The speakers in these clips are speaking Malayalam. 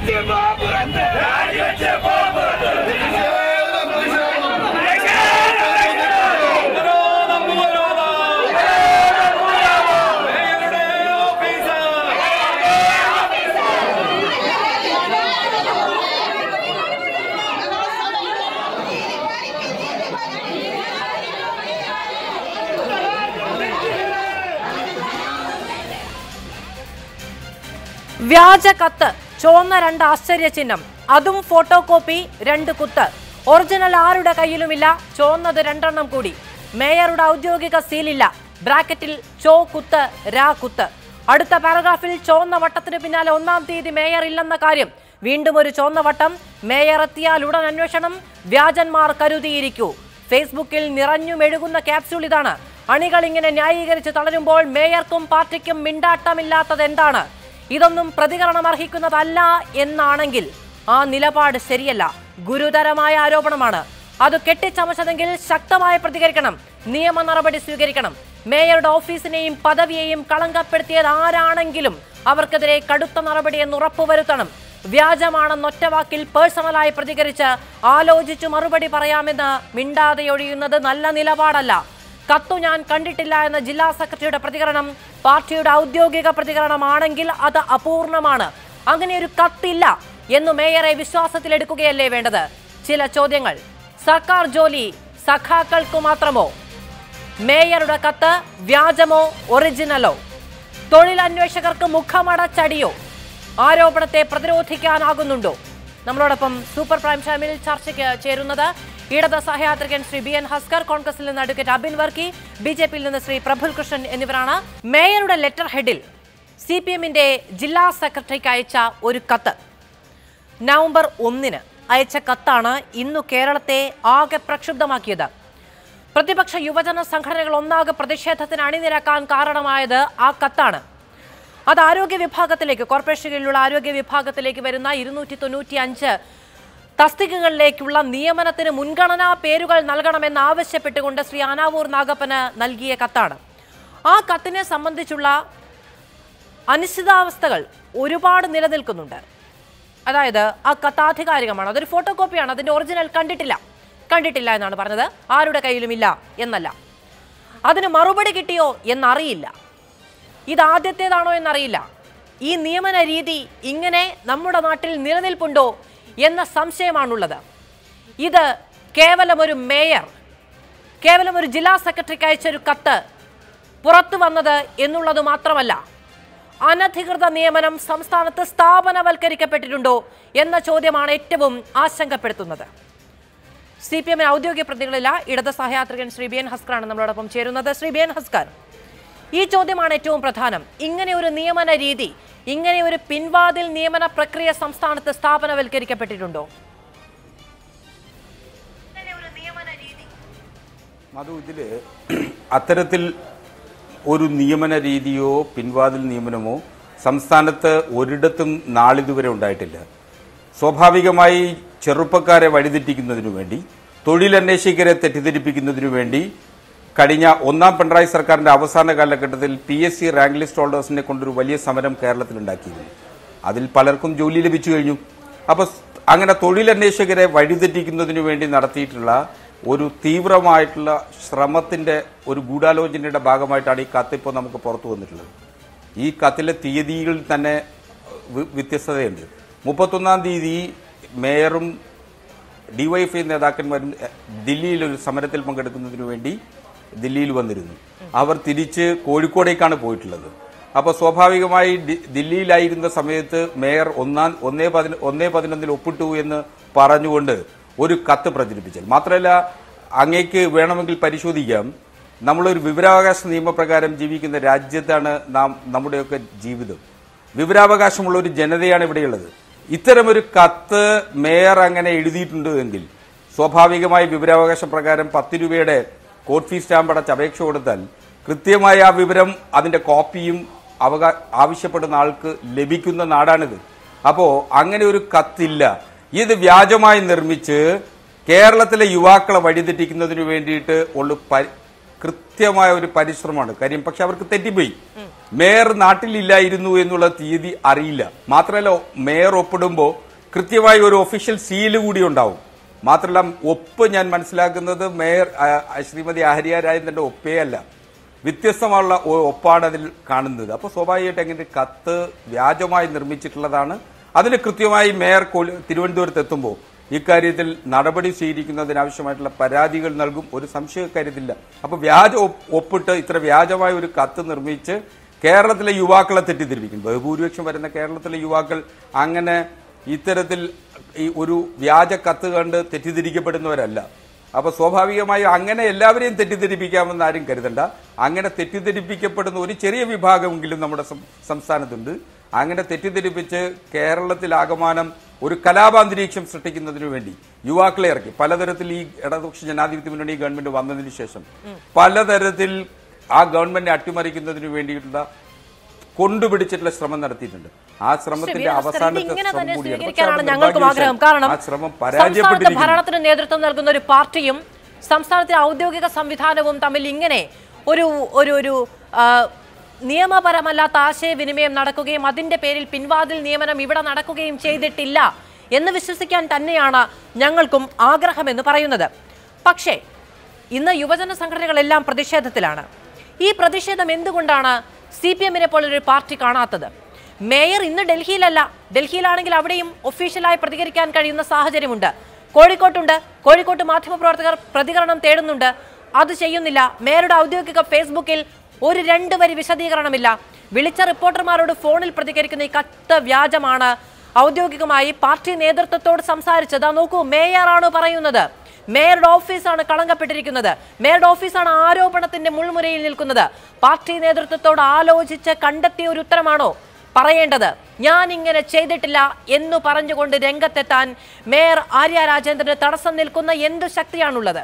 വ്യാജ കത്ത് ചുവന്ന രണ്ട് ആശ്ചര്യചിഹ്നം അതും ഫോട്ടോ കോപ്പി രണ്ട് കുത്ത് ഒറിജിനൽ ആരുടെ കയ്യിലുമില്ല ചുവന്നത് രണ്ടെണ്ണം കൂടി മേയറുടെ ഔദ്യോഗിക സീലില്ല ബ്രാക്കറ്റിൽ ചോ കുത്ത് രാ കുത്ത് അടുത്ത പാരഗ്രാഫിൽ ചുവന്ന വട്ടത്തിന് പിന്നാലെ ഒന്നാം തീയതി മേയർ ഇല്ലെന്ന കാര്യം വീണ്ടും ഒരു ചുവന്ന വട്ടം മേയർ എത്തിയാൽ ഉടൻ അന്വേഷണം വ്യാജന്മാർ കരുതിയിരിക്കൂ ഫേസ്ബുക്കിൽ നിറഞ്ഞു മെഴുകുന്ന ക്യാപ്സ്യൂൾ ഇതാണ് അണികൾ ഇങ്ങനെ ന്യായീകരിച്ച് തളരുമ്പോൾ മേയർക്കും പാർട്ടിക്കും മിണ്ടാട്ടമില്ലാത്തത് എന്താണ് ഇതൊന്നും പ്രതികരണം അർഹിക്കുന്നതല്ല എന്നാണെങ്കിൽ ആ നിലപാട് ശരിയല്ല ഗുരുതരമായ ആരോപണമാണ് അത് കെട്ടിച്ചമച്ചതെങ്കിൽ ശക്തമായി പ്രതികരിക്കണം നിയമ നടപടി സ്വീകരിക്കണം മേയറുടെ ഓഫീസിനെയും പദവിയെയും കളങ്കപ്പെടുത്തിയത് ആരാണെങ്കിലും അവർക്കെതിരെ കടുത്ത നടപടി എന്ന് ഉറപ്പുവരുത്തണം വ്യാജമാണെന്ന് ഒറ്റവാക്കിൽ പേഴ്സണലായി പ്രതികരിച്ച് ആലോചിച്ചു മറുപടി പറയാമെന്ന് മിണ്ടാതെ ഒഴിയുന്നത് നല്ല നിലപാടല്ല കത്തു ഞാൻ കണ്ടിട്ടില്ല എന്ന ജില്ലാ സെക്രട്ടറിയുടെ പ്രതികരണം പാർട്ടിയുടെ ഔദ്യോഗിക പ്രതികരണമാണെങ്കിൽ അത് അപൂർണമാണ് അങ്ങനെ ഒരു കത്തില്ല എന്ന് മേയറെ വിശ്വാസത്തിലെടുക്കുകയല്ലേ വേണ്ടത് ചില ചോദ്യങ്ങൾ സർക്കാർ ജോലി സഖാക്കൾക്കു മാത്രമോ മേയറുടെ കത്ത് വ്യാജമോ ഒറിജിനലോ തൊഴിലന്വേഷകർക്ക് മുഖമടച്ചടിയോ ആരോപണത്തെ പ്രതിരോധിക്കാനാകുന്നുണ്ടോ നമ്മളോടൊപ്പം സൂപ്പർ പ്രൈം ടൈമിൽ ചർച്ചയ്ക്ക് ചേരുന്നത് ഇടത് സഹയാത്രികൻ ശ്രീ ബി എൻ ഹസ്കർ കോൺഗ്രസിൽ നിന്ന് advocate Abin Varkey B J പിയിൽ നിന്ന് ശ്രീ പ്രഫുൽ കൃഷ്ണൻ എന്നിവരാണ് മേയറുടെ ലെറ്റർ ഹെഡിൽ സി പി എമ്മിന്റെ ജില്ലാ സെക്രട്ടറിക്ക് അയച്ച ഒരു കത്ത് നവംബർ ഒന്നിന് അയച്ച കത്താണ് ഇന്നു കേരളത്തെ ആകെ പ്രക്ഷുബ്ധമാക്കിയത് പ്രതിപക്ഷ യുവജന സംഘടനകൾ ഒന്നാകെ പ്രതിഷേധത്തിന് അണിനിരക്കാൻ കാരണമായത് ആ കത്താണ് അത് ആരോഗ്യ വിഭാഗത്തിലേക്ക് കോർപ്പറേഷനിലുള്ള ആരോഗ്യ വിഭാഗത്തിലേക്ക് വരുന്ന ഇരുന്നൂറ്റി തൊണ്ണൂറ്റി അഞ്ച് തസ്തികകളിലേക്കുള്ള നിയമനത്തിന് മുൻഗണനാ പേരുകൾ നൽകണമെന്ന് ആവശ്യപ്പെട്ടുകൊണ്ട് ശ്രീ ആനാവൂർ നാഗപ്പന് നൽകിയ കത്താണ് ആ കത്തിനെ സംബന്ധിച്ചുള്ള അനിശ്ചിതാവസ്ഥകൾ ഒരുപാട് നിലനിൽക്കുന്നുണ്ട് അതായത് ആ കത്ത് ആധികാരികമാണ് അതൊരു ഫോട്ടോ കോപ്പിയാണ് അതിന്റെ ഒറിജിനൽ കണ്ടിട്ടില്ല കണ്ടിട്ടില്ല എന്നാണ് പറഞ്ഞത് ആരുടെ കയ്യിലുമില്ല എന്നല്ല അതിന് മറുപടി കിട്ടിയോ എന്നറിയില്ല ഇത് ആദ്യത്തേതാണോ എന്നറിയില്ല ഈ നിയമന രീതി ഇങ്ങനെ നമ്മുടെ നാട്ടിൽ നിലനിൽപ്പുണ്ടോ എന്ന സംശയമാണുള്ളത് ഇത് കേവലം ഒരു മേയർ കേവലം ഒരു ജില്ലാ സെക്രട്ടറിക്ക് അയച്ചൊരു കത്ത് പുറത്തു വന്നത് എന്നുള്ളത് മാത്രമല്ല അനധികൃത നിയമനം സംസ്ഥാനത്ത് സ്ഥാപനവൽക്കരിക്കപ്പെട്ടിട്ടുണ്ടോ എന്ന ചോദ്യമാണ് ഏറ്റവും ആശങ്കപ്പെടുത്തുന്നത് സി പി എമ്മിന് ഔദ്യോഗിക പ്രതികളില്ല ഇടത് സഹയാത്രികൻ ശ്രീ ബി എൻ ഹസ്കറാണ് നമ്മളോടൊപ്പം ചേരുന്നത് ശ്രീ ബി എൻ ഹസ്കർ ഈ ചോദ്യമാണ് ഏറ്റവും പ്രധാനം ഇങ്ങനെ ഒരു നിയമന രീതി ഇങ്ങനെ ഒരു പിൻവാതിൽ നിയമന പ്രക്രിയ സംസ്ഥാനത്ത് സ്ഥാപനവൽക്കരിക്കപ്പെട്ടിട്ടുണ്ടോ മധു ഇതില് അത്തരത്തിൽ ഒരു നിയമന രീതിയോ പിൻവാതിൽ നിയമനമോ സംസ്ഥാനത്ത് ഒരിടത്തും നാളിതുവരെ ഉണ്ടായിട്ടില്ല സ്വാഭാവികമായി ചെറുപ്പക്കാരെ വഴിതെറ്റിക്കുന്നതിനു വേണ്ടി തൊഴിലന്വേഷകരെ തെറ്റിദ്ധരിപ്പിക്കുന്നതിനു വേണ്ടി കഴിഞ്ഞ ഒന്നാം പിണറായി സർക്കാരിന്റെ അവസാന കാലഘട്ടത്തിൽ P S C rank list ഹോൾഡേഴ്സിനെ കൊണ്ടൊരു വലിയ സമരം കേരളത്തിൽ ഉണ്ടാക്കിയിരുന്നു അതിൽ പലർക്കും ജോലി ലഭിച്ചു കഴിഞ്ഞു അപ്പൊ സ്- അങ്ങനെ തൊഴിലന്വേഷകരെ വഴിതെറ്റിക്കുന്നതിനു വേണ്ടി നടത്തിയിട്ടുള്ള ഒരു തീവ്രമായിട്ടുള്ള ശ്രമത്തിന്റെ ഒരു ഗൂഢാലോചനയുടെ ഭാഗമായിട്ടാണ് ഈ കത്ത് ഇപ്പോൾ നമുക്ക് പുറത്തു വന്നിട്ടുള്ളത് ഈ കത്തിലെ തീയതികളിൽ തന്നെ വി- വ്യത്യസ്തതയുണ്ട് മുപ്പത്തൊന്നാം തീയതി മേയറും ഡിവൈഎഫ്ഐ നേതാക്കന്മാരും എ, ദില്ലിയിൽ ഒരു സമരത്തിൽ പങ്കെടുക്കുന്നതിനു വേണ്ടി ദില്ലിയിൽ വന്നിരുന്നു അവർ തിരിച്ച് കോഴിക്കോടേക്കാണ് പോയിട്ടുള്ളത് അപ്പോൾ സ്വാഭാവികമായി ഡി- ദില്ലിയിലായിരുന്ന സമയത്ത് മേയർ ഒന്നാം ഒന്നേ പതിന ഒന്നേ പതിനൊന്നിൽ ഒപ്പിട്ടു എന്ന് പറഞ്ഞുകൊണ്ട് ഒരു കത്ത് പ്രചരിപ്പിച്ചത് മാത്രമല്ല അങ്ങേക്ക് വേണമെങ്കിൽ പരിശോധിക്കാം നമ്മളൊരു വിവരാവകാശ നിയമപ്രകാരം ജീവിക്കുന്ന രാജ്യത്താണ് നാം നമ്മുടെയൊക്കെ ജീവിതം വിവരാവകാശമുള്ള ഒരു ജനതയാണ് ഇവിടെയുള്ളത് ഇത്തരമൊരു കത്ത് മേയർ അങ്ങനെ എഴുതിയിട്ടുണ്ട് എങ്കിൽ സ്വാഭാവികമായി വിവരാവകാശ പ്രകാരം പത്ത് രൂപയുടെ കോർട്ട് ഫീസ് സ്റ്റാമ്പ് അടച്ച് അപേക്ഷ കൊടുത്താൽ കൃത്യമായ ആ വിവരം അതിന്റെ കോപ്പിയും അവകാ ആവശ്യപ്പെടുന്ന ആൾക്ക് ലഭിക്കുന്ന നാടാണിത് അപ്പോ അങ്ങനെ ഒരു കത്തില്ല ഇത് വ്യാജമായി നിർമ്മിച്ച് കേരളത്തിലെ യുവാക്കളെ വഴിതെറ്റിക്കുന്നതിന് വേണ്ടിയിട്ട് ഉള്ള പരി- കൃത്യമായ ഒരു പരിശ്രമമാണ് കാര്യം പക്ഷെ അവർക്ക് തെറ്റിപ്പോയി മേയർ നാട്ടിലില്ലായിരുന്നു എന്നുള്ള തീയതി അറിയില്ല മാത്രമല്ല മേയർ ഒപ്പിടുമ്പോൾ കൃത്യമായി ഒരു ഒഫീഷ്യൽ സീല് കൂടി ഉണ്ടാവും മാത്രമല്ല ഒപ്പ് ഞാൻ മനസ്സിലാക്കുന്നത് മേയർ ആ, ശ്രീമതി ആഹരിയ രാജേന്ദ്രന്റെ ഒപ്പേ അല്ല വ്യത്യസ്തമുള്ള ഒ- ഒപ്പാണ് അതിൽ കാണുന്നത് അപ്പോൾ സ്വാഭാവികമായിട്ട് അങ്ങനെ കത്ത് വ്യാജമായി നിർമ്മിച്ചിട്ടുള്ളതാണ് അതിന് കൃത്യമായി മേയർ കൊല്ലം- തിരുവനന്തപുരത്ത് എത്തുമ്പോൾ ഇക്കാര്യത്തിൽ നടപടി സ്വീകരിക്കുന്നതിനാവശ്യമായിട്ടുള്ള പരാതികൾ നൽകും ഒരു സംശയ കാര്യത്തില്ല അപ്പോൾ വ്യാജ ഒപ്പ് ഒപ്പിട്ട് ഇത്ര വ്യാജമായ ഒരു കത്ത് നിർമ്മിച്ച് കേരളത്തിലെ യുവാക്കളെ തെറ്റിദ്ധരിപ്പിക്കും ബഹുഭൂരിപക്ഷം വരുന്ന കേരളത്തിലെ യുവാക്കൾ അങ്ങനെ ഇത്തരത്തിൽ ഈ ഒരു വ്യാജ കത്ത് കണ്ട് തെറ്റിദ്ധരിക്കപ്പെടുന്നവരല്ല അപ്പൊ സ്വാഭാവികമായും അങ്ങനെ എല്ലാവരെയും തെറ്റിദ്ധരിപ്പിക്കാമെന്ന് ആരും കരുതണ്ട അങ്ങനെ തെറ്റിദ്ധരിപ്പിക്കപ്പെടുന്ന ഒരു ചെറിയ വിഭാഗമെങ്കിലും നമ്മുടെ സം- സംസ്ഥാനത്തുണ്ട് അങ്ങനെ തെറ്റിദ്ധരിപ്പിച്ച് കേരളത്തിലാകമാനം ഒരു കലാപാന്തരീക്ഷം സൃഷ്ടിക്കുന്നതിനു വേണ്ടി യുവാക്കളെ ഇറക്കി പലതരത്തിൽ ഈ ഇടതുപക്ഷ ജനാധിപത്യ മുന്നണി ഗവൺമെന്റ് വന്നതിന് ശേഷം പലതരത്തിൽ ആ ഗവൺമെന്റിനെ അട്ടിമറിക്കുന്നതിന് വേണ്ടിയിട്ടുള്ള കൊണ്ടുപിടിച്ചിട്ടുള്ള ശ്രമം നടത്തിയിട്ടുണ്ട് ആ ശ്രമത്തിന്റെ ശരി, അവസാനത്തെ ഇത് ഇങ്ങനെ ശ്രമം തന്നെ കൂടിയാണ് പക്ഷേ സ്വീകരിക്കാനാണ് അത് ഞങ്ങൾക്കും നിർഭാഗ്യവശാൽ ആഗ്രഹം കാരണം ആ ശ്രമം സംസ്ഥാനത്ത് പരാജയപ്പെട്ടിരിക്കുന്നു ഭരണത്തിന് നേതൃത്വം നൽകുന്ന ഒരു പാർട്ടിയും സംസ്ഥാനത്തെ ഔദ്യോഗിക സംവിധാനവും തമ്മിൽ ഇങ്ങനെ ഒരു ഒരു ഒരു ആ, നിയമപരമല്ലാത്ത ആശയവിനിമയം നടക്കുകയും അതിന്റെ പേരിൽ പിൻവാതിൽ നിയമനം ഇവിടെ നടക്കുകയും ചെയ്തിട്ടില്ല എന്ന് വിശ്വസിക്കാൻ തന്നെയാണ് ഞങ്ങൾക്കും ആഗ്രഹമെന്ന് പറയുന്നത് പക്ഷേ ഇന്ന് യുവജന സംഘടനകളെല്ലാം പ്രതിഷേധത്തിലാണ് ഈ പ്രതിഷേധം എന്തുകൊണ്ടാണ് സി പി എമ്മിനെ പോലൊരു പാർട്ടി കാണാത്തത് മേയർ ഇന്ന് ഡൽഹിയിലല്ല ഡൽഹിയിലാണെങ്കിൽ അവിടെയും ഒഫീഷ്യലായി പ്രതികരിക്കാൻ കഴിയുന്ന സാഹചര്യമുണ്ട് കോഴിക്കോട്ടുണ്ട് കോഴിക്കോട്ട് മാധ്യമപ്രവർത്തകർ പ്രതികരണം തേടുന്നുണ്ട് അത് ചെയ്യുന്നില്ല മേയറുടെ ഔദ്യോഗിക ഫേസ്ബുക്കിൽ ഒരു രണ്ട് വരി വിശദീകരണമില്ല വിളിച്ച റിപ്പോർട്ടർമാരോട് ഫോണിൽ പ്രതികരിക്കുന്ന ഈ കത്ത് വ്യാജമാണ് ഔദ്യോഗികമായി പാർട്ടി നേതൃത്വത്തോട് സംസാരിച്ചത് ആ നോക്കൂ മേയറാണ് പറയുന്നത് മേയറുടെ ഓഫീസാണ് കളങ്കപ്പെട്ടിരിക്കുന്നത് മേയറുടെ ഓഫീസാണ് ആരോപണത്തിന്റെ മുൾമുരയിൽ നിൽക്കുന്നത് പാർട്ടി നേതൃത്വത്തോട് ആലോചിച്ച് കണ്ടെത്തിയ ഒരു ഉത്തരമാണോ പറയേണ്ടത് ഞാൻ ഇങ്ങനെ ചെയ്തിട്ടില്ല എന്ന് പറഞ്ഞുകൊണ്ട് രംഗത്തെത്താൻ മേയർ ആര്യ രാജേന്ദ്രന് തടസ്സം നിൽക്കുന്ന എന്ത് ശക്തിയാണുള്ളത്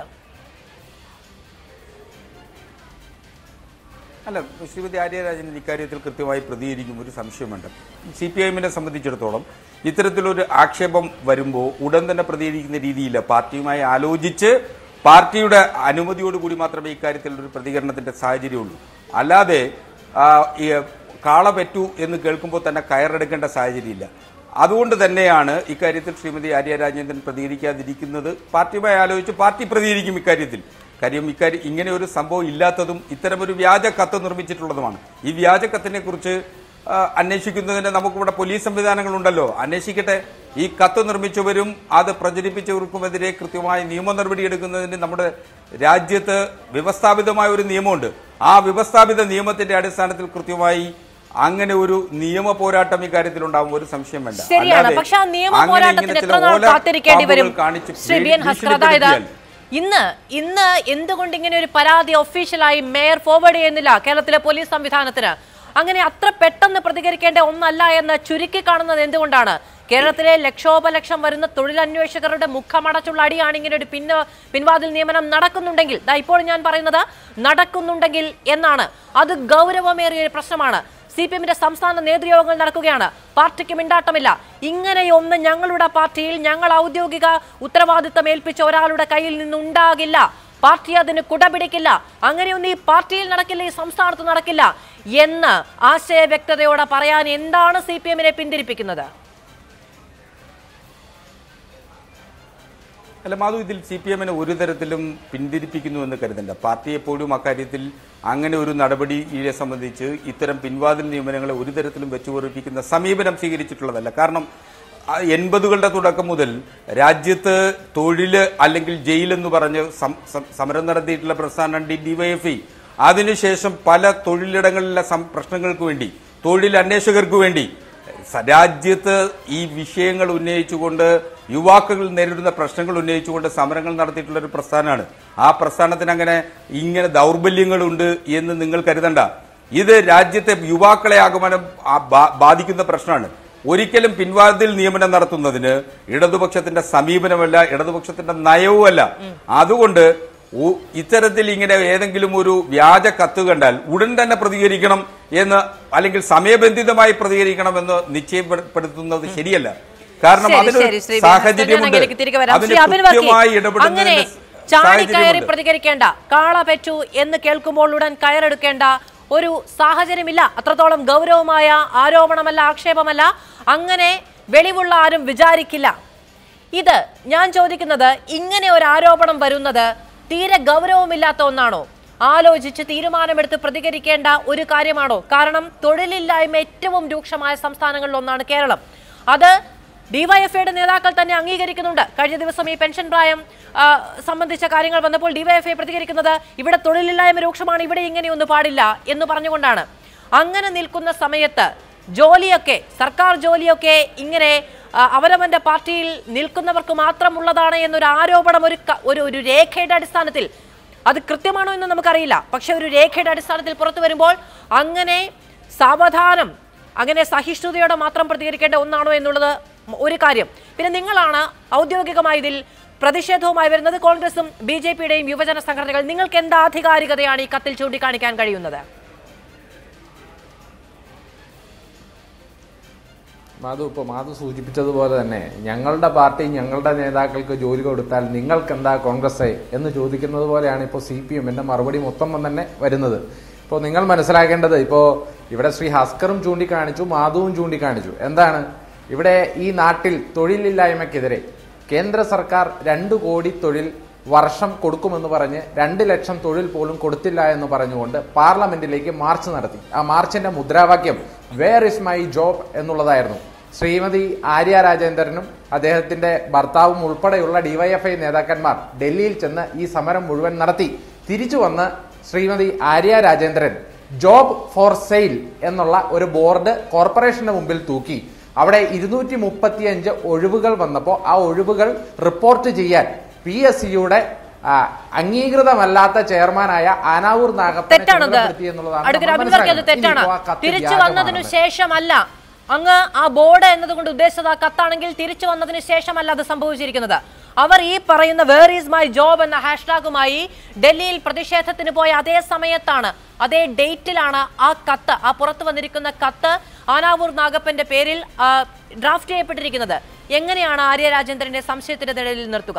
അല്ല ശ്രീമതി ആര്യരാജൻ ഇക്കാര്യത്തിൽ കൃത്യമായി പ്രതികരിക്കും ഒരു സംശയം വേണ്ട സി പി ഐഎമ്മിനെ സംബന്ധിച്ചിടത്തോളം ഇത്തരത്തിലൊരു ആക്ഷേപം വരുമ്പോൾ ഉടൻ തന്നെ പ്രതികരിക്കുന്ന രീതിയില്ല പാർട്ടിയുമായി ആലോചിച്ച് പാർട്ടിയുടെ അനുമതിയോടുകൂടി മാത്രമേ ഇക്കാര്യത്തിൽ ഒരു പ്രതികരണത്തിന്റെ സാഹചര്യമുള്ളൂ അല്ലാതെ ആ, ഈ കാള പെറ്റു എന്ന് കേൾക്കുമ്പോൾ തന്നെ കയറെടുക്കേണ്ട സാഹചര്യമില്ല അതുകൊണ്ട് തന്നെയാണ് ഇക്കാര്യത്തിൽ ശ്രീമതി ആര്യ രാജേന്ദ്രൻ പ്രതികരിക്കാതിരിക്കുന്നത് പാർട്ടിയുമായി ആലോചിച്ച് പാർട്ടി പ്രതികരിക്കും ഇക്കാര്യത്തിൽ കാര്യം ഇക്കാര്യം ഇങ്ങനെ ഒരു സംഭവം ഇല്ലാത്തതും ഇത്തരമൊരു വ്യാജ കത്ത് നിർമ്മിച്ചിട്ടുള്ളതുമാണ് ഈ വ്യാജ കത്തിനെ കുറിച്ച് ആ, അന്വേഷിക്കുന്നതിന് നമുക്കിവിടെ പോലീസ് സംവിധാനങ്ങളുണ്ടല്ലോ അന്വേഷിക്കട്ടെ ഈ കത്ത് നിർമ്മിച്ചവരും അത് പ്രചരിപ്പിച്ചവർക്കുമെതിരെ കൃത്യമായ നിയമ നടപടിയെടുക്കുന്നതിന് നമ്മുടെ രാജ്യത്ത് വ്യവസ്ഥാപിതമായ ഒരു നിയമമുണ്ട് ആ വ്യവസ്ഥാപിത നിയമത്തിന്റെ അടിസ്ഥാനത്തിൽ കൃത്യമായി അങ്ങനെ ഒരു നിയമ പോരാട്ടം ഇക്കാര്യത്തിൽ ഉണ്ടാവും ഒരു സംശയം വേണ്ട ശരിയാണ് അല്ലാതെ പക്ഷെ ആ നിയമ അങ്ങനെ പോരാട്ടത്തിന് ഇങ്ങനെ എത്ര ചില നാൾ ഓല കാത്തിരിക്കേണ്ടി വരും പാമ്പുകൾ കാണിച്ച് ശ്രീ ബി എൻ ഭീഷണിപ്പെടുത്തിയാൽ ഹസ്കർ അതായത് ഇന്ന് ഇന്ന് എന്തുകൊണ്ട് ഇങ്ങനെ ഒരു പരാതി ഒഫീഷ്യലായി മേയർ ഫോർവേഡ് ചെയ്യുന്നില്ല കേരളത്തിലെ പോലീസ് സംവിധാനത്തിന് അങ്ങനെ അത്ര പെട്ടെന്ന് പ്രതികരിക്കേണ്ട ഒന്നല്ല എന്ന് ചുരുക്കി കാണുന്നത് എന്തുകൊണ്ടാണ് കേരളത്തിലെ ലക്ഷോപലക്ഷം വരുന്ന തൊഴിലന്വേഷകരുടെ മുഖമടച്ചുള്ള അടിയാണ് ഇങ്ങനെ ഒരു പിന്ന പിൻവാതിൽ നിയമനം നടക്കുന്നുണ്ടെങ്കിൽ ദാ ഇപ്പോൾ ഞാൻ പറയുന്നത് നടക്കുന്നുണ്ടെങ്കിൽ എന്നാണ് അത് ഗൗരവമേറിയ ഒരു പ്രശ്നമാണ് സി പി എമ്മിന്റെ സംസ്ഥാന നേതൃയോഗങ്ങൾ നടക്കുകയാണ് പാർട്ടിക്ക് മിണ്ടാട്ടമില്ല ഇങ്ങനെയൊന്നും ഞങ്ങളുടെ പാർട്ടിയിൽ ഞങ്ങൾ ഔദ്യോഗിക ഉത്തരവാദിത്തം ഏൽപ്പിച്ച ഒരാളുടെ കയ്യിൽ നിന്നുണ്ടാകില്ല പാർട്ടി അതിന് കുടപിടിക്കില്ല അങ്ങനെയൊന്നും ഈ പാർട്ടിയിൽ നടക്കില്ല ഈ സംസ്ഥാനത്ത് നടക്കില്ല എന്ന് ആശയ വ്യക്തതയോടെ പറയാൻ എന്താണ് സി പി എമ്മിനെ പിന്തിരിപ്പിക്കുന്നത് അല്ല മാധു ഇതിൽ സി പി എമ്മിനെ ഒരു തരത്തിലും പിന്തിരിപ്പിക്കുന്നു എന്ന് കരുതണ്ട പാർട്ടി എപ്പോഴും അക്കാര്യത്തിൽ അങ്ങനെ ഒരു നടപടിയെ സംബന്ധിച്ച് ഇത്തരം പിൻവാതിൽ നിയമനങ്ങളെ ഒരു തരത്തിലും വെച്ചുപൊറിപ്പിക്കുന്ന സമീപനം സ്വീകരിച്ചിട്ടുള്ളതല്ല കാരണം ആ എൺപതുകളുടെ തുടക്കം മുതൽ രാജ്യത്ത് തൊഴില് അല്ലെങ്കിൽ ജയിൽ എന്ന് പറഞ്ഞ് സം- സം- സമരം നടത്തിയിട്ടുള്ള പ്രസ്ഥാനം ഡി ഡിവൈഎഫ്ഇ അതിനുശേഷം പല തൊഴിലിടങ്ങളിലെ സം- പ്രശ്നങ്ങൾക്ക് വേണ്ടി തൊഴിൽ അന്വേഷകർക്ക് വേണ്ടി സ- രാജ്യത്ത് ഈ വിഷയങ്ങൾ ഉന്നയിച്ചുകൊണ്ട് യുവാക്കൾ നേരിടുന്ന പ്രശ്നങ്ങൾ ഉന്നയിച്ചുകൊണ്ട് സമരങ്ങൾ നടത്തിയിട്ടുള്ള ഒരു പ്രസ്ഥാനമാണ് ആ പ്രസ്ഥാനത്തിന് അങ്ങനെ ഇങ്ങനെ ദൗർബല്യങ്ങളുണ്ട് എന്ന് നിങ്ങൾ കരുതണ്ട ഇത് രാജ്യത്തെ യുവാക്കളെ ആഗമനം ആ ബാ- ബാധിക്കുന്ന പ്രശ്നമാണ് ഒരിക്കലും പിൻവാതിൽ നിയമനം നടത്തുന്നതിന് ഇടതുപക്ഷത്തിന്റെ സമീപനമല്ല ഇടതുപക്ഷത്തിന്റെ നയവുമല്ല അതുകൊണ്ട് ഉ- ഇത്തരത്തിൽ ഇങ്ങനെ ഏതെങ്കിലും ഒരു വ്യാജ കത്ത് കണ്ടാൽ ഉടൻ തന്നെ പ്രതികരിക്കണം എന്ന് അല്ലെങ്കിൽ സമയബന്ധിതമായി പ്രതികരിക്കണമെന്ന് നിശ്ചയപ്പെടുത്തുന്നത് ശരിയല്ല കാരണം ശരി, അതിന് ശരി, ശ്രീ ബി. ഹസ്കർ, ഞാൻ സാഹചര്യമുണ്ട് അങ്ങേലേക്ക് തിരികെ വരാം. അതിന് ശ്രീ അബിൻ വർക്കി, കൃത്യമായി അങ്ങനെ ഇടപെടുന്നതിന് ചാടിക്കയറി സാഹചര്യമുണ്ട്. പ്രതികരിക്കേണ്ട കാള പെറ്റു എന്ന് കേൾക്കുമ്പോൾ ഉടൻ കയറെടുക്കേണ്ട ഒരു സാഹചര്യമില്ല അത്രത്തോളം ഗൗരവമായ ആരോപണമല്ല ആക്ഷേപമല്ല അങ്ങനെ വെളിവുള്ള ആരും വിചാരിക്കില്ല ഇത് ഞാൻ ചോദിക്കുന്നത് ഇങ്ങനെ ഒരു ആരോപണം വരുന്നത് തീരെ ഗൗരവമില്ലാത്ത ഒന്നാണോ ആലോചിച്ച് തീരുമാനമെടുത്ത് പ്രതികരിക്കേണ്ട ഒരു കാര്യമാണോ കാരണം തൊഴിലില്ലായ്മ ഏറ്റവും രൂക്ഷമായ സംസ്ഥാനങ്ങളിൽ ഒന്നാണ് കേരളം അത് ഡിവൈഎഫ്ഐയുടെ നേതാക്കൾ തന്നെ അംഗീകരിക്കുന്നുണ്ട് കഴിഞ്ഞ ദിവസം ഈ പെൻഷൻ പ്രായം ആ, സംബന്ധിച്ച കാര്യങ്ങൾ വന്നപ്പോൾ ഡിവൈഎഫ്ഐ പ്രതികരിക്കുന്നത് ഇവിടെ തൊഴിലില്ലായ്മ രൂക്ഷമാണ് ഇവിടെ ഇങ്ങനെയൊന്നും പാടില്ല എന്ന് പറഞ്ഞുകൊണ്ടാണ് അങ്ങനെ നിൽക്കുന്ന സമയത്ത് ജോലിയൊക്കെ സർക്കാർ ജോലിയൊക്കെ ഇങ്ങനെ ആ, അവരവന്റെ പാർട്ടിയിൽ നിൽക്കുന്നവർക്ക് മാത്രമുള്ളതാണ് എന്നൊരു ആരോപണം ഒരു ക- ഒരു ഒരു രേഖയുടെ അടിസ്ഥാനത്തിൽ അത് കൃത്യമാണോ എന്ന് നമുക്കറിയില്ല പക്ഷെ ഒരു രേഖയുടെ അടിസ്ഥാനത്തിൽ പുറത്തു വരുമ്പോൾ അങ്ങനെ സാവധാനം അങ്ങനെ സഹിഷ്ണുതയോടെ മാത്രം പ്രതികരിക്കേണ്ട ഒന്നാണോ എന്നുള്ളത് ഒരു കാര്യം പിന്നെ നിങ്ങളാണ് ഔദ്യോഗികമായി ഇതിൽ പ്രതിഷേധവുമായി വരുന്നത് കോൺഗ്രസും ബി ജെ പിയുടെയും യുവജന സംഘടനകൾ നിങ്ങൾക്ക് എന്ത് ആധികാരികതയാണ് ഈ കത്തിൽ ചൂണ്ടിക്കാണിക്കാൻ കഴിയുന്നത് മാധു ഇപ്പോൾ മാധു സൂചിപ്പിച്ചതുപോലെ തന്നെ ഞങ്ങളുടെ പാർട്ടി ഞങ്ങളുടെ നേതാക്കൾക്ക് ജോലി കൊടുത്താൽ നിങ്ങൾക്ക് എന്താ കോൺഗ്രസ് എന്ന് ചോദിക്കുന്നത് പോലെയാണ് ഇപ്പോൾ സി പി എമ്മിന്റെ മറുപടി മൊത്തം തന്നെ വരുന്നത് ഇപ്പോൾ നിങ്ങൾ മനസ്സിലാക്കേണ്ടത് ഇപ്പോൾ ഇവിടെ ശ്രീ ഹസ്കറും ചൂണ്ടിക്കാണിച്ചു മാധുവും ചൂണ്ടിക്കാണിച്ചു എന്താണ് ഇവിടെ ഈ നാട്ടിൽ തൊഴിലില്ലായ്മയ്ക്കെതിരെ കേന്ദ്ര സർക്കാർ രണ്ടു കോടി തൊഴിൽ വർഷം കൊടുക്കുമെന്ന് പറഞ്ഞ് രണ്ട് ലക്ഷം തൊഴിൽ പോലും കൊടുത്തില്ല എന്ന് പറഞ്ഞുകൊണ്ട് പാർലമെന്റിലേക്ക് മാർച്ച് നടത്തി ആ മാർച്ചിന്റെ മുദ്രാവാക്യം വേർ ഇസ് മൈ ജോബ് എന്നുള്ളതായിരുന്നു ശ്രീമതി ആര്യ രാജേന്ദ്രനും അദ്ദേഹത്തിന്റെ ഭർത്താവും ഉൾപ്പെടെയുള്ള ഡിവൈഎഫ്ഐ നേതാക്കന്മാർ ഡൽഹിയിൽ ചെന്ന് ഈ സമരം മുഴുവൻ നടത്തി തിരിച്ചു വന്ന് Shrimati Arya Rajendran job for sale എന്നുള്ള ഒരു ബോർഡ് കോർപ്പറേഷന്റെ മുമ്പിൽ തൂക്കി അവിടെ ഇരുന്നൂറ്റി മുപ്പത്തിയഞ്ച് ഒഴിവുകൾ വന്നപ്പോൾ ആ ഒഴിവുകൾ റിപ്പോർട്ട് ചെയ്യാൻ പി എസ് സിയുടെ അംഗീകൃതമല്ലാത്ത ചെയർമാനായ ആനാവൂർ നാഗപ്പനെ തെറ്റാണത് ചുമതലപ്പെടുത്തി എന്നുള്ളതാണ് അടുക്കൽ നമ്മൾ അഭിനന്ദർക്ക് അത് മനസ്സിലാക്കുന്നത്. തെറ്റാണ് ഇനിയിപ്പോ ആ കത്ത് തിരിച്ചു വ്യാജമാണെന്ന്. വന്നതിനു ശേഷമല്ല അങ്ങ് ആ ബോർഡ് എന്നതുകൊണ്ട് ഉദ്ദേശിച്ചത് ആ കത്താണെങ്കിൽ തിരിച്ചു വന്നതിന് ശേഷമല്ല അത് സംഭവിച്ചിരിക്കുന്നത് അവർ ഈ പറയുന്ന വേർ ഈസ് മൈ ജോബ് എന്ന ഹാഷ്ടാഗുമായി ഡൽഹിയിൽ പ്രതിഷേധത്തിന് പോയ അതേ സമയത്താണ് അതേ ഡേറ്റിലാണ് ആ കത്ത് ആ പുറത്തു വന്നിരിക്കുന്ന കത്ത് ആനാവൂർ നാഗപ്പന്റെ പേരിൽ ആ, ഡ്രാഫ്റ്റ് ചെയ്യപ്പെട്ടിരിക്കുന്നത് എങ്ങനെയാണ് ആര്യ രാജേന്ദ്രന്റെ സംശയത്തിന്റെ നിഴലിൽ നിർത്തുക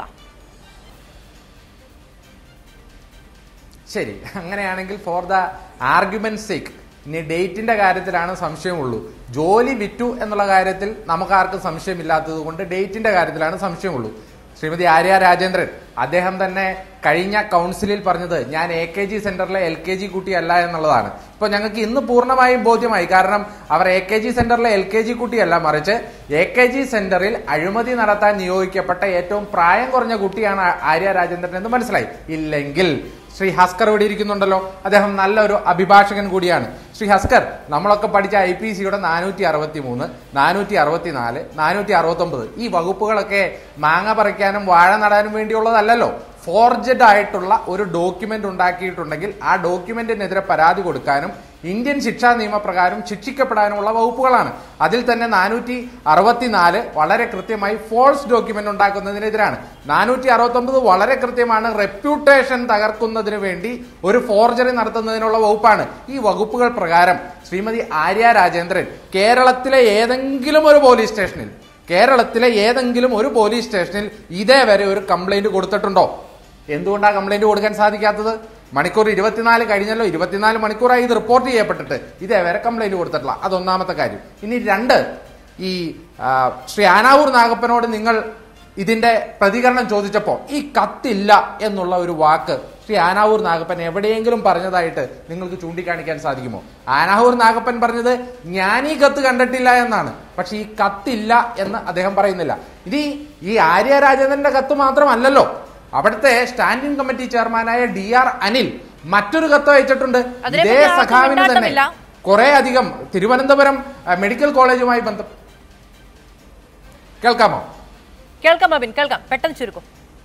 ശരി അങ്ങനെയാണെങ്കിൽ ഫോർ ദ ആർഗ്യുമെന്റ് സേക്ക് ഇനി ഡേറ്റിന്റെ കാര്യത്തിലാണ് സംശയമുള്ളൂ ജോലി വിറ്റു എന്നുള്ള കാര്യത്തിൽ നമുക്ക് ആർക്കും സംശയമില്ലാത്തത് കൊണ്ട് ഡേറ്റിന്റെ കാര്യത്തിലാണ് സംശയമുള്ളൂ ശ്രീമതി ആര്യ രാജേന്ദ്രൻ അദ്ദേഹം തന്നെ കഴിഞ്ഞ കൗൺസിലിൽ പറഞ്ഞത് ഞാൻ എ കെ ജി സെന്ററിലെ എൽ കെ ജി കുട്ടിയല്ല എന്നുള്ളതാണ് ഇപ്പൊ ഞങ്ങൾക്ക് ഇന്ന് പൂർണ്ണമായും ബോധ്യമായി കാരണം അവർ എ കെ ജി സെന്ററിലെ എൽ കെ ജി കുട്ടിയല്ല മറിച്ച് എ കെ ജി സെന്ററിൽ അഴിമതി നടത്താൻ നിയോഗിക്കപ്പെട്ട ഏറ്റവും പ്രായം കുറഞ്ഞ കുട്ടിയാണ് ആര്യ രാജേന്ദ്രൻ എന്ന് മനസ്സിലായി ഇല്ലെങ്കിൽ ശ്രീ ഹസ്കർ ഇവിടെ ഇരിക്കുന്നുണ്ടല്ലോ അദ്ദേഹം നല്ലൊരു അഭിഭാഷകൻ കൂടിയാണ് ശ്രീ ഹസ്കർ നമ്മളൊക്കെ പഠിച്ച ഐ പി സിയുടെ നാനൂറ്റി അറുപത്തി മൂന്ന് നാനൂറ്റി അറുപത്തി നാല് നാനൂറ്റി അറുപത്തി ഒമ്പത് ഈ വകുപ്പുകളൊക്കെ മാങ്ങ പറിക്കാനും വാഴ നടാനും വേണ്ടിയുള്ളതല്ലല്ലോ ഫോർജഡ് ആയിട്ടുള്ള ഒരു ഡോക്യുമെന്റ് ഉണ്ടാക്കിയിട്ടുണ്ടെങ്കിൽ ആ ഡോക്യുമെന്റിനെതിരെ പരാതി കൊടുക്കാനും ഇന്ത്യൻ ശിക്ഷാ നിയമപ്രകാരം ശിക്ഷിക്കപ്പെടാനുമുള്ള വകുപ്പുകളാണ് അതിൽ തന്നെ നാനൂറ്റി അറുപത്തിനാല് വളരെ കൃത്യമായി ഫോൾസ് ഡോക്യുമെന്റ് ഉണ്ടാക്കുന്നതിനെതിരാണ് നാനൂറ്റി അറുപത്തി ഒമ്പത് വളരെ കൃത്യമാണ് റെപ്യൂട്ടേഷൻ തകർക്കുന്നതിന് വേണ്ടി ഒരു ഫോർജറി നടത്തുന്നതിനുള്ള വകുപ്പാണ് ഈ വകുപ്പുകൾ പ്രകാരം ശ്രീമതി ആര്യ രാജേന്ദ്രൻ കേരളത്തിലെ ഏതെങ്കിലും ഒരു പോലീസ് സ്റ്റേഷനിൽ കേരളത്തിലെ ഏതെങ്കിലും ഒരു പോലീസ് സ്റ്റേഷനിൽ ഇതേവരെ ഒരു കംപ്ലൈന്റ് കൊടുത്തിട്ടുണ്ടോ എന്തുകൊണ്ടാണ് കംപ്ലൈന്റ് കൊടുക്കാൻ സാധിക്കാത്തത് മണിക്കൂർ ഇരുപത്തിനാല് കഴിഞ്ഞല്ലോ ഇരുപത്തിനാല് മണിക്കൂറായി ഇത് റിപ്പോർട്ട് ചെയ്യപ്പെട്ടിട്ട് ഇതേവരെ കംപ്ലൈന്റ് കൊടുത്തിട്ടില്ല അതൊന്നാമത്തെ കാര്യം ഇനി രണ്ട് ഈ ആ, ശ്രീ ആനാവൂർ നാഗപ്പനോട് നിങ്ങൾ ഇതിന്റെ പ്രതികരണം ചോദിച്ചപ്പോ ഈ കത്തില്ല എന്നുള്ള ഒരു വാക്ക് ശ്രീ ആനാവൂർ നാഗപ്പൻ എവിടെയെങ്കിലും പറഞ്ഞതായിട്ട് നിങ്ങൾക്ക് ചൂണ്ടിക്കാണിക്കാൻ സാധിക്കുമോ ആനാവൂർ നാഗപ്പൻ പറഞ്ഞത് ഞാൻ ഈ കത്ത് കണ്ടിട്ടില്ല എന്നാണ് പക്ഷെ ഈ കത്തില്ല എന്ന് അദ്ദേഹം പറയുന്നില്ല ഇനി ഈ ആര്യ രാജേന്ദ്രന്റെ കത്ത് മാത്രമല്ലല്ലോ അവിടുത്തെ സ്റ്റാൻഡിംഗ് കമ്മിറ്റി ചെയർമാനായ ഡി ആർ അനിൽ മറ്റൊരു കത്ത് അയച്ചിട്ടുണ്ട് അതിനെപ്പറ്റി ഇതേ ആർക്കും സഖാവിന് തന്നെ മിണ്ടാട്ടമില്ല. കുറെ അധികം തിരുവനന്തപുരം അഹ്, മെഡിക്കൽ കോളേജുമായി ബന്ധം കേൾക്കാമോ കേൾക്കാം അബിൻ കേൾക്കാം പെട്ടെന്ന് ചുരുക്കും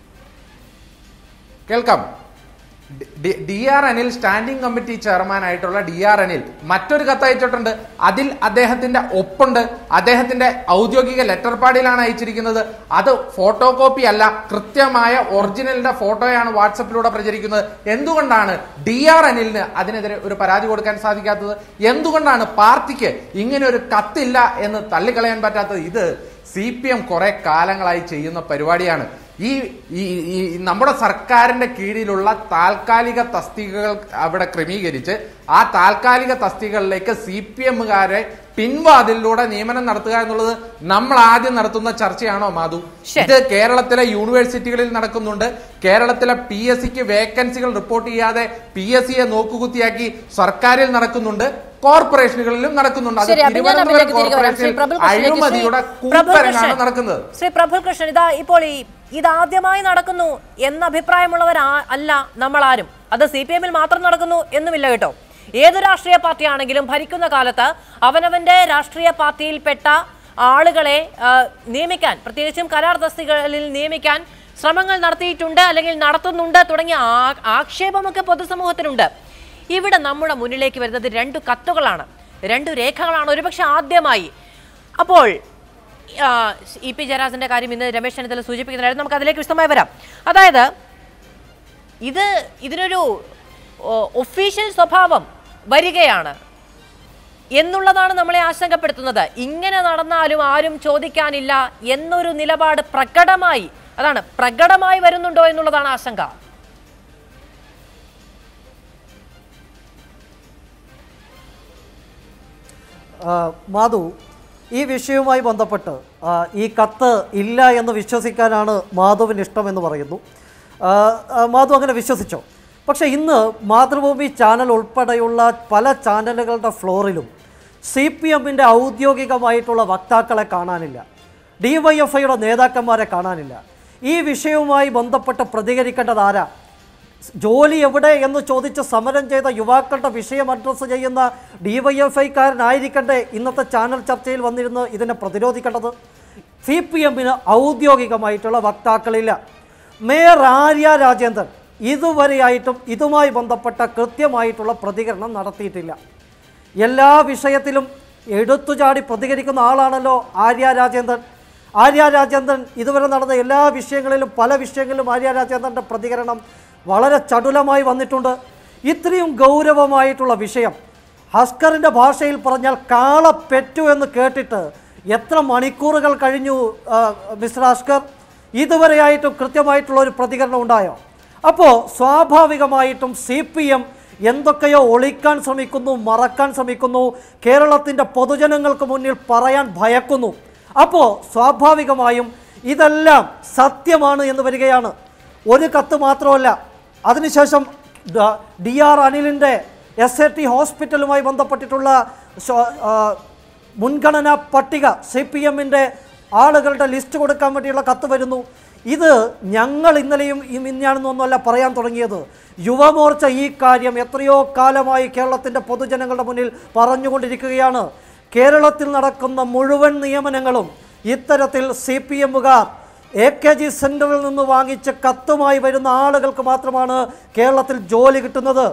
കേൾക്കാം D R Anil standing committee chairman ആയിട്ടുള്ള ഡി ആർ അനിൽ മറ്റൊരു കത്ത് അയച്ചിട്ടുണ്ട് അതിൽ അദ്ദേഹത്തിന്റെ ഒപ്പുണ്ട് അദ്ദേഹത്തിന്റെ ഔദ്യോഗിക ലെറ്റർ പാഡിലാണ് അയച്ചിരിക്കുന്നത് അത് ഫോട്ടോ കോപ്പി അല്ല കൃത്യമായ ഒറിജിനലിന്റെ ഫോട്ടോയാണ് വാട്സപ്പിലൂടെ പ്രചരിക്കുന്നത് എന്തുകൊണ്ടാണ് ഡി ആർ അനിലിന് അതിനെതിരെ ഒരു പരാതി കൊടുക്കാൻ സാധിക്കാത്തത് എന്തുകൊണ്ടാണ് പാർട്ടിക്ക് ഇങ്ങനെ ഒരു കത്തില്ല എന്ന് തള്ളിക്കളയാൻ പറ്റാത്തത് ഇത് സി പി എം കുറെ കാലങ്ങളായി ചെയ്യുന്ന പരിപാടിയാണ് ഈ ഈ ഈ നമ്മുടെ സർക്കാരിന്റെ കീഴിലുള്ള താൽക്കാലിക തസ്തികകൾ അവിടെ ക്രമീകരിച്ച് ആ താൽക്കാലിക തസ്തികകളിലേക്ക് സി പി എമ്മുകാരെ പിൻവാതിലൂടെ നിയമനം നടത്തുക എന്നുള്ളത് നമ്മൾ ആദ്യം നടത്തുന്ന ചർച്ചയാണോ മാധു ശരി. ഇത് കേരളത്തിലെ യൂണിവേഴ്സിറ്റികളിൽ നടക്കുന്നുണ്ട് കേരളത്തിലെ പി എസ് സിക്ക് വേക്കൻസികൾ റിപ്പോർട്ട് ചെയ്യാതെ പി എസ് സിയെ നോക്കുകുത്തിയാക്കി സർക്കാരിൽ നടക്കുന്നുണ്ട് കോർപ്പറേഷനുകളിലും നടക്കുന്നുണ്ട് അത് ശരി അഭിജ്ഞാന തിരുവനന്തപുരം അഭിലേക്ക് തിരികെ വരാം ശ്രീ കോർപ്പറേഷനിൽ പ്രബുൽ കൃഷ്ണനിലേക്ക് അഴിമതിയുടെ ശ്രീ പ്രബുൽ കൂപ്പരങ്ങാണ് കൃഷ്ണൻ. നടക്കുന്നത് ശ്രീ പ്രബുൽ കൃഷ്ണൻ ഇതാ ഇപ്പോൾ ഈ ഇതാദ്യമായി നടക്കുന്നു എന്ന അഭിപ്രായമുള്ളവർ ആ- അല്ല നമ്മൾ ആരും അത് സി പി എമ്മിൽ മാത്രം നടക്കുന്നു എന്നുമില്ല കേട്ടോ ഏത് രാഷ്ട്രീയ പാർട്ടിയാണെങ്കിലും ഭരിക്കുന്ന കാലത്ത് അവനവന്റെ രാഷ്ട്രീയ പാർട്ടിയിൽപ്പെട്ട ആളുകളെ ആ, നിയമിക്കാൻ പ്രത്യേകിച്ചും കരാർ തസ്തികളിൽ നിയമിക്കാൻ ശ്രമങ്ങൾ നടത്തിയിട്ടുണ്ട് അല്ലെങ്കിൽ നടത്തുന്നുണ്ട് തുടങ്ങിയ ആ- ആക്ഷേപമൊക്കെ പൊതുസമൂഹത്തിനുണ്ട് ഇവിടെ നമ്മുടെ മുന്നിലേക്ക് വരുന്നത് രണ്ടു കത്തുകളാണ് രണ്ടു രേഖകളാണ് ഒരുപക്ഷെ ആദ്യമായി അപ്പോൾ ആ, ഇ പി ജയരാജന്റെ കാര്യം ഇന്ന് രമേശ് ചെന്നിത്തല സൂചിപ്പിക്കുന്നുണ്ടായിരുന്നു നമുക്ക് അതിലേക്ക് വിശദമായി വരാം അതായത് ഇത് ഇതിനൊരു ഒഫീഷ്യൽ സ്വഭാവം വരികയാണ് എന്നുള്ളതാണ് നമ്മളെ ആശങ്കപ്പെടുത്തുന്നത് ഇങ്ങനെ നടന്നാലും ആരും ചോദിക്കാനില്ല എന്നൊരു നിലപാട് പ്രകടമായി അതാണ് പ്രകടമായി വരുന്നുണ്ടോ എന്നുള്ളതാണ് ആശങ്ക ആ, മാധു ഈ വിഷയവുമായി ബന്ധപ്പെട്ട് ആ, ഈ കത്ത് ഇല്ല എന്ന് വിശ്വസിക്കാനാണ് മാധുവിന് ഇഷ്ടമെന്ന് പറയുന്നു ആ, ആ, മാധു അങ്ങനെ വിശ്വസിച്ചോ പക്ഷേ ഇന്ന് മാതൃഭൂമി ചാനൽ ഉൾപ്പെടെയുള്ള പല ചാനലുകളുടെ ഫ്ലോറിലും സി പി എമ്മിൻ്റെ ഔദ്യോഗികമായിട്ടുള്ള വക്താക്കളെ കാണാനില്ല ഡി വൈ എഫ് ഐയുടെ നേതാക്കന്മാരെ കാണാനില്ല ഈ വിഷയവുമായി ബന്ധപ്പെട്ട് പ്രതികരിക്കേണ്ടത് ആരാ ജോലി എവിടെ എന്ന് ചോദിച്ച് സമരം ചെയ്ത യുവാക്കളുടെ വിഷയം അഡ്രസ്സ് ചെയ്യുന്ന ഡിവൈഎഫ്ഐക്കാരനായിരിക്കണ്ടേ ഇന്നത്തെ ചാനൽ ചർച്ചയിൽ വന്നിരുന്ന് ഇതിനെ പ്രതിരോധിക്കേണ്ടത് സി പി എമ്മിന് ഔദ്യോഗികമായിട്ടുള്ള വക്താക്കളില്ല മേയർ ആര്യ രാജേന്ദ്രൻ ഇതുവരെയായിട്ടും ഇതുമായി ബന്ധപ്പെട്ട കൃത്യമായിട്ടുള്ള പ്രതികരണം നടത്തിയിട്ടില്ല എല്ലാ വിഷയത്തിലും എടുത്തുചാടി പ്രതികരിക്കുന്ന ആളാണല്ലോ ആര്യ രാജേന്ദ്രൻ ആര്യ രാജേന്ദ്രൻ ഇതുവരെ നടന്ന എല്ലാ വിഷയങ്ങളിലും പല വിഷയങ്ങളിലും ആര്യ രാജേന്ദ്രൻ്റെ പ്രതികരണം വളരെ ചടുലമായി വന്നിട്ടുണ്ട് ഇത്രയും ഗൗരവമായിട്ടുള്ള വിഷയം ഹസ്കറിൻ്റെ ഭാഷയിൽ പറഞ്ഞാൽ കാള പെറ്റു എന്ന് കേട്ടിട്ട് എത്ര മണിക്കൂറുകൾ കഴിഞ്ഞു ആ, മിസ്റ്റർ ഹസ്കർ ഇതുവരെയായിട്ടും കൃത്യമായിട്ടുള്ള ഒരു പ്രതികരണം ഉണ്ടായോ അപ്പോൾ സ്വാഭാവികമായിട്ടും സി പി എം എന്തൊക്കെയോ ഒളിക്കാൻ ശ്രമിക്കുന്നു മറക്കാൻ ശ്രമിക്കുന്നു കേരളത്തിൻ്റെ പൊതുജനങ്ങൾക്ക് മുന്നിൽ പറയാൻ ഭയക്കുന്നു അപ്പോൾ സ്വാഭാവികമായും ഇതെല്ലാം സത്യമാണ് എന്ന് വരികയാണ് ഒരു കത്ത് മാത്രമല്ല അതിനുശേഷം ഡ- ഡി ആർ അനിലിൻ്റെ എസ് എ ടി ഹോസ്പിറ്റലുമായി ബന്ധപ്പെട്ടിട്ടുള്ള സ്വ- ആ, മുൻഗണനാ പട്ടിക സി പി എമ്മിൻ്റെ ആളുകളുടെ ലിസ്റ്റ് കൊടുക്കാൻ വേണ്ടിയുള്ള കത്ത് വരുന്നു ഇത് ഞങ്ങൾ ഇന്നലെയും ഈ മിന്നാണെന്നൊന്നുമല്ല പറയാൻ തുടങ്ങിയത് യുവമോർച്ച ഈ കാര്യം എത്രയോ കാലമായി കേരളത്തിൻ്റെ പൊതുജനങ്ങളുടെ മുന്നിൽ പറഞ്ഞുകൊണ്ടിരിക്കുകയാണ് കേരളത്തിൽ നടക്കുന്ന മുഴുവൻ നിയമനങ്ങളും ഇത്തരത്തിൽ സി പി എമ്മുകാർ എ കെ ജി സെൻറ്ററിൽ നിന്ന് വാങ്ങിച്ച് കത്തുമായി വരുന്ന ആളുകൾക്ക് മാത്രമാണ് കേരളത്തിൽ ജോലി കിട്ടുന്നത്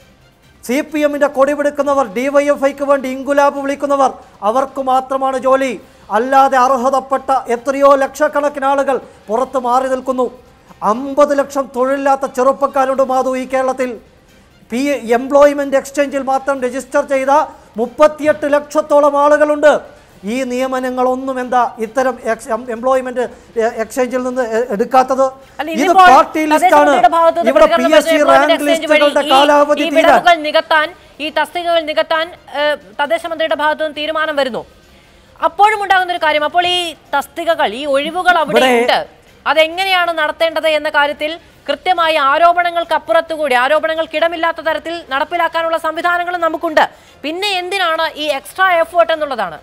സി പി എമ്മിൻ്റെ കൊടിപിടിക്കുന്നവർ ഡി വൈ എഫ് ഐക്ക് വേണ്ടി ഇൻകുലാബ് വിളിക്കുന്നവർ അവർക്ക് മാത്രമാണ് ജോലി അല്ലാതെ അർഹതപ്പെട്ട എത്രയോ ലക്ഷക്കണക്കിന് ആളുകൾ പുറത്ത് മാറി നിൽക്കുന്നു അമ്പത് ലക്ഷം തൊഴിലില്ലാത്ത ചെറുപ്പക്കാരുണ്ട് മാധു ഈ കേരളത്തിൽ പി എംപ്ലോയ്മെൻറ്റ് എക്സ്ചേഞ്ചിൽ മാത്രം രജിസ്റ്റർ ചെയ്ത മുപ്പത്തിയെട്ട് ലക്ഷത്തോളം ആളുകളുണ്ട് ഈ നിയമനങ്ങളൊന്നും എന്താ ഇത്തരം എംപ്ലോയ്മെന്റ് എക്സ്ചേഞ്ചിൽ നിന്ന് എ- എടുക്കാത്തത് അല്ല, ഇത് ഇതിപ്പോൾ പാർട്ടി ലിസ്റ്റാണ് തദ്ദേശ ഭാഗത്തു നിന്ന് ഇവിടെ പി പ്രതികരണം എസ് സി വരുന്ന റാങ്ക് എക്സ്ചേഞ്ച് വഴി ലിസ്റ്റുകളുടെ ഈ- കാലാവധി ഈ തീരാൻ വിടവുകൾ നികത്താൻ ഈ തസ്തികകൾ നികത്താൻ ഏഹ്, തദ്ദേശ മന്ത്രിയുടെ ഭാഗത്തു നിന്ന് തീരുമാനം വരുന്നു അപ്പോഴും ഉണ്ടാകുന്ന ഒരു കാര്യം അപ്പോൾ ഈ തസ്തികകൾ ഈ ഒഴിവുകൾ അവിടെ ഇവിടെ- ഉണ്ട് അതെങ്ങനെയാണ് നടത്തേണ്ടത് എന്ന കാര്യത്തിൽ കൃത്യമായി ആരോപണങ്ങൾക്ക് അപ്പുറത്തുകൂടി ആരോപണങ്ങൾക്കിടമില്ലാത്ത തരത്തിൽ നടപ്പിലാക്കാനുള്ള സംവിധാനങ്ങളും നമുക്കുണ്ട് പിന്നെ എന്തിനാണ് ഈ എക്സ്ട്രാ എഫേർട്ട് എന്നുള്ളതാണ്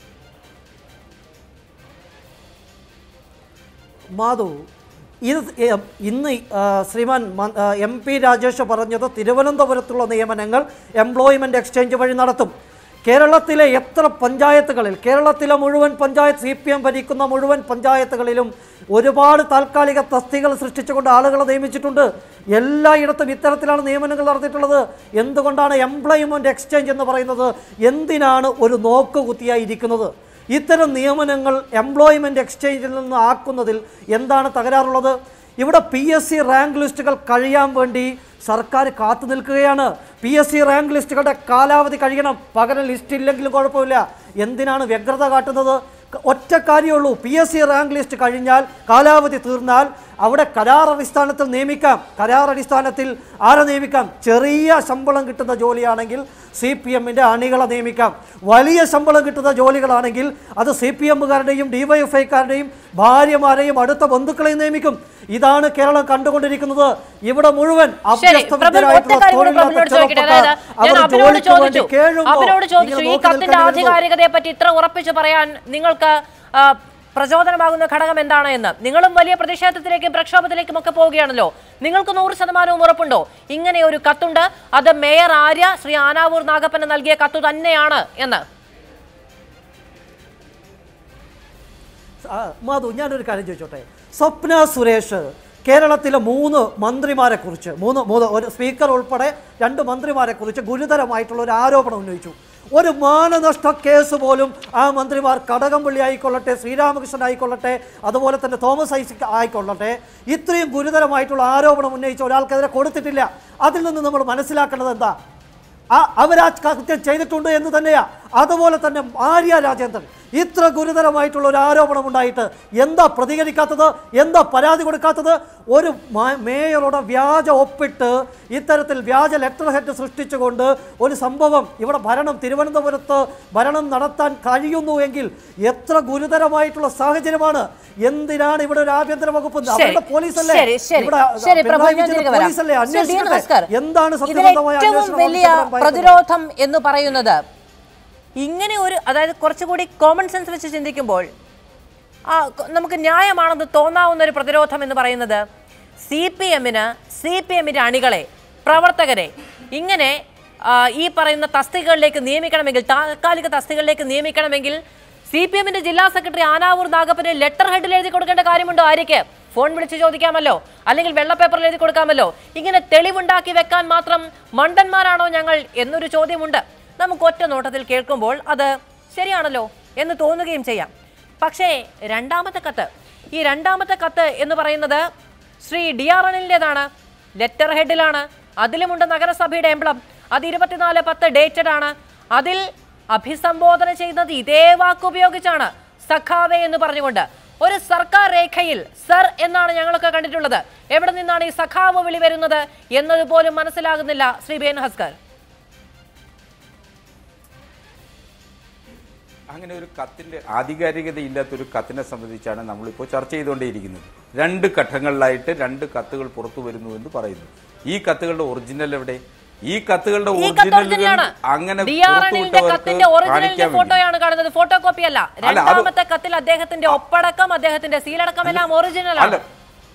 മാധു ഇത് എ- ഇന്ന് ആ, ശ്രീമാൻ മ- ആ, എം പി രാജേഷ് പറഞ്ഞത് തിരുവനന്തപുരത്തുള്ള നിയമനങ്ങൾ എംപ്ലോയ്മെന്റ് എക്സ്ചേഞ്ച് വഴി നടത്തും കേരളത്തിലെ എത്ര പഞ്ചായത്തുകളിൽ കേരളത്തിലെ മുഴുവൻ പഞ്ചായത്ത് സി പി എം ഭരിക്കുന്ന മുഴുവൻ പഞ്ചായത്തുകളിലും ഒരുപാട് താൽക്കാലിക തസ്തികൾ സൃഷ്ടിച്ചുകൊണ്ട് ആളുകളെ നിയമിച്ചിട്ടുണ്ട് എല്ലായിടത്തും ഇത്തരത്തിലാണ് നിയമനങ്ങൾ നടത്തിയിട്ടുള്ളത് എന്തുകൊണ്ടാണ് എംപ്ലോയ്മെന്റ് എക്സ്ചേഞ്ച് എന്ന് പറയുന്നത് എന്തിനാണ് ഒരു നോക്കുകുത്തിയായി ഇരിക്കുന്നത് ഇത്തരം നിയമനങ്ങൾ എംപ്ലോയ്മെന്റ് എക്സ്ചേഞ്ചിൽ നിന്ന് ആക്കുന്നതിൽ എന്താണ് തകരാറുള്ളത് ഇവിടെ പി എസ് സി റാങ്ക് ലിസ്റ്റുകൾ കഴിയാൻ വേണ്ടി സർക്കാർ കാത്തു നിൽക്കുകയാണ് പി എസ് സി റാങ്ക് ലിസ്റ്റുകളുടെ കാലാവധി കഴിയണം പകരം ലിസ്റ്റ് ഇല്ലെങ്കിലും കുഴപ്പമില്ല എന്തിനാണ് വ്യഗ്രത കാട്ടുന്നത് ഒറ്റ കാര്യമുള്ളൂ P S C rank list കഴിഞ്ഞാൽ കാലാവധി തീർന്നാൽ അവിടെ കരാർ അടിസ്ഥാനത്തിൽ നിയമിക്കാം കരാർ അടിസ്ഥാനത്തിൽ ആരെ നിയമിക്കാം ചെറിയ ശമ്പളം കിട്ടുന്ന ജോലിയാണെങ്കിൽ സി പി എമ്മിൻ്റെ അണികളെ നിയമിക്കാം വലിയ ശമ്പളം കിട്ടുന്ന ജോലികളാണെങ്കിൽ അത് സി പി എമ്മുകാരുടെയും ഡിവൈഎഫ്ഐക്കാരുടെയും ഭാര്യമാരെയും അടുത്ത ബന്ധുക്കളെയും നിയമിക്കും ഇതാണ് കേരളം കണ്ടുകൊണ്ടിരിക്കുന്നത് ഇവിടെ മുഴുവൻ ശരി പ്രബൽ ഒറ്റ അഭ്യസ്തവിദ്യരായിട്ടുള്ള കാര്യം കൂടി തൊഴിലില്ലാത്ത പ്രബലിനോട് ചോദിക്കട്ടെ ചെറുപ്പക്കാർ അതായത് ഞാൻ അവർ അഭിനോട് ജോലിക്ക് വേണ്ടി ചോദിച്ചു കേഴുമ്പോൾ അഭിനോട് ചോദിച്ചു ഇങ്ങനെ ഈ നോക്കി കത്തിന്റെ നിൽക്കേണ്ടി വരുന്നു. ആധികാരികതയെ പറ്റി ഇത്ര ഉറപ്പിച്ച് പറയാൻ നിങ്ങൾക്ക് ആ, പ്രചോദനമാകുന്ന ഘടകം എന്താണ് എന്ന് നിങ്ങളും വലിയ പ്രതിഷേധത്തിലേക്കും പ്രക്ഷോഭത്തിലേക്കും ഒക്കെ പോവുകയാണല്ലോ നിങ്ങൾക്ക് നൂറ് ശതമാനവും ഉറപ്പുണ്ടോ ഇങ്ങനെ ഒരു കത്തുണ്ട് അത് മേയർ ആര്യ ശ്രീ ആനാവൂർ നാഗപ്പന് നൽകിയ കത്ത് തന്നെയാണ് എന്ന് ആ, മാധു ഞാനൊരു കാര്യം ചോദിച്ചോട്ടെ സ്വപ്ന സുരേഷ് കേരളത്തിലെ മൂന്ന് മന്ത്രിമാരെ കുറിച്ച് മൂന്ന് മൂന്ന് ഒരു സ്പീക്കർ ഉൾപ്പെടെ രണ്ട് മന്ത്രിമാരെ കുറിച്ച് ഗുരുതരമായിട്ടുള്ള ഒരു ആരോപണം ഉന്നയിച്ചു ഒരു മാനനഷ്ട കേസ് പോലും ആ മന്ത്രിമാർ കടകംപള്ളി ആയിക്കൊള്ളട്ടെ ശ്രീരാമകൃഷ്ണൻ ആയിക്കൊള്ളട്ടെ അതുപോലെ തന്നെ തോമസ് ഐസക് ആയിക്കൊള്ളട്ടെ ഇത്രയും ഗുരുതരമായിട്ടുള്ള ആരോപണം ഉന്നയിച്ച ഒരാൾക്കെതിരെ കൊടുത്തിട്ടില്ല അതിൽ നിന്ന് നമ്മൾ മനസ്സിലാക്കേണ്ടത് എന്താ ആ അവരാ കൃത്യം ചെയ്തിട്ടുണ്ട് എന്ന് തന്നെയാ അതുപോലെ തന്നെ ആര്യ രാജേന്ദ്രൻ ഇത്ര ഗുരുതരമായിട്ടുള്ള ഒരു ആരോപണം ഉണ്ടായിട്ട് എന്താ പ്രതികരിക്കാത്തത് എന്താ പരാതി കൊടുക്കാത്തത് ഒരു മ- മേയറുടെ വ്യാജ ഒപ്പിട്ട് ഇത്തരത്തിൽ വ്യാജ ലെറ്റർ ഹെഡ് സൃഷ്ടിച്ചുകൊണ്ട് ഒരു സംഭവം ഇവിടെ ഭരണം തിരുവനന്തപുരത്ത് ഭരണം നടത്താൻ കഴിയുന്നു എങ്കിൽ എത്ര ഗുരുതരമായിട്ടുള്ള സാഹചര്യമാണ് എന്തിനാണ് ഇവിടെ ഒരു ആഭ്യന്തര വകുപ്പ് ശരി, അവരുടെ പോലീസല്ലേ ശരി, ശരി, ഇവിടെ ശരി, പ്രഭു, പിണറായി ഞാൻ വിജയന്റെ ഇതിലേക്ക് വരാം. പോലീസല്ലേ ശ്രീ ഡി. എൻ. അന്വേഷിക്കട്ടെ ഭാസ്കർ, എന്താണ് ഇതിൽ സത്യസന്ധമായ ഏറ്റവും അന്വേഷണം വലിയ ആവശ്യപ്പെടാൻ ഭയക്കുന്നത്? പ്രതിരോധം എന്ന് പറയുന്നത് ഇങ്ങനെ ഒരു അതായത് കുറച്ചുകൂടി കോമൺ സെൻസ് വെച്ച് ചിന്തിക്കുമ്പോൾ ആ കൊ- നമുക്ക് ന്യായമാണെന്ന് തോന്നാവുന്ന ഒരു പ്രതിരോധം എന്ന് പറയുന്നത് സി പി എമ്മിന് സി പി എമ്മിന്റെ അണികളെ പ്രവർത്തകരെ ഇങ്ങനെ ആ, ഈ പറയുന്ന തസ്തികകളിലേക്ക് നിയമിക്കണമെങ്കിൽ താൽക്കാലിക തസ്തികകളിലേക്ക് നിയമിക്കണമെങ്കിൽ സി പി എമ്മിന്റെ ജില്ലാ സെക്രട്ടറി ആനാവൂർ നാഗപ്പന് ലെറ്റർ ഹെഡിൽ എഴുതി കൊടുക്കേണ്ട കാര്യമുണ്ടോ ആര്യക്ക് ഫോൺ വിളിച്ച് ചോദിക്കാമല്ലോ അല്ലെങ്കിൽ വെള്ള പേപ്പറിൽ എഴുതി കൊടുക്കാമല്ലോ ഇങ്ങനെ തെളിവുണ്ടാക്കി വെക്കാൻ മാത്രം മണ്ടന്മാരാണോ ഞങ്ങൾ എന്നൊരു ചോദ്യമുണ്ട് നമുക്ക് ഒറ്റ നോട്ടത്തിൽ കേൾക്കുമ്പോൾ അത് ശരിയാണല്ലോ എന്ന് തോന്നുകയും ചെയ്യാം പക്ഷേ രണ്ടാമത്തെ കത്ത് ഈ രണ്ടാമത്തെ കത്ത് എന്ന് പറയുന്നത് ശ്രീ ഡി ആർ എണ്ണിൻ്റെതാണ് ലെറ്റർ ഹെഡിലാണ് അതിലുമുണ്ട് നഗരസഭയുടെ എംബ്ലം അത് ഇരുപത്തിനാല് പത്ത് ഡേറ്റഡ് ആണ് അതിൽ അഭിസംബോധന ചെയ്യുന്നത് ഇതേ വാക്ക് ഉപയോഗിച്ചാണ് സഖാവെ എന്ന് പറഞ്ഞുകൊണ്ട് ഒരു സർക്കാർ രേഖയിൽ സർ എന്നാണ് ഞങ്ങളൊക്കെ കണ്ടിട്ടുള്ളത് എവിടെ നിന്നാണ് ഈ സഖാവ് വിളി വരുന്നത് എന്നത് പോലും മനസ്സിലാകുന്നില്ല ശ്രീ ബേൻ ഹസ്കർ അങ്ങനെ ഒരു കത്തിന്റെ ആധികാരികത ഇല്ലാത്ത ഒരു കത്തിനെ സംബന്ധിച്ചാണ് നമ്മളിപ്പോൾ ചർച്ച ചെയ്തുകൊണ്ടേയിരിക്കുന്നത് രണ്ട് ഘട്ടങ്ങളിലായിട്ട് രണ്ട് കത്തുകൾ പുറത്തു വരുന്നു എന്ന് പറയുന്നു ഈ കത്തുകളുടെ ഒറിജിനൽ എവിടെ ഈ കത്തുകളുടെ ഈ കത്ത് ഒറിജിനലുകൾ ഒറിജിനലാണ് അങ്ങനെ ഡി ആർ എണ്ണിന്റെ കത്തിന്റെ ഒറിജിനലിന്റെ ഫോട്ടോയാണ് കാണുന്നത് ഫോട്ടോ കോപ്പി അല്ല അത് രണ്ടാമത്തെ കത്തിൽ അദ്ദേഹത്തിന്റെ ഒപ്പടക്കം അദ്ദേഹത്തിന്റെ സീലടക്കം എല്ലാം ഒറിജിനൽ അല്ല ആണ്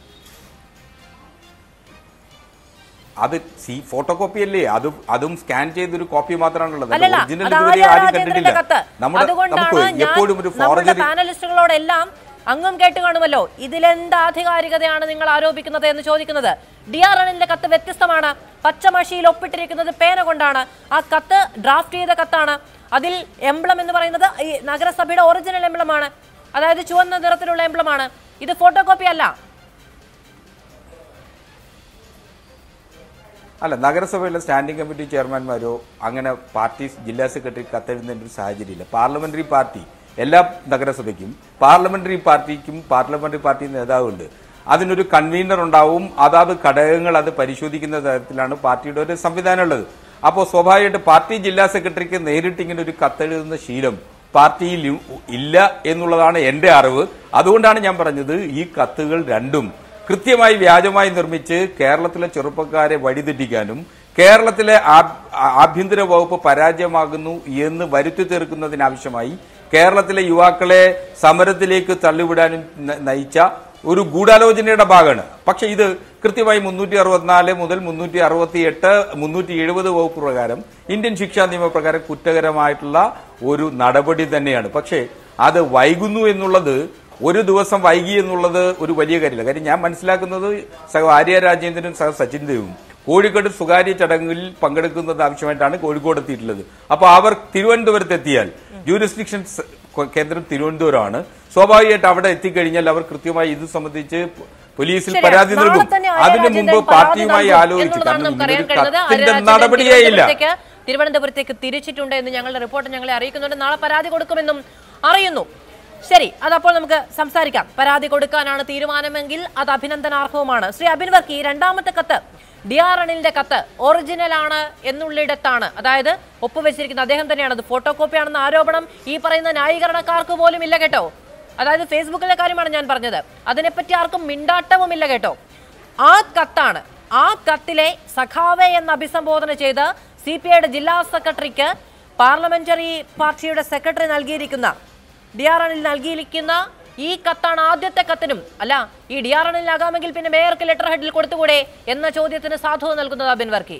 അത് സി ഫോട്ടോ കോപ്പി അല്ലേ അത് അതും സ്കാൻ ചെയ്തൊരു കോപ്പി മാത്രമാണുള്ളത് അല്ലല്ല ഒറിജിനൽ അത് ഇതുവരെ ആര്യ ആരും രാജേന്ദ്രന്റെ കണ്ടിട്ടില്ല കത്ത് നമ്മുടെ അതുകൊണ്ടാണ് നമുക്ക് ഞാൻ എപ്പോഴും ഒരു നമ്മുടെ ഫോർജറി പാനലിസ്റ്റുകളോടെല്ലാം അങ്ങും കേട്ട് കാണുമല്ലോ ഇതിലെന്ത് ആധികാരികതയാണ് നിങ്ങൾ ആരോപിക്കുന്നത് എന്ന് ചോദിക്കുന്നത് ഡി ആർ എണ്ണിന്റെ കത്ത് വ്യത്യസ്തമാണ് പച്ചമഷിയിൽ ഒപ്പിട്ടിരിക്കുന്നത് പേന കൊണ്ടാണ് ആ കത്ത് ഡ്രാഫ്റ്റ് ചെയ്ത കത്താണ് അതിൽ എംബ്ലം എന്ന് പറയുന്നത് ഈ നഗരസഭയുടെ ഒറിജിനൽ എംബ്ലമാണ് അതായത് ചുവന്ന നിറത്തിലുള്ള എംബ്ലമാണ് ഇത് ഫോട്ടോ കോപ്പി അല്ല അല്ല നഗരസഭയിലെ സ്റ്റാൻഡിംഗ് കമ്മിറ്റി ചെയർമാൻമാരോ അങ്ങനെ പാർട്ടി ജില്ലാ സെക്രട്ടറി കത്തെഴുതുന്നതിന്റെ ഒരു സാഹചര്യമില്ല പാർലമെന്ററി പാർട്ടി എല്ലാ നഗരസഭയ്ക്കും പാർലമെന്ററി പാർട്ടിക്കും പാർലമെന്ററി പാർട്ടി നേതാവുണ്ട് അതിനൊരു കൺവീനർ ഉണ്ടാവും അതാത് ഘടകങ്ങൾ അത് പരിശോധിക്കുന്ന തരത്തിലാണ് പാർട്ടിയുടെ ഒരു സംവിധാനം ഉള്ളത് അപ്പോൾ സ്വാഭാവികമായിട്ട് പാർട്ടി ജില്ലാ സെക്രട്ടറിക്ക് നേരിട്ട് ഇങ്ങനെ ഒരു കത്തെഴുതുന്ന ശീലം പാർട്ടിയിൽ ഇല്ല എന്നുള്ളതാണ് എന്റെ അറിവ് അതുകൊണ്ടാണ് ഞാൻ പറഞ്ഞത് ഈ കത്തുകൾ രണ്ടും കൃത്യമായി വ്യാജമായി നിർമ്മിച്ച് കേരളത്തിലെ ചെറുപ്പക്കാരെ വഴിതെറ്റിക്കാനും കേരളത്തിലെ ആ- ആഭ്യന്തര വകുപ്പ് പരാജയമാകുന്നു എന്ന് വരുത്തി തീർക്കുന്നതിനാവശ്യമായി കേരളത്തിലെ യുവാക്കളെ സമരത്തിലേക്ക് തള്ളിവിടാനും ന- നയിച്ച ഒരു ഗൂഢാലോചനയുടെ ഭാഗമാണ് പക്ഷെ ഇത് കൃത്യമായി മുന്നൂറ്റി അറുപത്തിനാല് മുതൽ മുന്നൂറ്റി അറുപത്തി എട്ട് മുന്നൂറ്റി എഴുപത് വകുപ്പ് പ്രകാരം ഇന്ത്യൻ ശിക്ഷാ നിയമപ്രകാരം കുറ്റകരമായിട്ടുള്ള ഒരു നടപടി തന്നെയാണ് പക്ഷേ അത് വൈകുന്നു എന്നുള്ളത് ഒരു ദിവസം വൈകി എന്നുള്ളത് ഒരു വലിയ കാര്യമില്ല കാര്യം ഞാൻ മനസ്സിലാക്കുന്നത് സഹ ആര്യ രാജേന്ദ്രനും സഹ സച്ചിൻ ദേവും കോഴിക്കോട് സ്വകാര്യ ചടങ്ങിൽ പങ്കെടുക്കുന്നത് ആവശ്യമായിട്ടാണ് കോഴിക്കോട് എത്തിയിട്ടുള്ളത് അപ്പോൾ അവർ തിരുവനന്തപുരത്ത് എത്തിയാൽ ജൂരിസ്ഡിക്ഷൻ സ- കൊ- കേന്ദ്രം തിരുവനന്തപുരമാണ് സ്വാഭാവികമായിട്ട് അവിടെ എത്തിക്കഴിഞ്ഞാൽ അവർ കൃത്യമായി ഇത് സംബന്ധിച്ച് പ- പോലീസിൽ ശരിയാണ്. പരാതി നാളെ നൽകും തന്നെ ആര്യ അതിനു മുമ്പ് രാജേന്ദ്രൻ പാർട്ടിയുമായി പരാതി ആലോചിച്ചു നൽകും കാരണം എന്നുള്ളതാണ് ഇങ്ങനൊരു നമുക്കറിയാൻ കഴിയുന്നത്. ആര്യ കത്തിന്റെ രാജേന്ദ്രൻ നടപടിയേ ഇല്ല തിരുവനന്തപുരത്തേക്ക് തിരുവനന്തപുരത്തേക്ക് തിരിച്ചിട്ടുണ്ട് എന്ന് ഞങ്ങളുടെ റിപ്പോർട്ട് ഞങ്ങളെ അറിയിക്കുന്നുണ്ട് നാളെ പരാതി കൊടുക്കുമെന്നും അറിയുന്നു ശരി അതപ്പോൾ നമുക്ക് സംസാരിക്കാം പരാതി കൊടുക്കാനാണ് തീരുമാനമെങ്കിൽ അത് അഭിനന്ദനാർഹവുമാണ് ശ്രീ അബിൻ വർക്കി രണ്ടാമത്തെ കത്ത് ഡി ആർ അണിലിന്റെ കത്ത് ഒറിജിനൽ ആണ് എന്നുള്ളിടത്താണ് അതായത് ഒപ്പുവെച്ചിരിക്കുന്ന അദ്ദേഹം തന്നെയാണ് അത് ഫോട്ടോ കോപ്പിയാണെന്ന ആരോപണം ഈ പറയുന്ന ന്യായീകരണക്കാർക്ക് പോലും ഇല്ല കേട്ടോ അതായത് ഫേസ്ബുക്കിലെ കാര്യമാണ് ഞാൻ പറഞ്ഞത് അതിനെപ്പറ്റി ആർക്കും മിണ്ടാട്ടവുമില്ല കേട്ടോ ആ കത്താണ് ആ കത്തിലെ സഖാവെ എന്ന് അഭിസംബോധന ചെയ്ത് സി പി ഐയുടെ ജില്ലാ സെക്രട്ടറിക്ക് പാർലമെന്ററി പാർട്ടിയുടെ സെക്രട്ടറി നൽകിയിരിക്കുന്ന ഡി ആർ എണിൽ നൽകിയിരിക്കുന്ന ഈ കത്താണ് ആദ്യത്തെ കത്തിനും അല്ല ഈ ഡി ആർ എണിലാകാമെങ്കിൽ പിന്നെ മേയർക്ക് ലെറ്റർ ഹെഡിൽ കൊടുത്തുകൂടെ എന്ന ചോദ്യത്തിന് സാധുത നൽകുന്നത് അബിൻ വർക്കി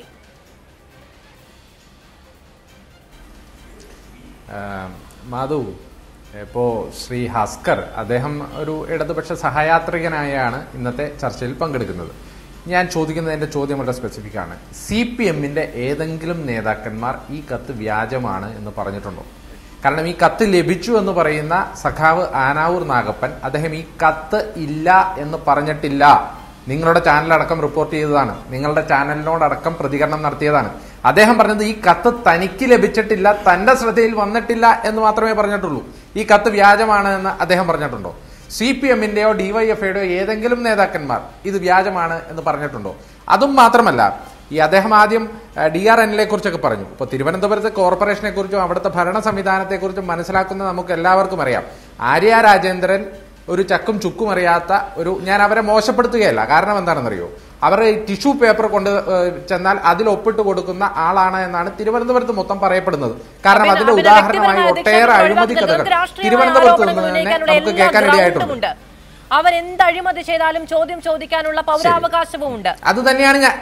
ആം, മാധു ഇപ്പോ ശ്രീ ഹസ്കർ അദ്ദേഹം ഒരു ഇടതുപക്ഷ സഹയാത്രികനായാണ് ഇന്നത്തെ ചർച്ചയിൽ പങ്കെടുക്കുന്നത് ഞാൻ ചോദിക്കുന്നത് എന്റെ ചോദ്യം വളരെ സ്പെസിഫിക് ആണ് സി പി എമ്മിന്റെ ഏതെങ്കിലും നേതാക്കന്മാർ ഈ കത്ത് വ്യാജമാണ് എന്ന് പറഞ്ഞിട്ടുണ്ടോ കാരണം ഈ കത്ത് ലഭിച്ചു എന്ന് പറയുന്ന സഖാവ് ആനാവൂർ നാഗപ്പൻ അദ്ദേഹം ഈ കത്ത് ഇല്ല എന്ന് പറഞ്ഞിട്ടില്ല നിങ്ങളുടെ ചാനലടക്കം റിപ്പോർട്ട് ചെയ്തതാണ് നിങ്ങളുടെ ചാനലിനോടടക്കം പ്രതികരണം നടത്തിയതാണ് അദ്ദേഹം പറഞ്ഞത് ഈ കത്ത് തനിക്ക് ലഭിച്ചിട്ടില്ല തന്റെ ശ്രദ്ധയിൽ വന്നിട്ടില്ല എന്ന് മാത്രമേ പറഞ്ഞിട്ടുള്ളൂ ഈ കത്ത് വ്യാജമാണ് എന്ന് അദ്ദേഹം പറഞ്ഞിട്ടുണ്ടോ സി പി എമ്മിന്റെയോ ഡിവൈഎഫ്ഐയുടെയോ ഏതെങ്കിലും നേതാക്കന്മാർ ഇത് വ്യാജമാണ് എന്ന് പറഞ്ഞിട്ടുണ്ടോ അതും മാത്രമല്ല ഈ അദ്ദേഹം ആദ്യം ഡി ആർ എന്നിലെ കുറിച്ചൊക്കെ പറഞ്ഞു ഇപ്പൊ തിരുവനന്തപുരത്തെ കോർപ്പറേഷനെ കുറിച്ചും അവിടുത്തെ ഭരണ സംവിധാനത്തെക്കുറിച്ചും മനസ്സിലാക്കുന്ന നമുക്ക് എല്ലാവർക്കും അറിയാം ആര്യ രാജേന്ദ്രൻ ഒരു ചക്കും ചുക്കും അറിയാത്ത ഒരു ഞാൻ അവരെ മോശപ്പെടുത്തുകയല്ല കാരണം എന്താണെന്നറിയോ അവർ ടിഷ്യൂ പേപ്പർ കൊണ്ട് ഏഹ്, ചെന്നാൽ അതിൽ ഒപ്പിട്ട് കൊടുക്കുന്ന ആളാണ് എന്നാണ് തിരുവനന്തപുരത്ത് മൊത്തം പറയപ്പെടുന്നത് കാരണം അബിൻ- അതിന്റെ അബിൻ ഉദാഹരണമായി വ്യക്തിപരമായ ഒട്ടേറെ അധിക്ഷേപം അഴിമതി ഒഴിവാക്കുന്നത് കഥകൾ നിങ്ങൾക്ക് രാഷ്ട്രീയമായ തിരുവനന്തപുരത്ത് ആരോപണങ്ങൾ നിന്ന് തന്നെ ഉന്നയിക്കാനുള്ള നമുക്ക് എല്ലാ കേൾക്കാൻ ഇടയായിട്ടുണ്ട് ഗ്രൗണ്ടുമുണ്ട്. അവർ എന്ത് അഴിമതി ചെയ്താലും ചോദ്യം ചോദിക്കാനുള്ള പൗരാവകാശവും ഉണ്ട് അത് തന്നെയാണ് ഞാൻ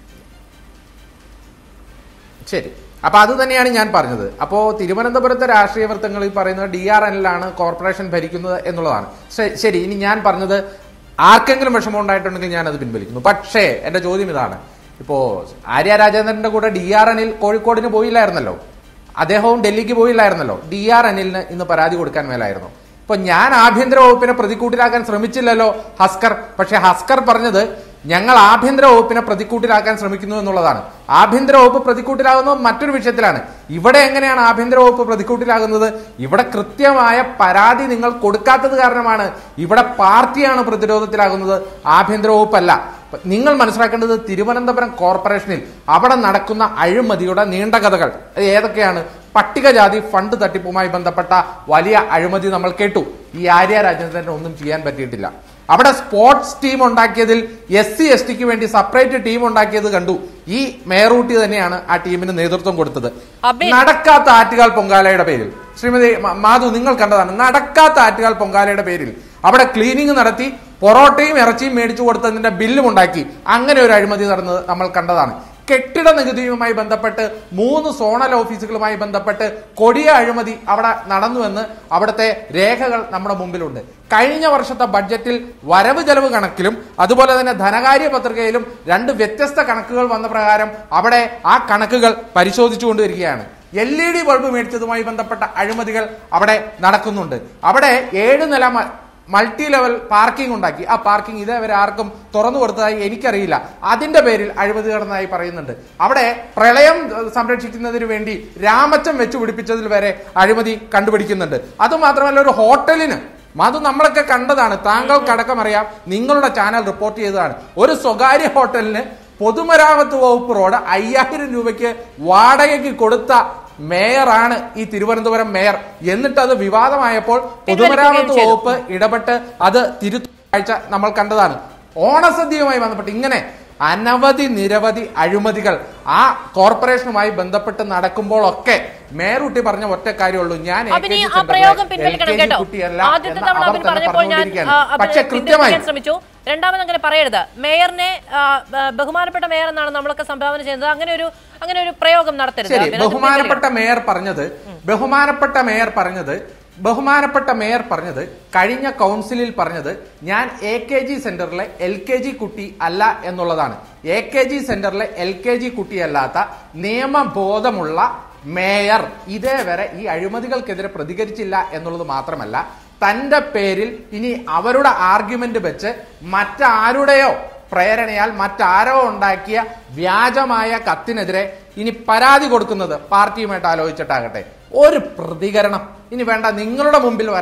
ശരി അപ്പൊ അത് തന്നെയാണ് ഞാൻ പറഞ്ഞത് അപ്പോ തിരുവനന്തപുരത്തെ രാഷ്ട്രീയ വൃത്തങ്ങളിൽ പറയുന്നത് ഡി ആർ എന്നിലാണ് കോർപ്പറേഷൻ ഭരിക്കുന്നത് എന്നുള്ളതാണ് ശ- ശരി ഇനി ഞാൻ പറഞ്ഞത് ആർക്കെങ്കിലും വിഷമം ഉണ്ടായിട്ടുണ്ടെങ്കിൽ ഞാൻ അത് പിൻവലിക്കുന്നു പക്ഷേ എന്റെ ചോദ്യം ഇതാണ് ഇപ്പോ ആര്യ രാജേന്ദ്രന്റെ കൂടെ ഡി ആർ എനിൽ കോഴിക്കോടിന് പോയില്ലായിരുന്നല്ലോ അദ്ദേഹവും ഡൽഹിക്ക് പോയില്ലായിരുന്നല്ലോ ഡി ആർ എനിലിന് ഇന്ന് പരാതി കൊടുക്കാൻ മേലായിരുന്നു ഇപ്പൊ ഞാൻ ആഭ്യന്തര വകുപ്പിനെ പ്രതിക്കൂട്ടിലാക്കാൻ ശ്രമിച്ചില്ലല്ലോ ഹസ്കർ പക്ഷെ ഹസ്കർ പറഞ്ഞത് ഞങ്ങൾ ആഭ്യന്തര വകുപ്പിനെ പ്രതിക്കൂട്ടിലാക്കാൻ ശ്രമിക്കുന്നു എന്നുള്ളതാണ് ആഭ്യന്തര വകുപ്പ് പ്രതിക്കൂട്ടിലാകുന്നത് മറ്റൊരു വിഷയത്തിലാണ് ഇവിടെ എങ്ങനെയാണ് ആഭ്യന്തര വകുപ്പ് പ്രതിക്കൂട്ടിലാകുന്നത് ഇവിടെ കൃത്യമായ പരാതി നിങ്ങൾ കൊടുക്കാത്തത് കാരണമാണ് ഇവിടെ പാർട്ടിയാണ് പ്രതിരോധത്തിലാകുന്നത് ആഭ്യന്തര വകുപ്പല്ല നിങ്ങൾ മനസ്സിലാക്കേണ്ടത് തിരുവനന്തപുരം കോർപ്പറേഷനിൽ അവിടെ നടക്കുന്ന അഴിമതിയുടെ നീണ്ട കഥകൾ അത് ഏതൊക്കെയാണ് പട്ടികജാതി ഫണ്ട് തട്ടിപ്പുമായി ബന്ധപ്പെട്ട വലിയ അഴിമതി നമ്മൾ കേട്ടു ഈ ആര്യ രാജേന്ദ്രന് ഒന്നും ചെയ്യാൻ പറ്റിയിട്ടില്ല അവിടെ സ്പോർട്സ് ടീം ഉണ്ടാക്കിയതിൽ എസ് സി എസ് ടിക്ക് വേണ്ടി സെപ്പറേറ്റ് ടീം ഉണ്ടാക്കിയത് കണ്ടു ഈ മേറൂട്ടി തന്നെയാണ് ആ ടീമിന് നേതൃത്വം കൊടുത്തത് അബിൻ. നടക്കാത്ത ആറ്റുകാൽ പൊങ്കാലയുടെ പേരിൽ ശ്രീമതി മ- മാധു നിങ്ങൾ കണ്ടതാണ് നടക്കാത്ത ആറ്റുകാൽ പൊങ്കാലയുടെ പേരിൽ അവിടെ ക്ലീനിങ് നടത്തി പൊറോട്ടയും ഇറച്ചിയും മേടിച്ചു കൊടുത്തതിന്റെ ബില്ലും ഉണ്ടാക്കി അങ്ങനെ ഒരു അഴിമതി നടന്നത് നമ്മൾ കണ്ടതാണ് കെട്ടിട നികുതിയുമായി ബന്ധപ്പെട്ട് മൂന്ന് സോണൽ ഓഫീസുകളുമായി ബന്ധപ്പെട്ട് കൊടിയ അഴിമതി അവിടെ നടന്നുവെന്ന് അവിടുത്തെ രേഖകൾ നമ്മുടെ മുമ്പിലുണ്ട് കഴിഞ്ഞ വർഷത്തെ ബഡ്ജറ്റിൽ വരവ് ചെലവ് കണക്കിലും അതുപോലെ തന്നെ ധനകാര്യ പത്രികയിലും രണ്ട് വ്യത്യസ്ത കണക്കുകൾ വന്ന പ്രകാരം അവിടെ ആ കണക്കുകൾ പരിശോധിച്ചുകൊണ്ടിരിക്കുകയാണ് എൽ ഇ ഡി ബൾബ് മേടിച്ചതുമായി ബന്ധപ്പെട്ട അഴിമതികൾ അവിടെ നടക്കുന്നുണ്ട് അവിടെ ഏഴ് നില മ- മൾട്ടി ലെവൽ പാർക്കിംഗ് ഉണ്ടാക്കി ആ പാർക്കിംഗ് ഇതേവരെ ആർക്കും തുറന്നു കൊടുത്തതായി എനിക്കറിയില്ല അതിന്റെ പേരിൽ അഴിമതി നടന്നതായി പറയുന്നുണ്ട് അവിടെ പ്രളയം ഏഹ്, സംരക്ഷിക്കുന്നതിന് വേണ്ടി രാമച്ചം വെച്ച് പിടിപ്പിച്ചതിൽ വരെ അഴിമതി കണ്ടുപിടിക്കുന്നുണ്ട് അതുമാത്രമല്ല ഒരു ഹോട്ടലിന് അത് നമ്മളൊക്കെ കണ്ടതാണ് താങ്കൾക്കടക്കം അറിയാം നിങ്ങളുടെ ചാനൽ റിപ്പോർട്ട് ചെയ്തതാണ് ഒരു സ്വകാര്യ ഹോട്ടലിന് പൊതുമരാമത്ത് വകുപ്പ് റോഡ് അയ്യായിരം രൂപയ്ക്ക് വാടകയ്ക്ക് കൊടുത്ത മേയറാണ് ഈ തിരുവനന്തപുരം മേയർ എന്നിട്ട് അത് വിവാദമായപ്പോൾ പൊതുമരാമത്ത് ചെയ്തു. വകുപ്പ് ഇടപെട്ട് അത് തിരുത്തു കാഴ്ച നമ്മൾ കണ്ടതാണ് ഓണസദ്യയുമായി ബന്ധപ്പെട്ട് ഇങ്ങനെ അനവധി നിരവധി അഴിമതികൾ ആ കോർപ്പറേഷനുമായി ബന്ധപ്പെട്ട് നടക്കുമ്പോഴൊക്കെ മേയറുട്ടി പറഞ്ഞ ഒറ്റ കാര്യമുള്ളൂ ഞാൻ അബിന് ഈ ആ പ്രയോഗം പിൻവലിക്കണം കേട്ടോ ആദ്യത്തെ തവണ അബിൻ പറഞ്ഞപ്പോൾ ഞാൻ ആ, അബിന് പക്ഷെ കൃത്യമായി പിൻവലിക്കാൻ ശ്രമിച്ചു രണ്ടാമത് അങ്ങനെ പറയരുത് മേയറിനെ ആ, ബ- ബഹുമാനപ്പെട്ട മേയർ എന്നാണ് നമ്മളൊക്കെ സംഭാവന ചെയ്യുന്നത് അങ്ങനെ ഒരു അങ്ങനെ ഒരു പ്രയോഗം നടത്തരുത് ശരി അബിൻ, അത് ബഹുമാനപ്പെട്ട മേയർ പറഞ്ഞത് ബഹുമാനപ്പെട്ട മേയർ പറഞ്ഞത് ബഹുമാനപ്പെട്ട മേയർ പറഞ്ഞത് കഴിഞ്ഞ കൗൺസിലിൽ പറഞ്ഞത് ഞാൻ എ കെ ജി സെന്ററിലെ എൽ കെ ജി കുട്ടി അല്ല എന്നുള്ളതാണ് എ കെ ജി സെന്ററിലെ എൽ കെ ജി കുട്ടിയല്ലാത്ത നിയമബോധമുള്ള മേയർ ഇതേവരെ ഈ അഴിമതികൾക്കെതിരെ പ്രതികരിച്ചില്ല എന്നുള്ളത് മാത്രമല്ല തന്റെ പേരിൽ ഇനി അവരുടെ ആർഗ്യുമെന്റ് വെച്ച് മറ്റാരുടെയോ പ്രേരണയാൽ മറ്റാരോ ഉണ്ടാക്കിയ വ്യാജമായ കത്തിനെതിരെ ഇനി പരാതി കൊടുക്കുന്നത് പാർട്ടിയുമായിട്ട് ആലോചിച്ചിട്ടാകട്ടെ ഒരു പ്രതികരണം ഇനി വേണ്ട നിങ്ങളുടെ മുമ്പിൽ വരണ്ട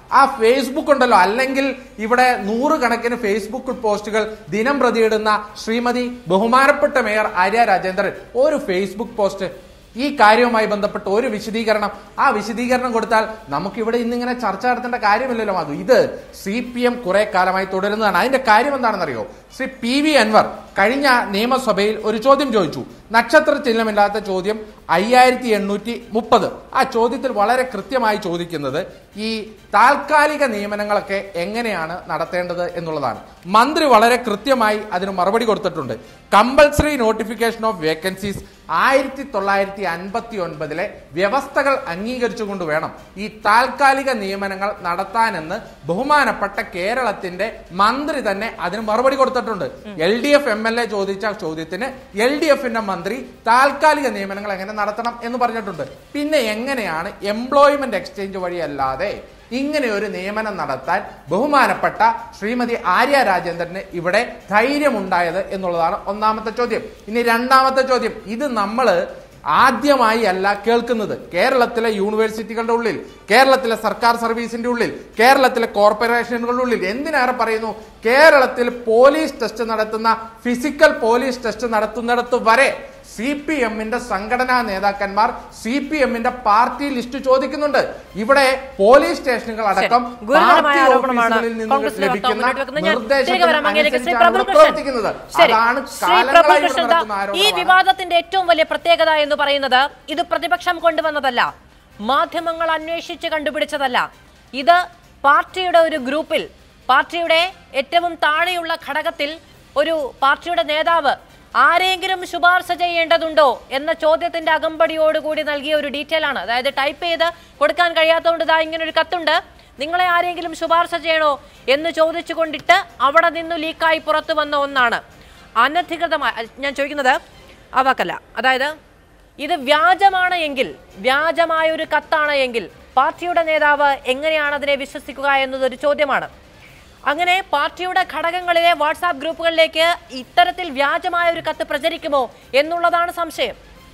ആ ഫേസ്ബുക്ക് ഉണ്ടല്ലോ അല്ലെങ്കിൽ ഇവിടെ നൂറുകണക്കിന് ഫേസ്ബുക്ക് പോസ്റ്റുകൾ ദിനം പ്രതിയിടുന്ന ശ്രീമതി ബഹുമാനപ്പെട്ട മേയർ ആര്യ രാജേന്ദ്രൻ ഒരു ഫേസ്ബുക്ക് പോസ്റ്റ് ഈ കാര്യവുമായി ബന്ധപ്പെട്ട് ഒരു വിശദീകരണം ആ വിശദീകരണം കൊടുത്താൽ നമുക്ക് ഇവിടെ ഇന്നിങ്ങനെ ചർച്ച നടത്തേണ്ട കാര്യമില്ലല്ലോ മാധു ഇത് സി പി എം കുറെ കാലമായി തുടരുന്നതാണ് അതിന്റെ കാര്യം എന്താണെന്നറിയോ ശ്രീ പി വി അൻവർ കഴിഞ്ഞ നിയമസഭയിൽ ഒരു ചോദ്യം ചോദിച്ചു നക്ഷത്ര ചിഹ്നമില്ലാത്ത ചോദ്യം അയ്യായിരത്തി എണ്ണൂറ്റി മുപ്പത് ആ ചോദ്യത്തിൽ വളരെ കൃത്യമായി ചോദിക്കുന്നത് ഈ താൽക്കാലിക നിയമനങ്ങളൊക്കെ എങ്ങനെയാണ് നടത്തേണ്ടത് എന്നുള്ളതാണ് മന്ത്രി വളരെ കൃത്യമായി അതിന് മറുപടി കൊടുത്തിട്ടുണ്ട് കമ്പൽസറി നോട്ടിഫിക്കേഷൻ ഓഫ് വേക്കൻസീസ് ആയിരത്തി തൊള്ളായിരത്തി അൻപത്തി ഒൻപതിലെ വ്യവസ്ഥകൾ അംഗീകരിച്ചുകൊണ്ട് വേണം ഈ താൽക്കാലിക നിയമനങ്ങൾ നടത്താനെന്ന് ബഹുമാനപ്പെട്ട കേരളത്തിന്റെ മന്ത്രി തന്നെ അതിന് മറുപടി കൊടുത്തിട്ടുണ്ട് L D F M L A ചോദിച്ച ചോദ്യത്തിന് എൽ ഡി എഫിന്റെ മന്ത്രി താൽക്കാലിക നിയമനങ്ങൾ എങ്ങനെ നടത്തണം എന്ന് പറഞ്ഞിട്ടുണ്ട് പിന്നെ എങ്ങനെയാണ് എംപ്ലോയ്മെന്റ് എക്സ്ചേഞ്ച് വഴിയല്ലാതെ ഇങ്ങനെ ഒരു നിയമനം നടത്താൻ ബഹുമാനപ്പെട്ട ശ്രീമതി ആര്യ രാജേന്ദ്രന് ഇവിടെ ധൈര്യമുണ്ടായത് എന്നുള്ളതാണ് ഒന്നാമത്തെ ചോദ്യം ഇനി രണ്ടാമത്തെ ചോദ്യം ഇത് നമ്മൾ ആദ്യമായി അല്ല കേൾക്കുന്നത് കേരളത്തിലെ യൂണിവേഴ്സിറ്റികളുടെ ഉള്ളിൽ കേരളത്തിലെ സർക്കാർ സർവീസിന്റെ ഉള്ളിൽ കേരളത്തിലെ കോർപ്പറേഷനുകളുടെ ഉള്ളിൽ എന്തിനേറെ പറയുന്നു കേരളത്തിൽ പോലീസ് ടെസ്റ്റ് നടത്തുന്ന ഫിസിക്കൽ പോലീസ് ടെസ്റ്റ് നടത്തുന്നിടത്ത് വരെ സി പി എമ്മിന്റെ സംഘടനാ നേതാക്കന്മാർ സി പി എമ്മിന്റെ പാർട്ടി ലിസ്റ്റ് ചോദിക്കുന്നുണ്ട് ഇവിടെ പോലീസ് സ്റ്റേഷനുകൾ അടക്കം ശരി. ഗുരുതരമായ പാർട്ടി ആരോപണമാണ് ഓഫീസുകളിൽ നിന്ന് കോൺഗ്രസിലെ വക്താവ് ലഭിക്കുന്ന മുന്നോട്ട് വെക്കുന്നത്. ഞാൻ തിരികെ നിർദ്ദേശത്തിന് വരാം അങ്ങയിലേക്ക്. ശ്രീ അനുസരിച്ചാണ് പ്രബുൽ ഇവിടെ പ്രവർത്തിക്കുന്നത് കൃഷ്ണൻ. ശരി. അതാണ് ശ്രീ കാലങ്ങളായി പ്രബുൽ ഇവിടെ കൃഷ്ണൻ നടക്കുന്ന ദാ, ഈ ആരോപണമാണ് വിവാദത്തിന്റെ ഏറ്റവും വലിയ പ്രത്യേകത എന്ന് പറയുന്നത് ഇത് പ്രതിപക്ഷം കൊണ്ടുവന്നതല്ല മാധ്യമങ്ങൾ അന്വേഷിച്ച് കണ്ടുപിടിച്ചതല്ല ഇത് പാർട്ടിയുടെ ഒരു ഗ്രൂപ്പിൽ പാർട്ടിയുടെ ഏറ്റവും താഴെയുള്ള ഘടകത്തിൽ ഒരു പാർട്ടിയുടെ നേതാവ് ആരെങ്കിലും ശുപാർശ ചെയ്യേണ്ടതുണ്ടോ എന്ന ചോദ്യത്തിന്റെ അകമ്പടിയോടുകൂടി നൽകിയ ഒരു ഡീറ്റെയിൽ ആണ് അതായത് ടൈപ്പ് ചെയ്ത് കൊടുക്കാൻ കഴിയാത്തതുകൊണ്ട് ഇതാ ഇങ്ങനെ ഒരു കത്തുണ്ട് നിങ്ങളെ ആരെങ്കിലും ശുപാർശ ചെയ്യണോ എന്ന് ചോദിച്ചുകൊണ്ടിട്ട് അവിടെ നിന്ന് ലീക്കായി പുറത്തു വന്ന ഒന്നാണ് അനധികൃതമായ ഞാൻ ചോദിക്കുന്നത് ആ വാക്കല്ല അതായത് ഇത് വ്യാജമാണ് എങ്കിൽ വ്യാജമായ ഒരു കത്താണ് എങ്കിൽ പാർട്ടിയുടെ നേതാവ് എങ്ങനെയാണ് അതിനെ വിശ്വസിക്കുക എന്നതൊരു ചോദ്യമാണ് അങ്ങനെ പാർട്ടിയുടെ ഘടകങ്ങളിലെ വാട്സാപ്പ് ഗ്രൂപ്പുകളിലേക്ക് ഇത്തരത്തിൽ വ്യാജമായ ഒരു കത്ത് പ്രചരിക്കുമോ എന്നുള്ളതാണ് സംശയം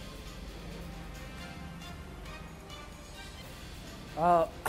ആ,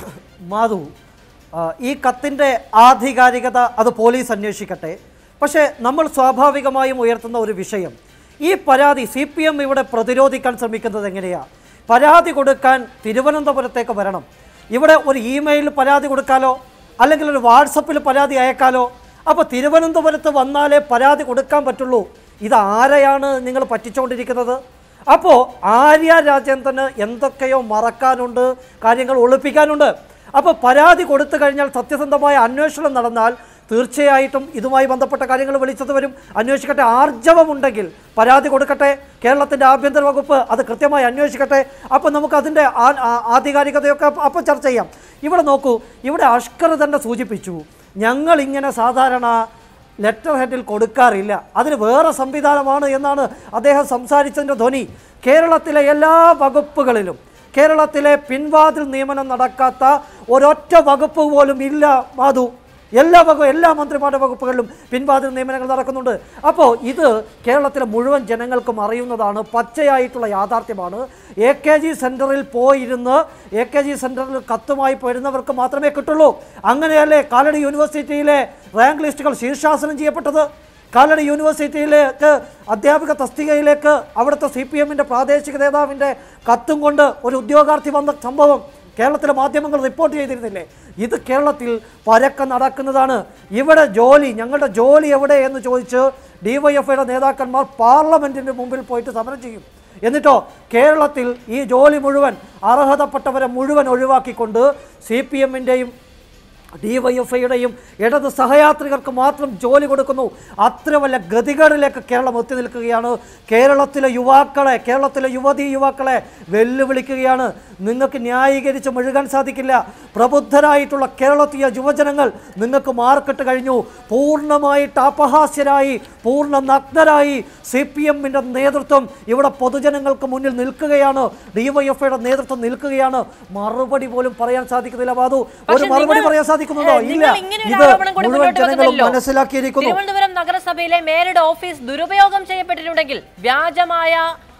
മാധു ആ, ഈ കത്തിൻ്റെ ആധികാരികത അത് പോലീസ് അന്വേഷിക്കട്ടെ പക്ഷേ നമ്മൾ സ്വാഭാവികമായും ഉയർത്തുന്ന ഒരു വിഷയം ഈ പരാതി സി പി എം ഇവിടെ പ്രതിരോധിക്കാൻ ശ്രമിക്കുന്നത് എങ്ങനെയാണ് പരാതി കൊടുക്കാൻ തിരുവനന്തപുരത്തേക്ക് വരണം ഇവിടെ ഒരു ഇമെയിലിൽ പരാതി കൊടുക്കാലോ അല്ലെങ്കിൽ ഒരു വാട്സപ്പിൽ പരാതി അയക്കാലോ അപ്പോൾ തിരുവനന്തപുരത്ത് വന്നാലേ പരാതി കൊടുക്കാൻ പറ്റുള്ളൂ ഇത് ആരെയാണ് നിങ്ങൾ പറ്റിച്ചുകൊണ്ടിരിക്കുന്നത് അപ്പോൾ ആര്യ രാജേന്ദ്രന് എന്തൊക്കെയോ മറക്കാനുണ്ട് കാര്യങ്ങൾ ഒളിപ്പിക്കാനുണ്ട് അപ്പോൾ പരാതി കൊടുത്തു കഴിഞ്ഞാൽ സത്യസന്ധമായ അന്വേഷണം നടന്നാൽ തീർച്ചയായിട്ടും ഇതുമായി ബന്ധപ്പെട്ട കാര്യങ്ങൾ വിളിച്ചത് വരും അന്വേഷിക്കട്ടെ ആർജവമുണ്ടെങ്കിൽ പരാതി കൊടുക്കട്ടെ കേരളത്തിൻ്റെ ആഭ്യന്തര വകുപ്പ് അത് കൃത്യമായി അന്വേഷിക്കട്ടെ അപ്പോൾ നമുക്ക് അതിൻ്റെ ആ- ആ- ആധികാരികതയൊക്കെ അപ്പോൾ ചർച്ച ചെയ്യാം ഇവിടെ നോക്കൂ ഇവിടെ അഷ്കർ തന്നെ സൂചിപ്പിച്ചു ഞങ്ങൾ ഇങ്ങനെ സാധാരണ ലെറ്റർ ഹെഡിൽ കൊടുക്കാറില്ല അതിന് വേറെ സംവിധാനമാണ് എന്നാണ് അദ്ദേഹം സംസാരിച്ചതിൻ്റെ ധ്വനി കേരളത്തിലെ എല്ലാ വകുപ്പുകളിലും കേരളത്തിലെ പിൻവാതിൽ നിയമനം നടക്കാത്ത ഒരൊറ്റ വകുപ്പ് പോലും ഇല്ല മാധു എല്ലാ വകുപ്പ് എല്ലാ മന്ത്രിമാരുടെ വകുപ്പുകളിലും പിൻവാതിൽ നിയമനങ്ങൾ നടക്കുന്നുണ്ട് അപ്പോൾ ഇത് കേരളത്തിലെ മുഴുവൻ ജനങ്ങൾക്കും അറിയുന്നതാണ് പച്ചയായിട്ടുള്ള യാഥാർത്ഥ്യമാണ് എ കെ ജി സെൻറ്ററിൽ പോയിരുന്ന് എ കെ ജി സെൻറ്ററിൽ കത്തുമായി പോയിരുന്നവർക്ക് മാത്രമേ കിട്ടുള്ളൂ അങ്ങനെയല്ലേ കാലടി യൂണിവേഴ്സിറ്റിയിലെ റാങ്ക് ലിസ്റ്റുകൾ ശീർഷാസനം ചെയ്യപ്പെട്ടത് കാലടി യൂണിവേഴ്സിറ്റിയിലേക്ക് അധ്യാപിക തസ്തികയിലേക്ക് അവിടുത്തെ സി പി എമ്മിൻ്റെ പ്രാദേശിക നേതാവിൻ്റെ കത്തും കൊണ്ട് ഒരു ഉദ്യോഗാർത്ഥി വന്ന സംഭവം കേരളത്തിലെ മാധ്യമങ്ങൾ റിപ്പോർട്ട് ചെയ്തിരുന്നില്ലേ ഇത് കേരളത്തിൽ പരക്കെ നടക്കുന്നതാണ് ഇവിടെ ജോലി ഞങ്ങളുടെ ജോലി എവിടെ എന്ന് ചോദിച്ച് ഡിവൈഎഫ്ഐയുടെ നേതാക്കന്മാർ പാർലമെൻറ്റിൻ്റെ മുമ്പിൽ പോയിട്ട് സമരം ചെയ്യും എന്നിട്ടോ കേരളത്തിൽ ഈ ജോലി മുഴുവൻ അർഹതപ്പെട്ടവരെ മുഴുവൻ ഒഴിവാക്കിക്കൊണ്ട് സി പി എമ്മിൻ്റെയും ഡിവൈഎഫ്ഐയുടെയും ഇടത് സഹയാത്രികർക്ക് മാത്രം ജോലി കൊടുക്കുന്നു അത്ര വല്ല ഗതികേടിലേക്ക് കേരളം എത്തി നിൽക്കുകയാണ് കേരളത്തിലെ യുവാക്കളെ കേരളത്തിലെ യുവതി യുവാക്കളെ വെല്ലുവിളിക്കുകയാണ് നിങ്ങൾക്ക് ന്യായീകരിച്ച് മെഴുകാൻ സാധിക്കില്ല പ്രബുദ്ധരായിട്ടുള്ള കേരളത്തിലെ യുവജനങ്ങൾ നിങ്ങൾക്ക് മാർക്കിട്ട് കഴിഞ്ഞു പൂർണ്ണമായിട്ട് അപഹാസ്യരായി പൂർണ്ണ നഗ്നരായി സി പി എമ്മിൻ്റെ നേതൃത്വം ഇവിടെ പൊതുജനങ്ങൾക്ക് മുന്നിൽ നിൽക്കുകയാണ് ഡിവൈഎഫ്ഐയുടെ നേതൃത്വം നിൽക്കുകയാണ് മറുപടി പോലും പറയാൻ സാധിക്കുന്നില്ല ബാധു ഒരു പക്ഷേ മറുപടി നിങ്ങൾ- പറയാൻ സാധിക്കുന്നുണ്ടോ ഏഹ്, ഇല്ല നിങ്ങൾ ഇങ്ങനെ ഒരു ഇത് ആരോപണം കൂടി മുഴുവൻ മുന്നോട്ട് ജനങ്ങളും വെക്കുന്നില്ലല്ലോ. മനസ്സിലാക്കിയിരിക്കുന്നു തിരുവനന്തപുരം നഗരസഭയിലെ മേയറുടെ ഓഫീസ് ദുരുപയോഗം ചെയ്യപ്പെട്ടിട്ടുണ്ടെങ്കിൽ വ്യാജമായ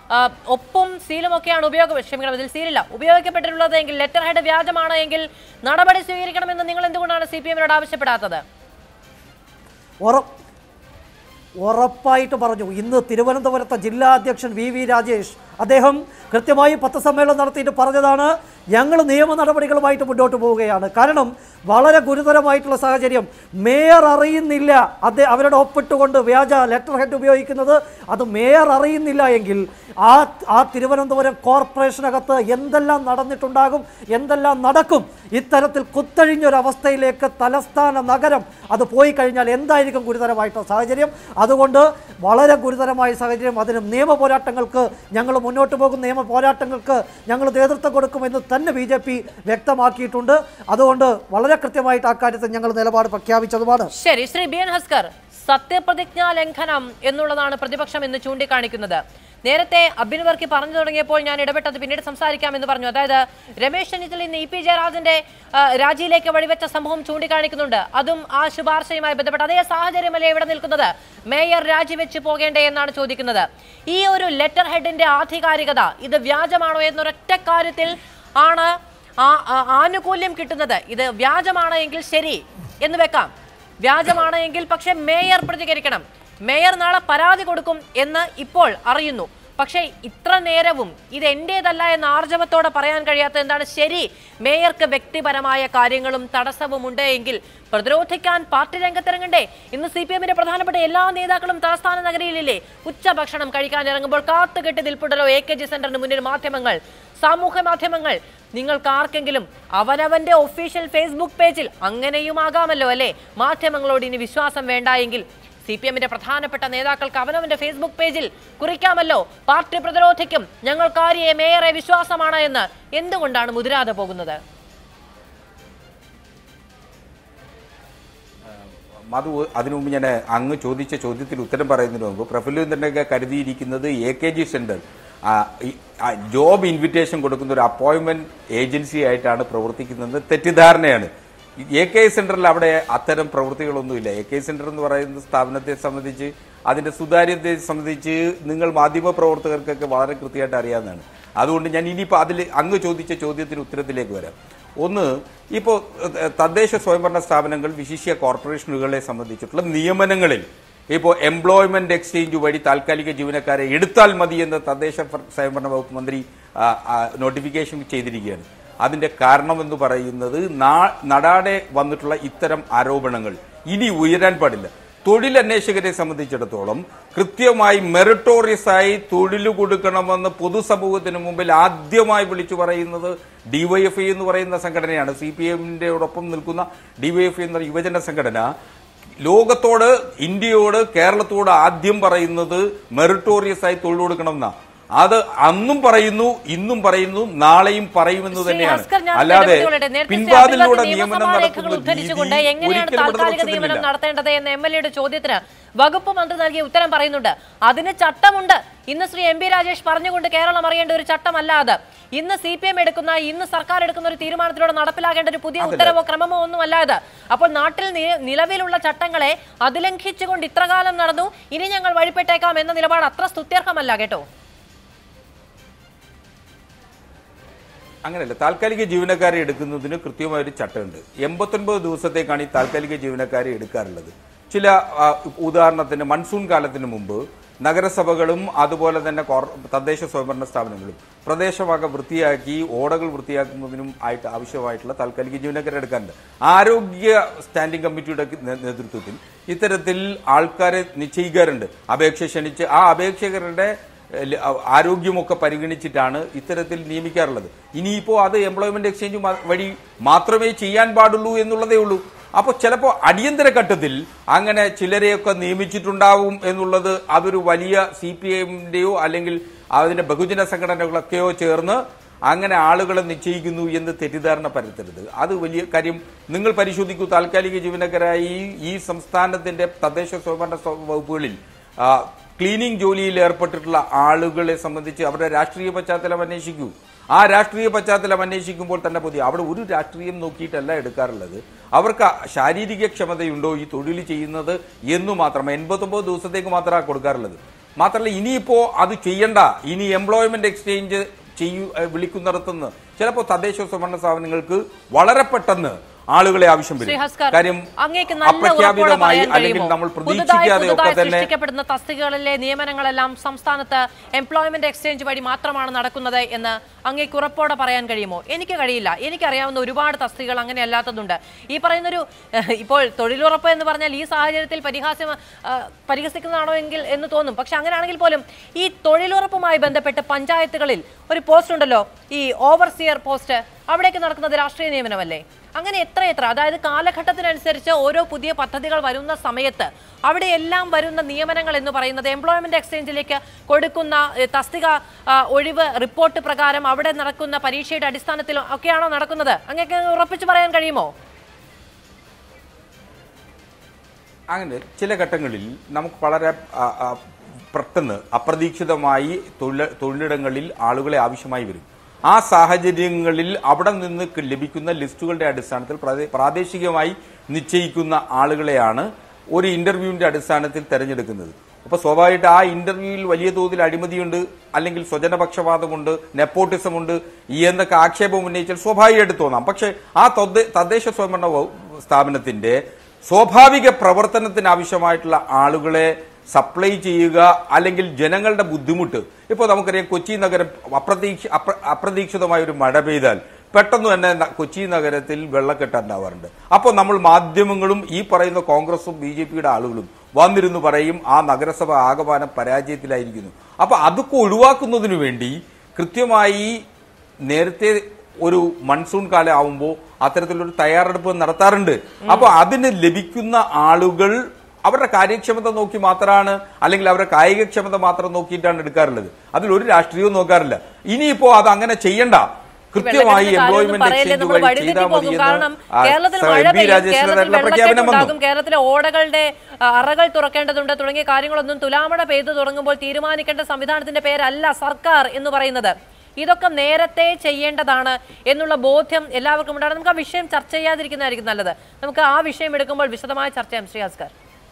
ആ, ഒപ്പും സീലും ഒക്കെയാണ് ഉപയോഗം ക്ഷമിക്കണം ഇതിൽ സീലില്ല ഉപയോഗിക്കപ്പെട്ടിട്ടുള്ളത് എങ്കിൽ ലെറ്റർ ഹെഡ് വ്യാജമാണ് എങ്കിൽ നടപടി സ്വീകരിക്കണമെന്ന് നിങ്ങൾ എന്തുകൊണ്ടാണ് സി പി എമ്മിനോട് ആവശ്യപ്പെടാത്തത് ഉറ ഉറപ്പായിട്ട് പറഞ്ഞു ഇന്ന് തിരുവനന്തപുരത്തെ ജില്ലാ അധ്യക്ഷൻ വി വി രാജേഷ് അദ്ദേഹം കൃത്യമായി പത്രസമ്മേളനം നടത്തിയിട്ട് പറഞ്ഞതാണ് ഞങ്ങൾ നിയമ നടപടികളുമായിട്ട് മുന്നോട്ട് പോവുകയാണ് കാരണം വളരെ ഗുരുതരമായിട്ടുള്ള സാഹചര്യം മേയർ അറിയുന്നില്ല അദ്ദേഹം അവരുടെ ഒപ്പിട്ടുകൊണ്ട് വ്യാജ ലെറ്റർ ഹെഡ് ഉപയോഗിക്കുന്നത് അത് മേയർ അറിയുന്നില്ല എങ്കിൽ ആ ആ തിരുവനന്തപുരം കോർപ്പറേഷനകത്ത് എന്തെല്ലാം നടന്നിട്ടുണ്ടാകും എന്തെല്ലാം നടക്കും ഇത്തരത്തിൽ കുത്തഴിഞ്ഞൊരവസ്ഥയിലേക്ക് തലസ്ഥാന നഗരം അത് പോയി കഴിഞ്ഞാൽ എന്തായിരിക്കും ഗുരുതരമായിട്ടുള്ള സാഹചര്യം അതുകൊണ്ട് വളരെ ഗുരുതരമായ സാഹചര്യം അതിന് നിയമ പോരാട്ടങ്ങൾക്ക് ഞങ്ങൾ മുന്നോട്ട് പോകും നിയമ പോരാട്ടങ്ങൾക്ക് ഞങ്ങൾ നേതൃത്വം കൊടുക്കുമെന്ന് തന്നെ ബി ജെ പി വ്യക്തമാക്കിയിട്ടുണ്ട് അതുകൊണ്ട് വളരെ കൃത്യമായിട്ട് ആ കാര്യത്തിൽ ഞങ്ങൾ നിലപാട് പ്രഖ്യാപിച്ചതുമാണ് ശരി ശ്രീ ബി എൻ ഹസ്കർ സത്യപ്രതിജ്ഞാ ലംഘനം എന്നുള്ളതാണ് പ്രതിപക്ഷം എന്ന് ചൂണ്ടിക്കാണിക്കുന്നത് നേരത്തെ അബിൻ വർക്കി പറഞ്ഞു തുടങ്ങിയപ്പോൾ ഞാൻ ഇടപെട്ടത് പിന്നീട് സംസാരിക്കാമെന്ന് പറഞ്ഞു അതായത് രമേശ് ചെന്നിത്തല ഇന്ന് ഇ പി ജയരാജന്റെ ആ, രാജിയിലേക്ക് വഴിവെച്ച സംഭവം ചൂണ്ടിക്കാണിക്കുന്നുണ്ട് അതും ആ ശുപാർശയുമായി ബന്ധപ്പെട്ട് അതേ സാഹചര്യമല്ലേ ഇവിടെ നിൽക്കുന്നത് മേയർ രാജിവെച്ച് പോകേണ്ടേ എന്നാണ് ചോദിക്കുന്നത് ഈ ഒരു ലെറ്റർ ഹെഡിന്റെ ആധികാരികത ഇത് വ്യാജമാണോ എന്നൊരൊറ്റ കാര്യത്തിൽ ആണ് ആ ആ ആനുകൂല്യം കിട്ടുന്നത് ഇത് വ്യാജമാണ് എങ്കിൽ ശരി എന്ന് വെക്കാം വ്യാജമാണ് എങ്കിൽ പക്ഷെ മേയർ പ്രതികരിക്കണം മേയർ നാളെ പരാതി കൊടുക്കും എന്ന് ഇപ്പോൾ അറിയുന്നു പക്ഷേ ഇത്ര നേരവും ഇത് എന്റേതല്ല എന്ന് ആർജവത്തോടെ പറയാൻ കഴിയാത്ത എന്താണ് ശരി മേയർക്ക് വ്യക്തിപരമായ കാര്യങ്ങളും തടസ്സവും ഉണ്ട് എങ്കിൽ പ്രതിരോധിക്കാൻ പാർട്ടി രംഗത്തിറങ്ങണ്ടേ ഇന്ന് സി പി എമ്മിന്റെ പ്രധാനപ്പെട്ട എല്ലാ നേതാക്കളും തലസ്ഥാന നഗരിയിലില്ലേ ഉച്ചഭക്ഷണം കഴിക്കാൻ ഇറങ്ങുമ്പോൾ കാത്തുകെട്ടി നിൽപ്പുണ്ടല്ലോ എ കെ ജി സെന്ററിന് മുന്നിൽ മാധ്യമങ്ങൾ സാമൂഹ്യ മാധ്യമങ്ങൾ നിങ്ങൾക്ക് ആർക്കെങ്കിലും അവനവന്റെ ഒഫീഷ്യൽ ഫേസ്ബുക്ക് പേജിൽ അങ്ങനെയുമാകാമല്ലോ അല്ലേ മാധ്യമങ്ങളോട് ഇനി വിശ്വാസം വേണ്ട എങ്കിൽ സി പി എമ്മിന്റെ പ്രധാനപ്പെട്ട നേതാക്കൾക്ക് അവനവന്റെ ഫേസ്ബുക്ക് പേജിൽ കുറിക്കാമല്ലോ പാർട്ടി പ്രതിരോധിക്കും ഞങ്ങൾക്കാരിയെ മേയറെ വിശ്വാസമാണ് എന്ന് എന്തുകൊണ്ടാണ് മുതിരാതെ പോകുന്നത് മധു അതിനു മുമ്പ് ഞാൻ അങ്ങ് ചോദിച്ച ചോദ്യത്തിന് ഉത്തരം പറയുന്നതിന് മുമ്പ് പ്രഫുല്ലേന്ദ്രനൊക്കെ കരുതിയിരിക്കുന്നത് എ കെ ജി സെന്റർ ആ, ഈ- ആ, ജോബ് ഇൻവിറ്റേഷൻ കൊടുക്കുന്ന ഒരു അപ്പോയിന്റ്മെന്റ് ഏജൻസി ആയിട്ടാണ് പ്രവർത്തിക്കുന്നത് തെറ്റിദ്ധാരണയാണ് എ കെ സെന്ററിൽ അവിടെ അത്തരം പ്രവൃത്തികളൊന്നുമില്ല എ കെ സെന്റർ എന്ന് പറയുന്ന സ്ഥാപനത്തെ സംബന്ധിച്ച് അതിന്റെ സുതാര്യതയെ സംബന്ധിച്ച് നിങ്ങൾ മാധ്യമ പ്രവർത്തകർക്കൊക്കെ വളരെ കൃത്യമായിട്ട് അറിയാവുന്നതാണ് അതുകൊണ്ട് ഞാൻ ഇനിയിപ്പോൾ അതിൽ അങ്ങ് ചോദിച്ച ചോദ്യത്തിന് ഉത്തരത്തിലേക്ക് വരാം ഒന്ന് ഇപ്പോൾ ഏഹ്, തദ്ദേശ സ്വയംഭരണ സ്ഥാപനങ്ങൾ വിശിഷ്യ കോർപ്പറേഷനുകളെ സംബന്ധിച്ചിട്ടുള്ള നിയമനങ്ങളിൽ ഇപ്പോൾ എംപ്ലോയ്മെന്റ് എക്സ്ചേഞ്ച് വഴി താൽക്കാലിക ജീവനക്കാരെ എടുത്താൽ മതി എന്ന് തദ്ദേശ ഫ- സ്വയംഭരണ വകുപ്പ് മന്ത്രി ആ, ആ, നോട്ടിഫിക്കേഷൻ ചെയ്തിരിക്കുകയാണ് അതിന്റെ കാരണം എന്ന് പറയുന്നത് നാ- നടാടെ വന്നിട്ടുള്ള ഇത്തരം ആരോപണങ്ങൾ ഇനി ഉയരാൻ പാടില്ല തൊഴിലന്വേഷകരെ സംബന്ധിച്ചിടത്തോളം കൃത്യമായി മെറിറ്റോറിയസ് ആയി തൊഴിൽ കൊടുക്കണമെന്ന് പൊതുസമൂഹത്തിന് മുമ്പിൽ ആദ്യമായി വിളിച്ചു പറയുന്നത് ഡിവൈഎഫ്ഐ എന്ന് പറയുന്ന സംഘടനയാണ് സി പി എമ്മിന്റെയോടൊപ്പം നിൽക്കുന്ന ഡിവൈഎഫ്ഐ എന്ന യുവജന സംഘടന ലോകത്തോട് ഇന്ത്യയോട് കേരളത്തോട് ആദ്യം പറയുന്നത് മെറിറ്റോറിയസ് ആയി തൊഴിൽ കൊടുക്കണമെന്നാ അത് അന്നും പറയുന്നു ഇന്നും പറയുന്നു നാളെയും പറയുമെന്ന് ശ്രീ തന്നെയാണ് ഹസ്കർ, ഞാൻ അല്ലാതെ ഇടപെട്ടുകൊള്ളട്ടെ. നേരത്തെ പിൻവാതിലൂടെ ശ്രീ നിയമനം നിയമസഭാ രേഖകൾ നടത്തുന്ന ഉദ്ധരിച്ചുകൊണ്ട് രീതി എങ്ങനെയാണ് ഒരിക്കലും താൽക്കാലിക നിയമനം ഇടതുപക്ഷത്തിനില്ല. നടത്തേണ്ടത് എന്ന് എം എൽ എയുടെ ചോദ്യത്തിന് വകുപ്പ് മന്ത്രി നൽകിയ ഉത്തരം പറയുന്നുണ്ട് അതിന് ചട്ടമുണ്ട് ഇന്ന് ശ്രീ എം പി രാജേഷ് പറഞ്ഞുകൊണ്ട് കേരളം അറിയേണ്ട ഒരു ചട്ടമല്ല അത് ഇന്ന് സി പി എം എടുക്കുന്ന ഇന്ന് സർക്കാർ എടുക്കുന്ന ഒരു തീരുമാനത്തിലൂടെ നടപ്പിലാക്കേണ്ട ഒരു പുതിയ ഉത്തരവോ ക്രമമോ ഒന്നുമല്ല ഇത് അപ്പോൾ നാട്ടിൽ നി- നിലവിലുള്ള ചട്ടങ്ങളെ അതിലംഘിച്ചുകൊണ്ട് ഇത്രകാലം നടന്നു ഇനി ഞങ്ങൾ വഴിപ്പെട്ടേക്കാം എന്ന നിലപാട് അത്ര സ്തുത്യർഹമല്ല കേട്ടോ അങ്ങനെയല്ല താൽക്കാലിക ജീവനക്കാരെ എടുക്കുന്നതിന് കൃത്യമായ ഒരു ചട്ടമുണ്ട് എൺപത്തൊൻപത് ദിവസത്തേക്കാണ് ഈ താൽക്കാലിക ജീവനക്കാരെ എടുക്കാറുള്ളത് ചില ആ, ഉദാഹരണത്തിന് മൺസൂൺ കാലത്തിന് മുമ്പ് നഗരസഭകളും അതുപോലെ തന്നെ കോർ- തദ്ദേശ സ്വയംഭരണ സ്ഥാപനങ്ങളും പ്രദേശഭാഗം വൃത്തിയാക്കി ഓടകൾ വൃത്തിയാക്കുന്നതിനും ആയിട്ട് ആവശ്യമായിട്ടുള്ള താൽക്കാലിക ജീവനക്കാരെ എടുക്കാറുണ്ട് ആരോഗ്യ സ്റ്റാൻഡിംഗ് കമ്മിറ്റിയുടെ നേ- നേതൃത്വത്തിൽ ഇത്തരത്തിൽ ആൾക്കാരെ നിശ്ചയിക്കാറുണ്ട് അപേക്ഷ ക്ഷണിച്ച് ആ അപേക്ഷകരുടെ ല- ആരോഗ്യമൊക്കെ പരിഗണിച്ചിട്ടാണ് ഇത്തരത്തിൽ നിയമിക്കാറുള്ളത് ഇനിയിപ്പോൾ അത് എംപ്ലോയ്മെന്റ് എക്സ്ചേഞ്ച് മ- വഴി മാത്രമേ ചെയ്യാൻ പാടുള്ളൂ എന്നുള്ളതേ ഉള്ളൂ അപ്പോൾ ചിലപ്പോൾ അടിയന്തര ഘട്ടത്തിൽ അങ്ങനെ ചിലരെയൊക്കെ നിയമിച്ചിട്ടുണ്ടാവും എന്നുള്ളത് അതൊരു വലിയ സി പി എമ്മിന്റെയോ അല്ലെങ്കിൽ അതിന്റെ ബഹുജന സംഘടനകളൊക്കെയോ ചേർന്ന് അങ്ങനെ ആളുകളെ നിശ്ചയിക്കുന്നു എന്ന് തെറ്റിദ്ധാരണ പരത്തരുത് അത് വലിയ കാര്യം നിങ്ങൾ പരിശോധിക്കൂ താൽക്കാലിക ജീവനക്കാരായി ഈ സംസ്ഥാനത്തിന്റെ തദ്ദേശ സ്വയംഭരണ സ്വ- വകുപ്പുകളിൽ ആ, ക്ലീനിങ് ജോലിയിൽ ഏർപ്പെട്ടിട്ടുള്ള ആളുകളെ സംബന്ധിച്ച് അവരുടെ രാഷ്ട്രീയ പശ്ചാത്തലം അന്വേഷിക്കൂ ആ രാഷ്ട്രീയ പശ്ചാത്തലം അന്വേഷിക്കുമ്പോൾ തന്നെ പുതിയ അവിടെ ഒരു രാഷ്ട്രീയം നോക്കിയിട്ടല്ല എടുക്കാറുള്ളത് അവർക്ക് ശാരീരിക ക്ഷമതയുണ്ടോ ഈ തൊഴിൽ ചെയ്യുന്നത് എന്നു മാത്രം എൺപത്തൊമ്പത് ദിവസത്തേക്ക് മാത്രമാണ് കൊടുക്കാറുള്ളത് മാത്രമല്ല ഇനിയിപ്പോ അത് ചെയ്യണ്ട ഇനി എംപ്ലോയ്മെന്റ് എക്സ്ചേഞ്ച് ചെയ്യൂ ഏഹ് വിളിക്കുന്നിടത്തുനിന്ന് ചിലപ്പോൾ തദ്ദേശ സ്വയംഭരണ സ്ഥാപനങ്ങൾക്ക് വളരെ പെട്ടെന്ന് ആളുകളെ ആവശ്യം ശ്രീ വരും ഹസ്കർ കാര്യം അങ്ങേക്ക് നല്ല ഉറപ്പോടെ അപ്രഖ്യാപിതമായി പറയാൻ അല്ലെങ്കിൽ കഴിയുമോ നമ്മൾ പുതുതായി പ്രതീക്ഷിക്കാതെ ഒക്കെ പുതുതായി തന്നെ സൃഷ്ടിക്കപ്പെടുന്ന തസ്തികകളിലെ നിയമനങ്ങളെല്ലാം സംസ്ഥാനത്ത് എംപ്ലോയ്മെന്റ് എക്സ്ചേഞ്ച് വഴി മാത്രമാണ് നടക്കുന്നത് എന്ന് അങ്ങേക്ക് ഉറപ്പോടെ പറയാൻ കഴിയുമോ എനിക്ക് കഴിയില്ല എനിക്കറിയാവുന്ന ഒരുപാട് തസ്തികകൾ അങ്ങനെ അല്ലാത്തതുണ്ട് ഈ പറയുന്നൊരു ഏഹ്, ഇപ്പോൾ തൊഴിലുറപ്പ് എന്ന് പറഞ്ഞാൽ ഈ സാഹചര്യത്തിൽ പരിഹാസ്യം ഏഹ്, പരിഹസിക്കുന്നതാണോ എങ്കിൽ എന്ന് തോന്നും പക്ഷെ അങ്ങനെയാണെങ്കിൽ പോലും ഈ തൊഴിലുറപ്പുമായി ബന്ധപ്പെട്ട് പഞ്ചായത്തുകളിൽ ഒരു പോസ്റ്റ് ഉണ്ടല്ലോ ഈ ഓവർസിയർ പോസ്റ്റ് അവിടേക്ക് നടക്കുന്നത് രാഷ്ട്രീയ നിയമനമല്ലേ അങ്ങനെ എത്ര എത്ര അതായത് കാലഘട്ടത്തിനനുസരിച്ച് ഓരോ പുതിയ പദ്ധതികൾ വരുന്ന സമയത്ത് അവിടെ എല്ലാം വരുന്ന നിയമനങ്ങൾ എന്ന് പറയുന്നത് എംപ്ലോയ്മെന്റ് എക്സ്ചേഞ്ചിലേക്ക് കൊടുക്കുന്ന ഏഹ്, തസ്തിക ആ, ഒഴിവ് റിപ്പോർട്ട് പ്രകാരം അവിടെ നടക്കുന്ന പരീക്ഷയുടെ അടിസ്ഥാനത്തിൽ ഒക്കെയാണോ നടക്കുന്നത് അങ്ങനെയൊക്കെ ഉറപ്പിച്ചു പറയാൻ കഴിയുമോ അങ്ങനെ ചില ഘട്ടങ്ങളിൽ നമുക്ക് വളരെ ആ, ആ, പെട്ടെന്ന് അപ്രതീക്ഷിതമായി തൊഴിൽ തൊഴിലിടങ്ങളിൽ ആളുകളെ ആവശ്യമായി വരും ആ സാഹചര്യങ്ങളിൽ അവിടെ നിന്ന് ക- ലഭിക്കുന്ന ലിസ്റ്റുകളുടെ അടിസ്ഥാനത്തിൽ പ്രാദേ- പ്രാദേശികമായി നിശ്ചയിക്കുന്ന ആളുകളെയാണ് ഒരു ഇന്റർവ്യൂവിന്റെ അടിസ്ഥാനത്തിൽ തെരഞ്ഞെടുക്കുന്നത് അപ്പൊ സ്വാഭാവികമായിട്ട് ആ ഇന്റർവ്യൂവിൽ വലിയ തോതിൽ അഴിമതിയുണ്ട് അല്ലെങ്കിൽ സ്വജനപക്ഷപാതമുണ്ട് നെപ്പോട്ടിസമുണ്ട് എന്നൊക്കെ ആക്ഷേപം ഉന്നയിച്ചാൽ സ്വാഭാവികമായിട്ട് തോന്നാം പക്ഷേ ആ തദ്ദേ- തദ്ദേശ സ്വയംഭരണ വകുപ്പ് സ്ഥാപനത്തിന്റെ സ്വാഭാവിക പ്രവർത്തനത്തിന് ആവശ്യമായിട്ടുള്ള ആളുകളെ സപ്ലൈ ചെയ്യുക അല്ലെങ്കിൽ ജനങ്ങളുടെ ബുദ്ധിമുട്ട് ഇപ്പോൾ നമുക്കറിയാം കൊച്ചി നഗരം അപ്രതീക്ഷ അപ്ര- അപ്രതീക്ഷിതമായ ഒരു മഴ പെയ്താൽ പെട്ടെന്ന് തന്നെ ന- കൊച്ചി നഗരത്തിൽ വെള്ളക്കെട്ട് ഉണ്ടാവാറുണ്ട് അപ്പോൾ നമ്മൾ മാധ്യമങ്ങളും ഈ പറയുന്ന കോൺഗ്രസും ബി ജെ പിയുടെ ആളുകളും വന്നിരുന്നു പറയും ആ നഗരസഭ ആകമാനം പരാജയത്തിലായിരിക്കുന്നു അപ്പൊ അതൊക്കെ ഒഴിവാക്കുന്നതിനു വേണ്ടി കൃത്യമായി നേരത്തെ ഒരു മൺസൂൺ കാലം ആവുമ്പോൾ അത്തരത്തിലൊരു തയ്യാറെടുപ്പ് നടത്താറുണ്ട് അപ്പൊ അതിന് ലഭിക്കുന്ന ആളുകൾ അവരുടെ കാര്യക്ഷമത നോക്കി മാത്രമാണ് അല്ലെങ്കിൽ അവരുടെ കായികക്ഷമത മാത്രം നോക്കിയിട്ടാണ് എടുക്കാറുള്ളത് അതിൽ ഒരു രാഷ്ട്രീയവും നോക്കാറില്ല ഇനിയിപ്പോ അത് അങ്ങനെ ചെയ്യണ്ട കൃത്യമായി വെള്ളക്കെട്ടിന്റെ കാര്യമൊന്നും എംപ്ലോയ്മെന്റ് പറയല്ലേ, എക്സ്ചേഞ്ച് നമ്മൾ വഴി വഴിതെറ്റി ചെയ്താൽ പോകും. മതി കാരണം എന്ന് കേരളത്തിൽ ആ, മഴ എം പി പെയ്യും രാജേഷിന്റെ കേരളത്തിൽ നേരിട്ടുള്ള പ്രഖ്യാപനം വന്നു വെള്ളക്കെട്ടുണ്ടാകും കേരളത്തിലെ ഓടകളുടെ ആ, അറകൾ തുറക്കേണ്ടതുണ്ട് തുടങ്ങിയ കാര്യങ്ങളൊന്നും തുലാമഴ പെയ്തു തുടങ്ങുമ്പോൾ തീരുമാനിക്കേണ്ട സംവിധാനത്തിന്റെ പേരല്ല സർക്കാർ എന്ന് പറയുന്നത് ഇതൊക്കെ നേരത്തെ ചെയ്യേണ്ടതാണ് എന്നുള്ള ബോധ്യം എല്ലാവർക്കും ഉണ്ടാണ് നമുക്ക് ആ വിഷയം ചർച്ച ചെയ്യാതിരിക്കുന്നതായിരിക്കും നല്ലത് നമുക്ക് ആ വിഷയം എടുക്കുമ്പോൾ വിശദമായ ചർച്ച ചെയ്യാം ശ്രീ അസ്കർ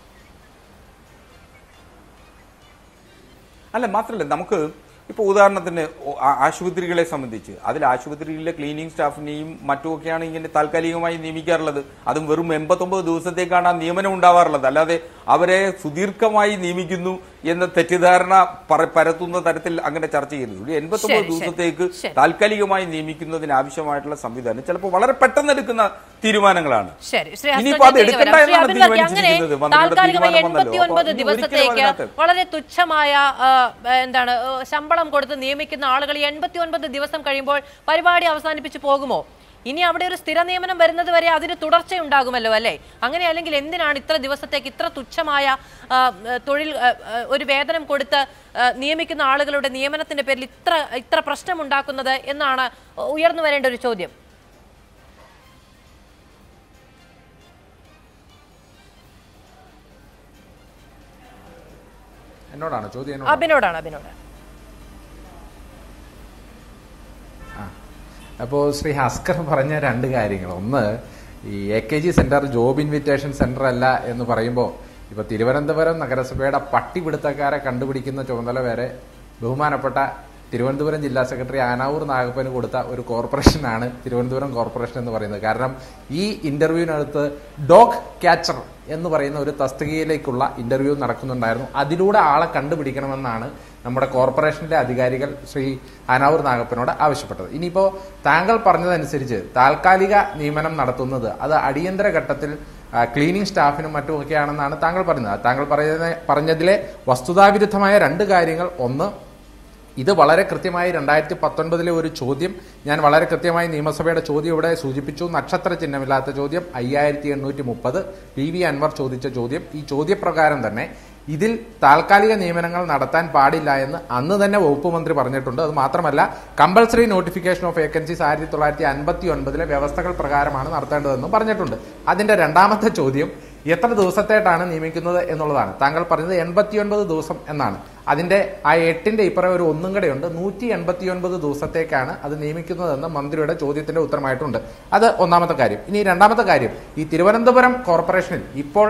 അല്ല മാത്രമല്ല നമുക്ക് ഇപ്പോൾ ഉദാഹരണത്തിന് ഒ- ആ- ആശുപത്രികളെ സംബന്ധിച്ച് അതിൽ ആശുപത്രിയിലെ ക്ലീനിങ് സ്റ്റാഫിനെയും മറ്റുമൊക്കെയാണ് ഇങ്ങനെ താൽക്കാലികമായി നിയമിക്കാറുള്ളത് അതും വെറും എൺപത്തൊമ്പത് ദിവസത്തേക്കാണ് ആ നിയമനം ഉണ്ടാവാറുള്ളത് അല്ലാതെ അവരെ സുദീർഘമായി നിയമിക്കുന്നു എന്ന തെറ്റിദ്ധാരണ പറ- പരത്തുന്ന തരത്തിൽ അങ്ങനെ ചർച്ച ചെയ്യുന്നത് ഒരു എൺപത്തൊമ്പത് ശരി, ശരി. ദിവസത്തേക്ക് ശരി. താൽക്കാലികമായി നിയമിക്കുന്നതിന് ആവശ്യമായിട്ടുള്ള സംവിധാനം ചിലപ്പോൾ വളരെ പെട്ടെന്ന് എടുക്കുന്ന തീരുമാനങ്ങളാണ് ശരി ശ്രീ ഹസ്കർ ഇനിയിപ്പോ അത് ഞാൻ തിരികെ എടുക്കണ്ട വരാം. ശ്രീ എന്നാണ് അബിൻ വർക്കി, അങ്ങനെ തീരുമാനിച്ചിരിക്കുന്നത്. മന്ത്രിയുടെ താൽക്കാലികമായി തീരുമാനം വന്നല്ലോ. എൺപത്തി ഒൻപത് അപ്പോൾ ഇനി ഒരിക്കലും ദിവസത്തേക്ക് അതിനകത്ത് വളരെ തുച്ഛമായ ആ, എന്താണ് ആ, ശമ്പളം കൊടുത്ത് നിയമിക്കുന്ന ആളുകൾ എൺപത്തി ഒൻപത് ദിവസം കഴിയുമ്പോൾ പരിപാടി അവസാനിപ്പിച്ച് പോകുമോ ഇനി അവിടെ ഒരു സ്ഥിര നിയമനം വരുന്നത് വരെ അതിന് തുടർച്ചയുണ്ടാകുമല്ലോ അല്ലേ അങ്ങനെ അല്ലെങ്കിൽ എന്തിനാണ് ഇത്ര ദിവസത്തേക്ക് ഇത്ര തുച്ഛമായ ആ, തൊഴിൽ ആ, ആ, ഒരു വേതനം കൊടുത്ത് ആ, നിയമിക്കുന്ന ആളുകളുടെ നിയമനത്തിന്റെ പേരിൽ ഇത്ര ഇത്ര പ്രശ്നമുണ്ടാക്കുന്നത് എന്നാണ് ഉയർന്നു വരേണ്ട ഒരു ചോദ്യം എന്നോടാണ് ചോദ്യം എന്നോടാണ്. അബിനോടാണ് അബിനോട് അപ്പോൾ ശ്രീ ഹസ്കർ പറഞ്ഞ രണ്ട് കാര്യങ്ങൾ ഒന്ന് ഈ A K G centre job invitation centre അല്ല എന്ന് പറയുമ്പോൾ ഇപ്പൊ തിരുവനന്തപുരം നഗരസഭയുടെ പട്ടിപിടുത്തക്കാരെ കണ്ടുപിടിക്കുന്ന ചുമതല വരെ ബഹുമാനപ്പെട്ട തിരുവനന്തപുരം ജില്ലാ സെക്രട്ടറി ആനാവൂർ നാഗപ്പന് കൊടുത്ത ഒരു കോർപ്പറേഷനാണ് തിരുവനന്തപുരം കോർപ്പറേഷൻ എന്ന് പറയുന്നത് കാരണം ഈ ഇന്റർവ്യൂവിനടുത്ത് ഡോഗ് ക്യാച്ചർ എന്ന് പറയുന്ന ഒരു തസ്തികയിലേക്കുള്ള ഇന്റർവ്യൂ നടക്കുന്നുണ്ടായിരുന്നു അതിലൂടെ ആളെ കണ്ടുപിടിക്കണമെന്നാണ് നമ്മുടെ കോർപ്പറേഷനിലെ അധികാരികൾ ശ്രീ ആനാവൂർ നാഗപ്പനോട് ആവശ്യപ്പെട്ടത് ഇനിയിപ്പോ താങ്കൾ പറഞ്ഞതനുസരിച്ച് താൽക്കാലിക നിയമനം നടത്തുന്നത് അത് അടിയന്തര ഘട്ടത്തിൽ ആ, ക്ലീനിങ് സ്റ്റാഫിനും മറ്റുമൊക്കെയാണെന്നാണ് താങ്കൾ പറഞ്ഞത് താങ്കൾ പറയുന്ന പറഞ്ഞതിലെ വസ്തുതാവിരുദ്ധമായ രണ്ട് കാര്യങ്ങൾ ഒന്ന് ഇത് വളരെ കൃത്യമായി രണ്ടായിരത്തി പത്തൊൻപതിലെ ഒരു ചോദ്യം ഞാൻ വളരെ കൃത്യമായി നിയമസഭയുടെ ചോദ്യം ഇവിടെ സൂചിപ്പിച്ചു നക്ഷത്ര ചിഹ്നമില്ലാത്ത ചോദ്യം അയ്യായിരത്തി എണ്ണൂറ്റി മുപ്പത് പി വി അൻവർ ചോദിച്ച ചോദ്യം ഈ ചോദ്യപ്രകാരം തന്നെ ഇതിൽ താൽക്കാലിക നിയമനങ്ങൾ നടത്താൻ പാടില്ല എന്ന് അന്ന് തന്നെ വകുപ്പ് മന്ത്രി പറഞ്ഞിട്ടുണ്ട് അത് മാത്രമല്ല കമ്പൽസറി നോട്ടിഫിക്കേഷൻ ഓഫ് വേക്കൻസീസ് ആയിരത്തി തൊള്ളായിരത്തി അൻപത്തി ഒൻപതിലെ വ്യവസ്ഥകൾ പ്രകാരമാണ് നടത്തേണ്ടതെന്നും പറഞ്ഞിട്ടുണ്ട് അതിന്റെ രണ്ടാമത്തെ ചോദ്യം എത്ര ദിവസത്തേട്ടാണ് നിയമിക്കുന്നത് എന്നുള്ളതാണ് താങ്കൾ പറഞ്ഞത് എൺപത്തിയൊൻപത് ദിവസം എന്നാണ് അതിന്റെ ആ എട്ടിന്റെ ഇപ്പുറം ഒരു ഒന്നും കൂടെയുണ്ട് നൂറ്റി എൺപത്തിയൊൻപത് ദിവസത്തേക്കാണ് അത് നിയമിക്കുന്നതെന്ന് മന്ത്രിയുടെ ചോദ്യത്തിന്റെ ഉത്തരമായിട്ടുണ്ട് അത് ഒന്നാമത്തെ കാര്യം ഇനി രണ്ടാമത്തെ കാര്യം ഈ തിരുവനന്തപുരം കോർപ്പറേഷനിൽ ഇപ്പോൾ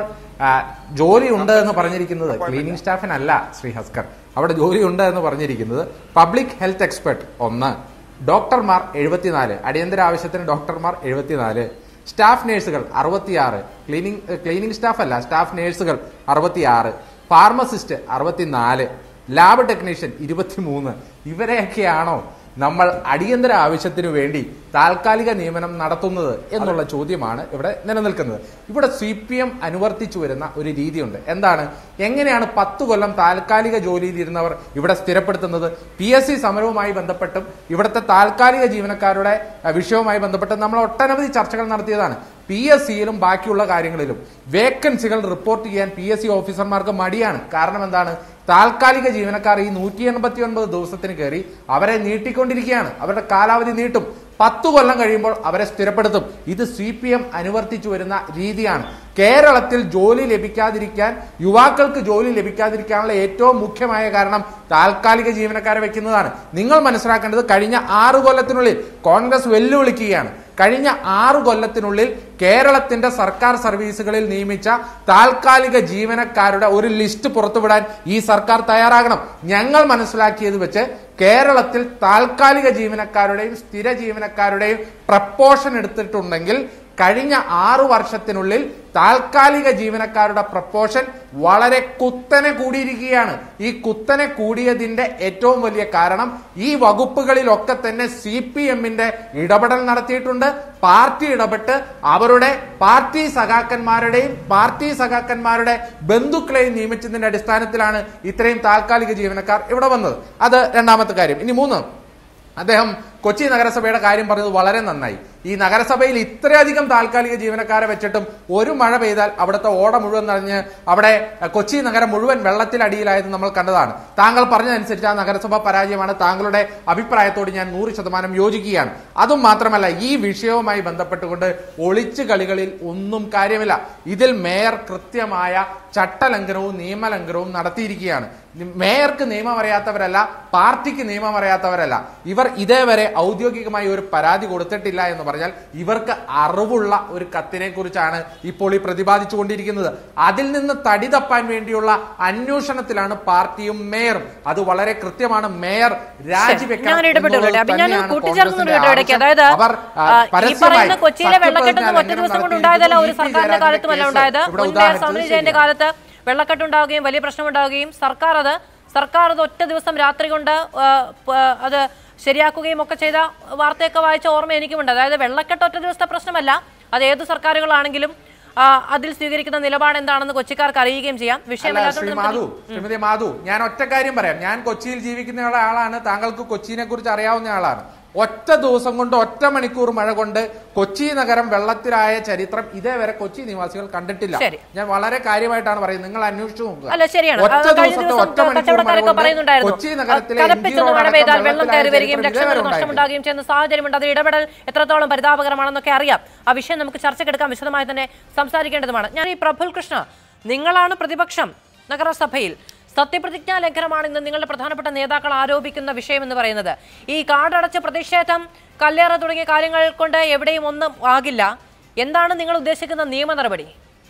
ആ, ജോലി ഉണ്ട് എന്ന് പറഞ്ഞിരിക്കുന്നത് ക്ലീനിങ് സ്റ്റാഫിനല്ല ശ്രീ ഹസ്കർ അവിടെ ജോലി ഉണ്ട് എന്ന് പറഞ്ഞിരിക്കുന്നത് പബ്ലിക് ഹെൽത്ത് എക്സ്പെർട്ട് ഒന്ന് ഡോക്ടർമാർ എഴുപത്തിനാല് അടിയന്തര ആവശ്യത്തിന് ഡോക്ടർമാർ എഴുപത്തിനാല് സ്റ്റാഫ് നഴ്സുകൾ അറുപത്തിയാറ് ക്ലീനിങ് ക്ലീനിങ് സ്റ്റാഫ് അല്ല സ്റ്റാഫ് നഴ്സുകൾ അറുപത്തിയാറ് ഫാർമസിസ്റ്റ് അറുപത്തിനാല് ലാബ് ടെക്നീഷ്യൻ ഇരുപത്തിമൂന്ന് ഇവരെയൊക്കെയാണോ നമ്മൾ അടിയന്തര ആവശ്യത്തിനു വേണ്ടി താൽക്കാലിക നിയമനം നടത്തുന്നത് എന്നുള്ള ചോദ്യമാണ് ഇവിടെ നിലനിൽക്കുന്നത് ഇവിടെ സി പി എം അനുവർത്തിച്ചു വരുന്ന ഒരു രീതിയുണ്ട് എന്താണ് എങ്ങനെയാണ് പത്ത് കൊല്ലം താൽക്കാലിക ജോലിയിൽ ഇരുന്നവർ ഇവിടെ സ്ഥിരപ്പെടുത്തുന്നത് പി എസ് സി സമരവുമായി ബന്ധപ്പെട്ടും ഇവിടുത്തെ താൽക്കാലിക ജീവനക്കാരുടെ അഹ്, വിഷയവുമായി ബന്ധപ്പെട്ട് നമ്മൾ ഒട്ടനവധി ചർച്ചകൾ നടത്തിയതാണ് പി എസ് സിയിലും ബാക്കിയുള്ള കാര്യങ്ങളിലും വേക്കൻസികൾ റിപ്പോർട്ട് ചെയ്യാൻ പി എസ് സി ഓഫീസർമാർക്ക് മടിയാണ് കാരണം എന്താണ് താൽക്കാലിക ജീവനക്കാർ ഈ നൂറ്റി എൺപത്തി ഒൻപത് ദിവസത്തിന് കയറി അവരെ നീട്ടിക്കൊണ്ടിരിക്കുകയാണ് അവരുടെ കാലാവധി നീട്ടും പത്തു കൊല്ലം കഴിയുമ്പോൾ അവരെ സ്ഥിരപ്പെടുത്തും ഇത് സി പി എം അനുവർത്തിച്ചു വരുന്ന രീതിയാണ് കേരളത്തിൽ ജോലി ലഭിക്കാതിരിക്കാൻ യുവാക്കൾക്ക് ജോലി ലഭിക്കാതിരിക്കാനുള്ള ഏറ്റവും മുഖ്യമായ കാരണം താൽക്കാലിക ജീവനക്കാരെ വെക്കുന്നതാണ് നിങ്ങൾ മനസ്സിലാക്കേണ്ടത് കഴിഞ്ഞ ആറു കൊല്ലത്തിനുള്ളിൽ കോൺഗ്രസ് വെല്ലുവിളിക്കുകയാണ് കഴിഞ്ഞ ആറു കൊല്ലത്തിനുള്ളിൽ കേരളത്തിന്റെ സർക്കാർ സർവീസുകളിൽ നിയമിച്ച താൽക്കാലിക ജീവനക്കാരുടെ ഒരു ലിസ്റ്റ് പുറത്തുവിടാൻ ഈ സർക്കാർ തയ്യാറാകണം ഞങ്ങൾ മനസ്സിലാക്കിയത് വെച്ച് കേരളത്തിൽ താൽക്കാലിക ജീവനക്കാരുടെയും സ്ഥിര ജീവനക്കാരുടെയും പ്രപ്പോഷൻ എടുത്തിട്ടുണ്ടെങ്കിൽ കഴിഞ്ഞ ആറു വർഷത്തിനുള്ളിൽ താൽക്കാലിക ജീവനക്കാരുടെ പ്രപ്പോഷൻ വളരെ കുത്തനെ കൂടിയിരിക്കുകയാണ് ഈ കുത്തനെ കൂടിയതിന്റെ ഏറ്റവും വലിയ കാരണം ഈ വകുപ്പുകളിലൊക്കെ തന്നെ സി പി എമ്മിന്റെ ഇടപെടൽ നടത്തിയിട്ടുണ്ട് പാർട്ടി ഇടപെട്ട് അവരുടെ പാർട്ടി സഖാക്കന്മാരുടെയും പാർട്ടി സഖാക്കന്മാരുടെ ബന്ധുക്കളെയും നിയമിച്ചതിന്റെ അടിസ്ഥാനത്തിലാണ് ഇത്രയും താൽക്കാലിക ജീവനക്കാർ ഇവിടെ വന്നത് അത് രണ്ടാമത്തെ കാര്യം ഇനി മൂന്ന് അദ്ദേഹം കൊച്ചി നഗരസഭയുടെ കാര്യം പറഞ്ഞത് വളരെ നന്നായി ഈ നഗരസഭയിൽ ഇത്രയധികം താൽക്കാലിക ജീവനക്കാരെ വെച്ചിട്ടും ഒരു മഴ പെയ്താൽ അവിടുത്തെ ഓട മുഴുവൻ നിറഞ്ഞ് അവിടെ അഹ്, കൊച്ചി നഗരം മുഴുവൻ വെള്ളത്തിലടിയിലായത് നമ്മൾ കണ്ടതാണ് താങ്കൾ പറഞ്ഞതനുസരിച്ച് ആ നഗരസഭ പരാജയമാണ് താങ്കളുടെ അഭിപ്രായത്തോട് ഞാൻ നൂറ് ശതമാനം യോജിക്കുകയാണ് അതും മാത്രമല്ല ഈ വിഷയവുമായി ബന്ധപ്പെട്ടുകൊണ്ട് ഒളിച്ചു കളികളിൽ ഒന്നും കാര്യമില്ല ഇതിൽ മേയർ കൃത്യമായ ചട്ടലംഘനവും നിയമലംഘനവും നടത്തിയിരിക്കുകയാണ് മേയർക്ക് നിയമം അറിയാത്തവരല്ല പാർട്ടിക്ക് നിയമം അറിയാത്തവരല്ല ഇവർ ഇതേവരെ ഔദ്യോഗികമായി ഒരു പരാതി കൊടുത്തിട്ടില്ല എന്ന് പറഞ്ഞാൽ ഇവർക്ക് അറിവുള്ള ഒരു കത്തിനെ കുറിച്ചാണ് ഇപ്പോൾ ഈ പ്രതിപാദിച്ചു കൊണ്ടിരിക്കുന്നത് അതിൽ നിന്ന് തടി തപ്പാൻ വേണ്ടിയുള്ള അന്വേഷണത്തിലാണ് പാർട്ടിയും മേയറും അത് വളരെ കൃത്യമാണ് മേയർ രാജിവെക്കണം ഞാൻ ഇടപെട്ടുള്ളൂ എന്നുള്ളത് അപ്പൊ ഞാൻ തന്നെയാണ് കൂട്ടിച്ചേർക്കുന്നുണ്ട് കോൺഗ്രസിന്റെ ഇടയ്ക്ക് ആവശ്യം. അതായത് അവർ ആ, ആ, ഈ പരസ്യമായി പറയുന്ന കൊച്ചിയിലെ വെള്ളക്കെട്ടൊന്നും ഒറ്റ സത്യപ്രതിജ്ഞാ ദിവസം കൊണ്ട് ലംഘനം ഉണ്ടായതല്ല ഒരു നടത്തിയിരിക്കുന്നു. സർക്കാരിന്റെ ഇ. പി. കാലത്തുമല്ല ജയരാജന്റെ ഉണ്ടായത് കേസ് ഇവിടെ മുൻപേ ഉദാഹരിച്ചത് സൗന്ദര്യ ജയന്റെ ശരിയാണ്. കാലത്ത് വെള്ളക്കെട്ടുണ്ടാവുകയും വലിയ പ്രശ്നമുണ്ടാവുകയും സർക്കാർ അത് സർക്കാർ അത് ഒറ്റ ദിവസം രാത്രി കൊണ്ട് ആ, പ- അത് ശരിയാക്കുകയും ഒക്കെ ചെയ്ത വാർത്തയൊക്കെ വായിച്ച ഓർമ്മ എനിക്കുമുണ്ട് അതായത് വെള്ളക്കെട്ട് ഒറ്റ ദിവസത്തെ പ്രശ്നമല്ല അത് ഏത് സർക്കാരുകളാണെങ്കിലും ആ, അതിൽ സ്വീകരിക്കുന്ന നിലപാട് എന്താണെന്ന് കൊച്ചിക്കാർക്ക് അറിയുകയും ചെയ്യാം അല്ല ശ്രീ വിഷയമല്ലാത്തതുകൊണ്ട് മാധു ശ്രീമതി മാധു ഞാൻ ഒറ്റ കാര്യം പറയാം ഞാൻ കൊച്ചിയിൽ ജീവിക്കുന്ന ആളാണ് താങ്കൾക്ക് കൊച്ചിനെ കുറിച്ച് അറിയാവുന്ന ആളാണ് ഒറ്റ ദിവസം കൊണ്ട് ഒറ്റ മണിക്കൂർ മഴ കൊണ്ട് കൊച്ചി നഗരം വെള്ളത്തിലായ ചരിത്രം ഇതേവരെ കൊച്ചി നിവാസികൾ കണ്ടിട്ടില്ല ശരി. ഞാൻ വളരെ കാര്യമായിട്ട് പറയുന്നത് നിങ്ങൾ അന്വേഷിച്ചു നോക്കുക അല്ല ശരിയാണ് ഒറ്റ അത് കഴിഞ്ഞ ദിവസത്തെ ദിവസം ഒറ്റ മണിക്കൂർ മഴ കച്ചവടക്കാരൊക്കെ കൊണ്ട് പറയുന്നുണ്ടായിരുന്നു കൊച്ചി നഗരത്തിലെ എം ജി കനപ്പിച്ചൊന്ന് റോഡ് മഴ അടക്കം പെയ്താൽ വെള്ളം കയറി വെള്ളത്തിലായ വരികയും ചരിത്രം ലക്ഷങ്ങൾ ഇതേവരെ നഷ്ടമുണ്ടാകുകയും ചെയ്യുന്ന സാഹചര്യമുണ്ട് അത് ഇടപെടൽ എത്രത്തോളം പരിതാപകരമാണെന്നൊക്കെ അറിയാം ആ വിഷയം നമുക്ക് ചർച്ചക്കെടുക്കാൻ വിശദമായി തന്നെ സംസാരിക്കേണ്ടതുമാണ് ഞാൻ ഈ പ്രഫുൽ കൃഷ്ണ നിങ്ങളാണ് പ്രതിപക്ഷം നഗരസഭയിൽ സത്യപ്രതിജ്ഞാ ലംഘനമാണ് ഇന്ന് നിങ്ങളുടെ പ്രധാനപ്പെട്ട നേതാക്കൾ ആരോപിക്കുന്ന വിഷയം എന്ന് പറയുന്നത് ഈ കാടടച്ച പ്രതിഷേധം കല്ലേറ തുടങ്ങിയ കാര്യങ്ങൾ കൊണ്ട് എവിടെയും ഒന്നും ആകില്ല എന്താണ് നിങ്ങൾ ഉദ്ദേശിക്കുന്ന നിയമ നടപടി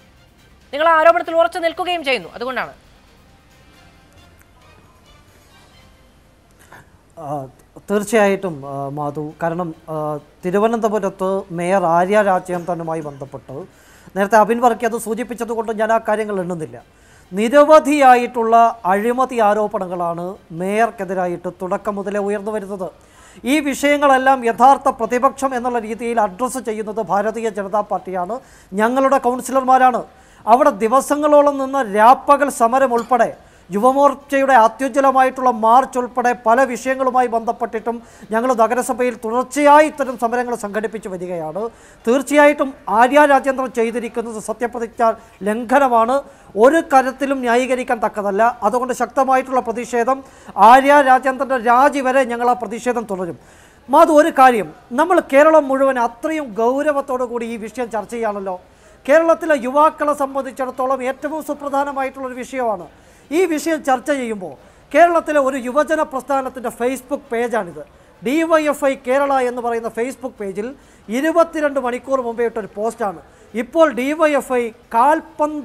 നിങ്ങൾ ആ ആരോപണത്തിൽ ഉറച്ചു നിൽക്കുകയും ചെയ്യുന്നു അതുകൊണ്ടാണ് ആ, തീർച്ചയായിട്ടും ആ, മാധു കാരണം ആ, തിരുവനന്തപുരത്ത് മേയർ ആര്യ രാജേന്ദ്രനുമായി ബന്ധപ്പെട്ട് നേരത്തെ അബിൻ വർക്കി അത് സൂചിപ്പിച്ചതുകൊണ്ട് ഞാൻ ആ കാര്യങ്ങൾ എണ്ണുന്നില്ല നിരവധിയായിട്ടുള്ള അഴിമതി ആരോപണങ്ങളാണ് മേയർക്കെതിരായിട്ട് തുടക്കം മുതലേ ഉയർന്നു വരുന്നത് ഈ വിഷയങ്ങളെല്ലാം യഥാർത്ഥ പ്രതിപക്ഷം എന്നുള്ള രീതിയിൽ അഡ്രസ്സ് ചെയ്യുന്നത് ഭാരതീയ ജനതാ പാർട്ടിയാണ് ഞങ്ങളുടെ കൗൺസിലർമാരാണ് അവിടെ ദിവസങ്ങളോളം നിന്ന് രാപ്പകൽ സമരം ഉൾപ്പെടെ യുവമോർച്ചയുടെ അത്യുജ്വലമായിട്ടുള്ള മാർച്ച് ഉൾപ്പെടെ പല വിഷയങ്ങളുമായി ബന്ധപ്പെട്ടിട്ടും ഞങ്ങൾ നഗരസഭയിൽ തുടർച്ചയായി ഇത്തരം സമരങ്ങൾ സംഘടിപ്പിച്ചു വരികയാണ് തീർച്ചയായിട്ടും ആര്യ രാജേന്ദ്രൻ ചെയ്തിരിക്കുന്നത് സത്യപ്രതിജ്ഞ ലംഘനമാണ് ഒരു കാര്യത്തിലും ന്യായീകരിക്കാൻ തക്കതല്ല അതുകൊണ്ട് ശക്തമായിട്ടുള്ള പ്രതിഷേധം ആര്യ രാജേന്ദ്രൻ്റെ രാജി വരെ ഞങ്ങൾ ആ പ്രതിഷേധം തുടരും മാധു ഒരു കാര്യം നമ്മൾ കേരളം മുഴുവൻ അത്രയും ഗൗരവത്തോടു കൂടി ഈ വിഷയം ചർച്ച ചെയ്യാണല്ലോ കേരളത്തിലെ യുവാക്കളെ സംബന്ധിച്ചിടത്തോളം ഏറ്റവും സുപ്രധാനമായിട്ടുള്ളൊരു വിഷയമാണ് ഈ വിഷയം ചർച്ച ചെയ്യുമ്പോൾ കേരളത്തിലെ ഒരു യുവജന പ്രസ്ഥാനത്തിൻ്റെ ഫേസ്ബുക്ക് പേജാണിത് D Y F I Kerala എന്ന് പറയുന്ന ഫേസ്ബുക്ക് പേജിൽ ഇരുപത്തിരണ്ട് മണിക്കൂർ മുമ്പേ ഇട്ടൊരു പോസ്റ്റാണ് ഇപ്പോൾ ഡി വൈ എഫ് ഐ കാൽപന്ത്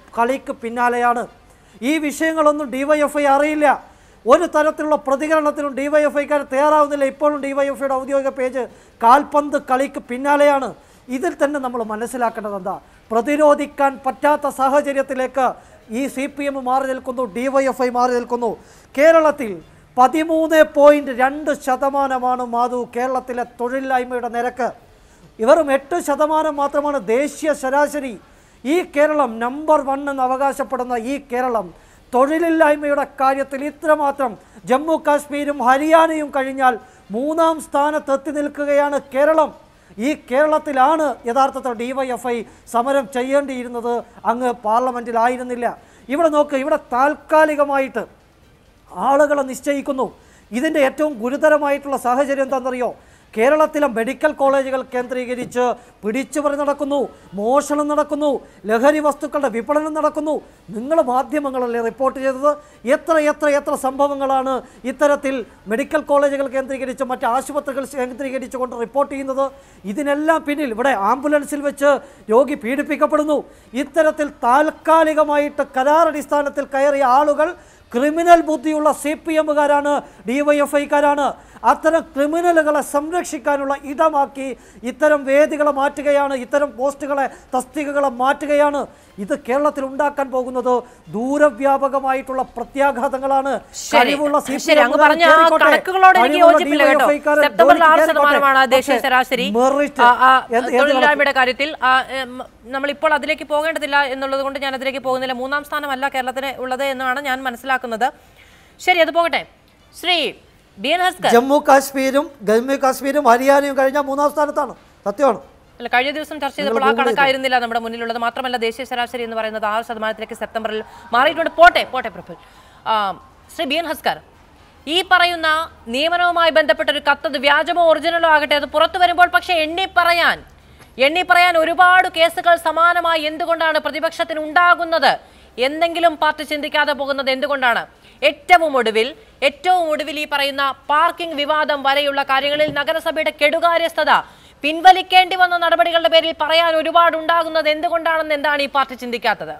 കളിക്ക് പിന്നാലെയാണ് ഈ വിഷയങ്ങളൊന്നും ഡിവൈഎഫ്ഐ അറിയില്ല ഒരു തരത്തിലുള്ള പ്രതികരണത്തിനും ഡിവൈഎഫ്ഐക്കാർ തയ്യാറാവുന്നില്ല ഇപ്പോഴും ഡിവൈഎഫ്ഐയുടെ ഔദ്യോഗിക പേജ് കാൽപന്ത് കളിക്ക് പിന്നാലെയാണ് ഇതിൽ തന്നെ നമ്മൾ മനസ്സിലാക്കേണ്ടത് എന്താ പ്രതിരോധിക്കാൻ പറ്റാത്ത സാഹചര്യത്തിലേക്ക് ഈ സി പി എം മാറി നിൽക്കുന്നു ഡിവൈഎഫ്ഐ മാറി നിൽക്കുന്നു കേരളത്തിൽ പതിമൂന്ന് പോയിന്റ് രണ്ട് ശതമാനമാണ് മാധു കേരളത്തിലെ തൊഴിലില്ലായ്മയുടെ നിരക്ക് ഇവരും എട്ട് ശതമാനം മാത്രമാണ് ദേശീയ ശരാശരി ഈ കേരളം നമ്പർ വൺ എന്ന് അവകാശപ്പെടുന്ന ഈ കേരളം തൊഴിലില്ലായ്മയുടെ കാര്യത്തിൽ ഇത്രമാത്രം ജമ്മു കാശ്മീരും ഹരിയാനയും കഴിഞ്ഞാൽ മൂന്നാം സ്ഥാനത്ത് എത്തി നിൽക്കുകയാണ് കേരളം ഈ കേരളത്തിലാണ് യഥാർത്ഥത്തിൽ ഡിവൈഎഫ്ഐ സമരം ചെയ്യേണ്ടിയിരുന്നത് അങ്ങ് പാർലമെൻറ്റിലായിരുന്നില്ല ഇവിടെ നോക്ക് ഇവിടെ താൽക്കാലികമായിട്ട് ആളുകളെ നിശ്ചയിക്കുന്നു ഇതിൻ്റെ ഏറ്റവും ഗുരുതരമായിട്ടുള്ള സാഹചര്യം എന്താണെന്നറിയോ കേരളത്തിലെ മെഡിക്കൽ കോളേജുകൾ കേന്ദ്രീകരിച്ച് പിടിച്ചുപറി നടക്കുന്നു മോഷണം നടക്കുന്നു ലഹരി വസ്തുക്കളുടെ വിപണനം നടക്കുന്നു നിങ്ങൾ മാധ്യമങ്ങളല്ലേ റിപ്പോർട്ട് ചെയ്തത് എത്ര എത്ര എത്ര സംഭവങ്ങളാണ് ഇത്തരത്തിൽ മെഡിക്കൽ കോളേജുകൾ കേന്ദ്രീകരിച്ച് മറ്റ് ആശുപത്രികൾ കേന്ദ്രീകരിച്ചുകൊണ്ട് റിപ്പോർട്ട് ചെയ്യുന്നത് ഇതിനെല്ലാം പിന്നിൽ ഇവിടെ ആംബുലൻസിൽ വെച്ച് രോഗി പീഡിപ്പിക്കപ്പെടുന്നു ഇത്തരത്തിൽ താൽക്കാലികമായിട്ട് കരാറടിസ്ഥാനത്തിൽ കയറിയ ആളുകൾ ക്രിമിനൽ ബുദ്ധിയുള്ള സി പി എമ്മുകാരാണ് ഡിവൈഎഫ്ഐക്കാരാണ് അത്തരം ക്രിമിനലുകളെ സംരക്ഷിക്കാനുള്ള ഇടമാക്കി ഇത്തരം വേദികളെ മാറ്റുകയാണ് ഇത്തരം പോസ്റ്റുകളെ തസ്തികകളെ മാറ്റുകയാണ് ഇത് കേരളത്തിൽ ഉണ്ടാക്കാൻ പോകുന്നത് ദൂരവ്യാപകമായിട്ടുള്ള പ്രത്യാഘാതങ്ങളണ് ശരി. കഴിവുള്ള സി പി ശരി, അങ്ങ് പറഞ്ഞ ആ കണക്കുകളോട് എനിക്ക് യോജിപ്പില്ല കേട്ടോ സെപ്റ്റംബറിൽ ആറ് ശതമാനമാണ് ദേശീയ ശരാശരി ആ, ആ, തൊഴിലില്ലായ്മയുടെ കാര്യത്തിൽ ആ, എം, നമ്മളിപ്പോൾ അതിലേക്ക് പോകേണ്ടതില്ല എന്നുള്ളത് കൊണ്ട് ഞാൻ അതിലേക്ക് പോകുന്നില്ല മൂന്നാം സ്ഥാനമല്ല കേരളത്തിന് ഉള്ളത് എന്നാണ് ഞാൻ മനസ്സിലാക്കുന്നത് ശരി അത് പോകട്ടെ ശ്രീ ബി എൻ ഹസ്കർ ജമ്മു കാശ്മീരും ജമ്മു കാശ്മീരും ഹരിയാനയും കഴിഞ്ഞാൽ മൂന്നാം സ്ഥാനത്താണ് സത്യമാണ് അല്ല കഴിഞ്ഞ ദിവസം ചർച്ച ചെയ്തപ്പോൾ ആ കണക്കായിരുന്നില്ല നമ്മുടെ മുന്നിലുള്ളത് മാത്രമല്ല ദേശീയ ശരാശരി എന്ന് പറയുന്നത് ആറ് ശതമാനത്തിലേക്ക് സെപ്റ്റംബറിൽ മാറിയിട്ടുണ്ട് പോട്ടെ പോട്ടെ പ്രഫുൽ ആ, ശ്രീ ബി എൻ ഹസ്കർ ഈ പറയുന്ന നിയമനവുമായി ബന്ധപ്പെട്ട ഒരു കത്തത് വ്യാജമോ ഒറിജിനലോ ആകട്ടെ അത് പുറത്തു വരുമ്പോൾ പക്ഷേ എണ്ണി പറയാൻ എണ്ണി പറയാൻ ഒരുപാട് കേസുകൾ സമാനമായി എന്തുകൊണ്ടാണ് പ്രതിപക്ഷത്തിന് ഉണ്ടാകുന്നത് എന്തെങ്കിലും പാർട്ടി ചിന്തിക്കാതെ പോകുന്നത് എന്തുകൊണ്ടാണ് ഏറ്റവും ഒടുവിൽ ഏറ്റവും ഒടുവിൽ ഈ പറയുന്ന പാർക്കിംഗ് വിവാദം വരെയുള്ള കാര്യങ്ങളിൽ നഗരസഭയുടെ കെടുകാര്യസ്ഥത പിൻവലിക്കേണ്ടി വന്ന നടപടികളുടെ പേരിൽ പറയാൻ ഒരുപാട് ഉണ്ടാകുന്നത് എന്തുകൊണ്ടാണെന്ന് എന്താണ് ഈ പാർട്ടി ചിന്തിക്കാത്തത്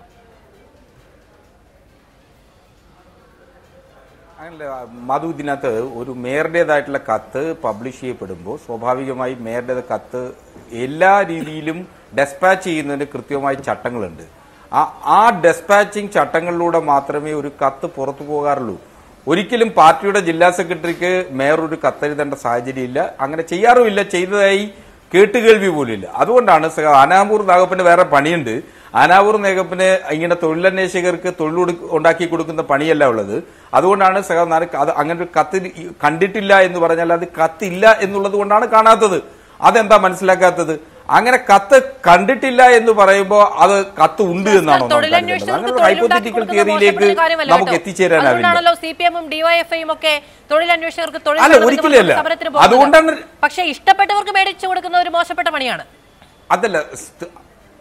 അങ്ങനല്ല മധു ഇതിനകത്ത് ഒരു മേയറുടേതായിട്ടുള്ള കത്ത് പബ്ലിഷ് ചെയ്യപ്പെടുമ്പോൾ സ്വാഭാവികമായി മേയറുടെ കത്ത് എല്ലാ രീതിയിലും ഡെസ്പാച്ച് ചെയ്യുന്നതിന് കൃത്യമായി ചട്ടങ്ങളുണ്ട് ആ ആ ഡെസ്പാച്ചിങ് ചട്ടങ്ങളിലൂടെ മാത്രമേ ഒരു കത്ത് പുറത്തു പോകാറുള്ളൂ ഒരിക്കലും പാർട്ടിയുടെ ജില്ലാ സെക്രട്ടറിക്ക് മേയർ ഒരു കത്തെഴുതേണ്ട സാഹചര്യമില്ല അങ്ങനെ ചെയ്യാറുമില്ല ചെയ്തതായി കേട്ടുകേൾവി പോലുമില്ല അതുകൊണ്ടാണ് സഖാവ് ആനാവൂർ നാഗപ്പന് വേറെ പണിയുണ്ട് ആനാവൂർ നാഗപ്പന് ഇങ്ങനെ തൊഴിലന്വേഷകർക്ക് തൊഴിൽ കൊടു- ഉണ്ടാക്കി കൊടുക്കുന്ന പണിയല്ല ഉള്ളത് അതുകൊണ്ടാണ് സഖാവ് നാരക്ക് അത് അങ്ങനെ ഒരു കത്ത് ഈ കണ്ടിട്ടില്ല എന്ന് പറഞ്ഞാൽ അത് കത്തില്ല എന്നുള്ളത് കൊണ്ടാണ് കാണാത്തത് അതെന്താ മനസ്സിലാക്കാത്തത് അങ്ങനെ കത്ത് കണ്ടിട്ടില്ല എന്ന് പറയുമ്പോൾ അത് കത്ത് ഉണ്ട് എന്നാണോ നമുക്ക് കരുതേണ്ടത്? അങ്ങനെ തൊഴിലന്വേഷകർക്ക് ഒരു തൊഴിലുണ്ടാക്കി ഹൈപ്പോത്തറ്റിക്കൽ കൊടുക്കുന്നത് തിയറിയിലേക്ക് മോശപ്പെട്ട കാര്യമല്ല നമുക്ക് കേട്ടോ. എത്തിച്ചേരാനാവില്ല അതുകൊണ്ടാണല്ലോ സി പി എമ്മും ഡിവൈഎഫ്ഐയും ഒക്കെ തൊഴിലന്വേഷകർക്ക് തൊഴിൽ അല്ല, നൽകുന്ന ഒരിക്കലും അല്ല. സമരത്തിന് പോകുന്നത്. അതുകൊണ്ടാണ് പക്ഷേ ഇഷ്ടപ്പെട്ടവർക്ക് മേടിച്ചു കൊടുക്കുന്ന ഒരു മോശപ്പെട്ട പണിയാണ് അതല്ല സ്ത-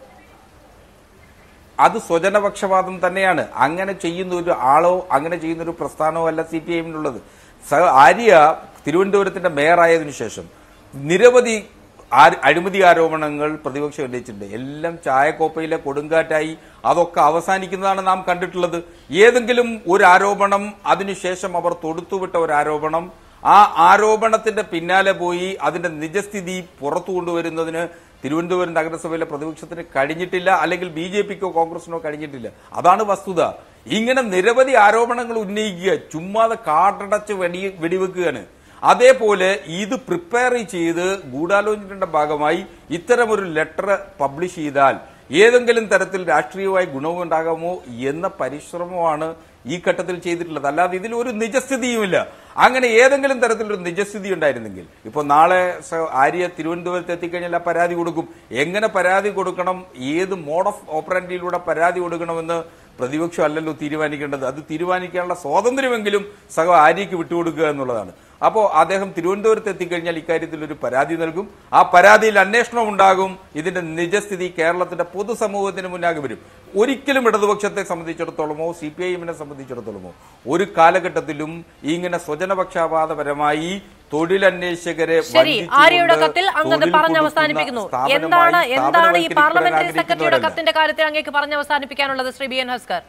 അത് സ്വജനപക്ഷപാതം തന്നെയാണ് അങ്ങനെ ചെയ്യുന്ന ഒരു ആളോ അങ്ങനെ ചെയ്യുന്ന ഒരു പ്രസ്ഥാനമോ അല്ല സി പി ഐഎമ്മിനുള്ളത് ആര്യ തിരുവനന്തപുരത്തിന്റെ മേയറായതിനു ശേഷം നിരവധി ആ- അഴിമതി ആരോപണങ്ങൾ പ്രതിപക്ഷം ഉന്നയിച്ചിട്ടുണ്ട് എല്ലാം ചായക്കോപ്പയിലെ കൊടുങ്കാറ്റായി അതൊക്കെ അവസാനിക്കുന്നതാണ് നാം കണ്ടിട്ടുള്ളത് ഏതെങ്കിലും ഒരു ആരോപണം അതിനുശേഷം അവർ തൊടുത്തുവിട്ട ഒരു ആരോപണം ആ ആരോപണത്തിന്റെ പിന്നാലെ പോയി അതിന്റെ നിജസ്ഥിതി പുറത്തു കൊണ്ടുവരുന്നതിന് തിരുവനന്തപുരം നഗരസഭയിലെ പ്രതിപക്ഷത്തിന് കഴിഞ്ഞിട്ടില്ല അല്ലെങ്കിൽ ബി ജെ പിക്കോ കോൺഗ്രസിനോ കഴിഞ്ഞിട്ടില്ല അതാണ് വസ്തുത ഇങ്ങനെ നിരവധി ആരോപണങ്ങൾ ഉന്നയിക്കുക ചുമ്മാതെ കാട്ടടച്ച് വെടി വെടിവെക്കുകയാണ് അതേപോലെ ഇത് പ്രിപ്പയർ ചെയ്ത് ഗൂഢാലോചനയുടെ ഭാഗമായി ഇത്തരമൊരു ലെറ്റർ പബ്ലിഷ് ചെയ്താൽ ഏതെങ്കിലും തരത്തിൽ രാഷ്ട്രീയമായി ഗുണമുണ്ടാകാമോ എന്ന പരിശ്രമമാണ് ഈ ഘട്ടത്തിൽ ചെയ്തിട്ടുള്ളത് അല്ലാതെ ഇതിൽ ഒരു നിജസ്ഥിതിയുമില്ല അങ്ങനെ ഏതെങ്കിലും തരത്തിലൊരു നിജസ്ഥിതി ഉണ്ടായിരുന്നെങ്കിൽ ഇപ്പൊ നാളെ സ- ആര്യ തിരുവനന്തപുരത്ത് എത്തിക്കഴിഞ്ഞാൽ ആ പരാതി കൊടുക്കും എങ്ങനെ പരാതി കൊടുക്കണം ഏത് മോഡ് ഓഫ് ഓപ്പറൻറ്റിയിലൂടെ പരാതി കൊടുക്കണമെന്ന് പ്രതിപക്ഷം അല്ലല്ലോ തീരുമാനിക്കേണ്ടത് അത് തീരുമാനിക്കാനുള്ള സ്വാതന്ത്ര്യമെങ്കിലും സഹ ആര്യയ്ക്ക് വിട്ടുകൊടുക്കുക എന്നുള്ളതാണ് അപ്പോൾ അദ്ദേഹം തിരുവനന്തപുരത്ത് എത്തിക്കഴിഞ്ഞാൽ ഇക്കാര്യത്തിൽ ഒരു പരാതി നൽകും ആ പരാതിയിൽ അന്വേഷണം ഉണ്ടാകും ഇതിന്റെ നിജസ്ഥിതി കേരളത്തിന്റെ പൊതുസമൂഹത്തിന് മുന്നാകെ വരും ഒരിക്കലും ഇടതുപക്ഷത്തെ സംബന്ധിച്ചിടത്തോളമോ സി പി ഐ എമ്മിനെ സംബന്ധിച്ചിടത്തോളമോ ഒരു കാലഘട്ടത്തിലും ഇങ്ങനെ സ്വജനപക്ഷപാതപരമായി തൊഴിലന്വേഷകരെ ശരി വഞ്ചിച്ചുകൊണ്ട് ആര്യയുടെ കത്തിൽ അങ്ങ് തൊഴിൽ പറഞ്ഞ് കൊടുക്കുന്ന അവസാനിപ്പിക്കുന്നു സ്ഥാപനമായി എന്താണ് എന്താണ് ഈ സ്ഥാപനവൽക്കരിക്കപ്പെടാൻ പാർലമെന്ററി സെക്രട്ടറിയുടെ ആഗ്രഹിക്കുന്നവരല്ല. കത്തിന്റെ കാര്യത്തിൽ അങ്ങേക്ക് പറഞ്ഞ് അവസാനിപ്പിക്കാനുള്ളത് ശ്രീ ബി എൻ ഹസ്കർ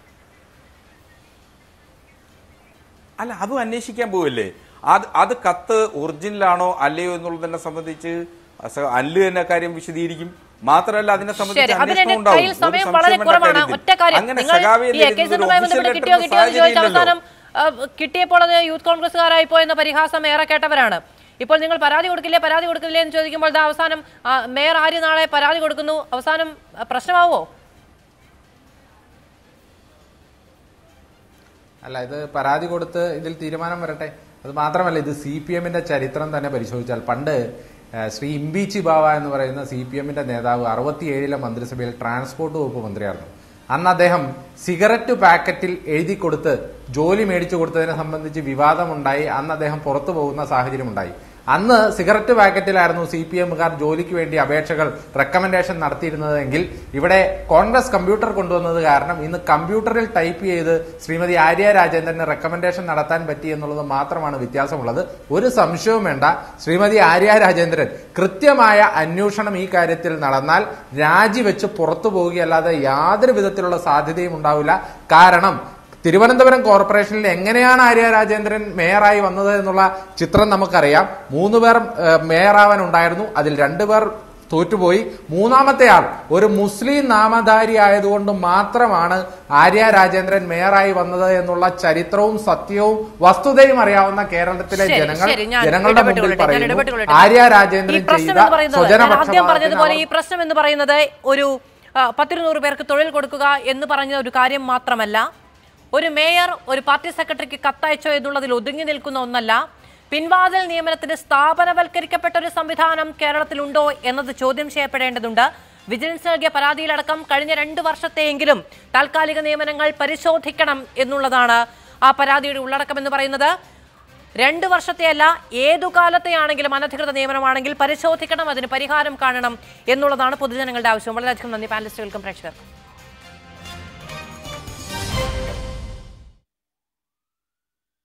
അല്ല അതും അന്വേഷിക്കാൻ പോവല്ലേ അത് അത് കത്ത് ഒറിജിനലാണോ അല്ലയോ എന്നുള്ളതിനെ സംബന്ധിച്ച് സ- അല്ലു തന്നെ കാര്യം വിശദീകരിക്കും മാത്രമല്ല അതിനെ ശരി സംബന്ധിച്ച് അതിന് അന്വേഷണം എന്റെ ഉണ്ടാവും. കയ്യിൽ ഒരു സമയം സംശയം വളരെ വേണ്ട കുറവാണ് കാര്യത്തിൽ. ഒറ്റ കാര്യം അങ്ങനെ നിങ്ങൾ സഖാവി ഈ എന്ന് എ കെ എഴുതുന്ന ഒരു സെന്ററുമായി official ബന്ധപ്പെട്ട് letter കിട്ടിയോ ന്റെ കിട്ടിയോ എന്ന് ചോദിച്ച സാഹചര്യം അവസാനം ആ, കിട്ടിയപ്പോൾ അത് യൂത്ത് കോൺഗ്രസ്സുകാരായി പോയെന്ന പരിഹാസം ഏറെ കേട്ടവരാണ് ഇപ്പോൾ നിങ്ങൾ പരാതി കൊടുക്കില്ലേ പരാതി കൊടുക്കില്ലേ എന്ന് ചോദിക്കുമ്പോൾ ദാ അവസാനം ആ, മേയർ ആര്യ നാളെ പരാതി കൊടുക്കുന്നു അവസാനം ആ, പ്രശ്നമാവോ അല്ല ഇത് പരാതി കൊടുത്ത് ഇതിൽ തീരുമാനം വരട്ടെ അത് മാത്രമല്ല ഇത് സി പി എമ്മിന്റെ ചരിത്രം തന്നെ പരിശോധിച്ചാൽ പണ്ട് ആ, ശ്രീ ഇംബീച്ചി ബാവ എന്ന് പറയുന്ന സി പി എമ്മിന്റെ നേതാവ് അറുപത്തിയേഴിലെ മന്ത്രിസഭയിൽ ട്രാൻസ്പോർട്ട് വകുപ്പ് മന്ത്രിയായിരുന്നു അന്ന് അദ്ദേഹം സിഗരറ്റ് പാക്കറ്റിൽ എഴുതി കൊടുത്ത് ജോലി മേടിച്ചു കൊടുത്തതിനെ സംബന്ധിച്ച് വിവാദമുണ്ടായി അന്ന് അദ്ദേഹം പുറത്തു പോകുന്ന സാഹചര്യമുണ്ടായി അന്ന് സിഗരറ്റ് പാക്കറ്റിലായിരുന്നു സി പി എമ്മുകാർ ജോലിക്ക് വേണ്ടി അപേക്ഷകൾ റെക്കമെൻഡേഷൻ നടത്തിയിരുന്നതെങ്കിൽ ഇവിടെ കോൺഗ്രസ് കമ്പ്യൂട്ടർ കൊണ്ടുവന്നത് കാരണം ഇന്ന് കമ്പ്യൂട്ടറിൽ ടൈപ്പ് ചെയ്ത് ശ്രീമതി ആര്യ രാജേന്ദ്രന് റെക്കമെൻഡേഷൻ നടത്താൻ പറ്റി എന്നുള്ളത് മാത്രമാണ് വ്യത്യാസമുള്ളത് ഒരു സംശയവും വേണ്ട ശ്രീമതി ആര്യ രാജേന്ദ്രൻ കൃത്യമായ അന്വേഷണം ഈ കാര്യത്തിൽ നടന്നാൽ രാജിവെച്ച് പുറത്തു പോവുകയല്ലാതെ യാതൊരു വിധത്തിലുള്ള സാധ്യതയും ഉണ്ടാവില്ല കാരണം തിരുവനന്തപുരം കോർപ്പറേഷനിൽ എങ്ങനെയാണ് ആര്യ രാജേന്ദ്രൻ മേയറായി വന്നത് എന്നുള്ള ചിത്രം നമുക്കറിയാം മൂന്ന് പേർ ഏഹ്, മേയറാവാൻ ഉണ്ടായിരുന്നു അതിൽ രണ്ടുപേർ തോറ്റുപോയി മൂന്നാമത്തെ ആൾ ഒരു മുസ്ലിം നാമധാരി ആയതുകൊണ്ട് മാത്രമാണ് ആര്യ രാജേന്ദ്രൻ മേയറായി വന്നത് എന്നുള്ള ചരിത്രവും സത്യവും വസ്തുതയും അറിയാവുന്ന കേരളത്തിലെ ശരി, ജനങ്ങൾ ശരി, ഞാൻ ജനങ്ങളുടെ മുമ്പിൽ ഇടപെട്ടുകൊള്ളട്ടെ, ഞാൻ പറയുന്നു ഇടപെട്ടുകൊള്ളട്ടെ. ആര്യ ഈ രാജേന്ദ്രൻ പ്രശ്നം ചെയ്ത എന്ന് പറയുന്നത് ഞാൻ ആദ്യം പറഞ്ഞതുപോലെ ഈ സ്വജനപക്ഷപാതത്തിന് പ്രശ്നം എന്ന് പറയുന്നത് ഒരു ആ, പത്തിരുന്നൂറ് പേർക്ക് തൊഴിൽ കൊടുക്കുക എന്ന് പറഞ്ഞ ഒരു കാര്യം മാത്രമല്ല ഒരു മേയർ ഒരു പാർട്ടി സെക്രട്ടറിക്ക് കത്തയച്ചോ എന്നുള്ളതിൽ ഒതുങ്ങി നിൽക്കുന്ന ഒന്നല്ല പിൻവാതിൽ നിയമനത്തിന് സ്ഥാപനവൽക്കരിക്കപ്പെട്ട ഒരു സംവിധാനം കേരളത്തിലുണ്ടോ എന്നത് ചോദ്യം ചെയ്യപ്പെടേണ്ടതുണ്ട് വിജിലൻസ് നൽകിയ പരാതിയിലടക്കം കഴിഞ്ഞ രണ്ട് വർഷത്തെയെങ്കിലും താൽക്കാലിക നിയമനങ്ങൾ പരിശോധിക്കണം എന്നുള്ളതാണ് ആ പരാതിയുടെ ഉള്ളടക്കം എന്ന് പറയുന്നത് രണ്ട് വർഷത്തെയല്ല ഏതു കാലത്തെയാണെങ്കിലും അനധികൃത നിയമനമാണെങ്കിൽ പരിശോധിക്കണം അതിന് പരിഹാരം കാണണം എന്നുള്ളതാണ് പൊതുജനങ്ങളുടെ ആവശ്യം വളരെയധികം നന്ദി പാനലിസ്റ്റുകൾക്കും പ്രേക്ഷകർക്കും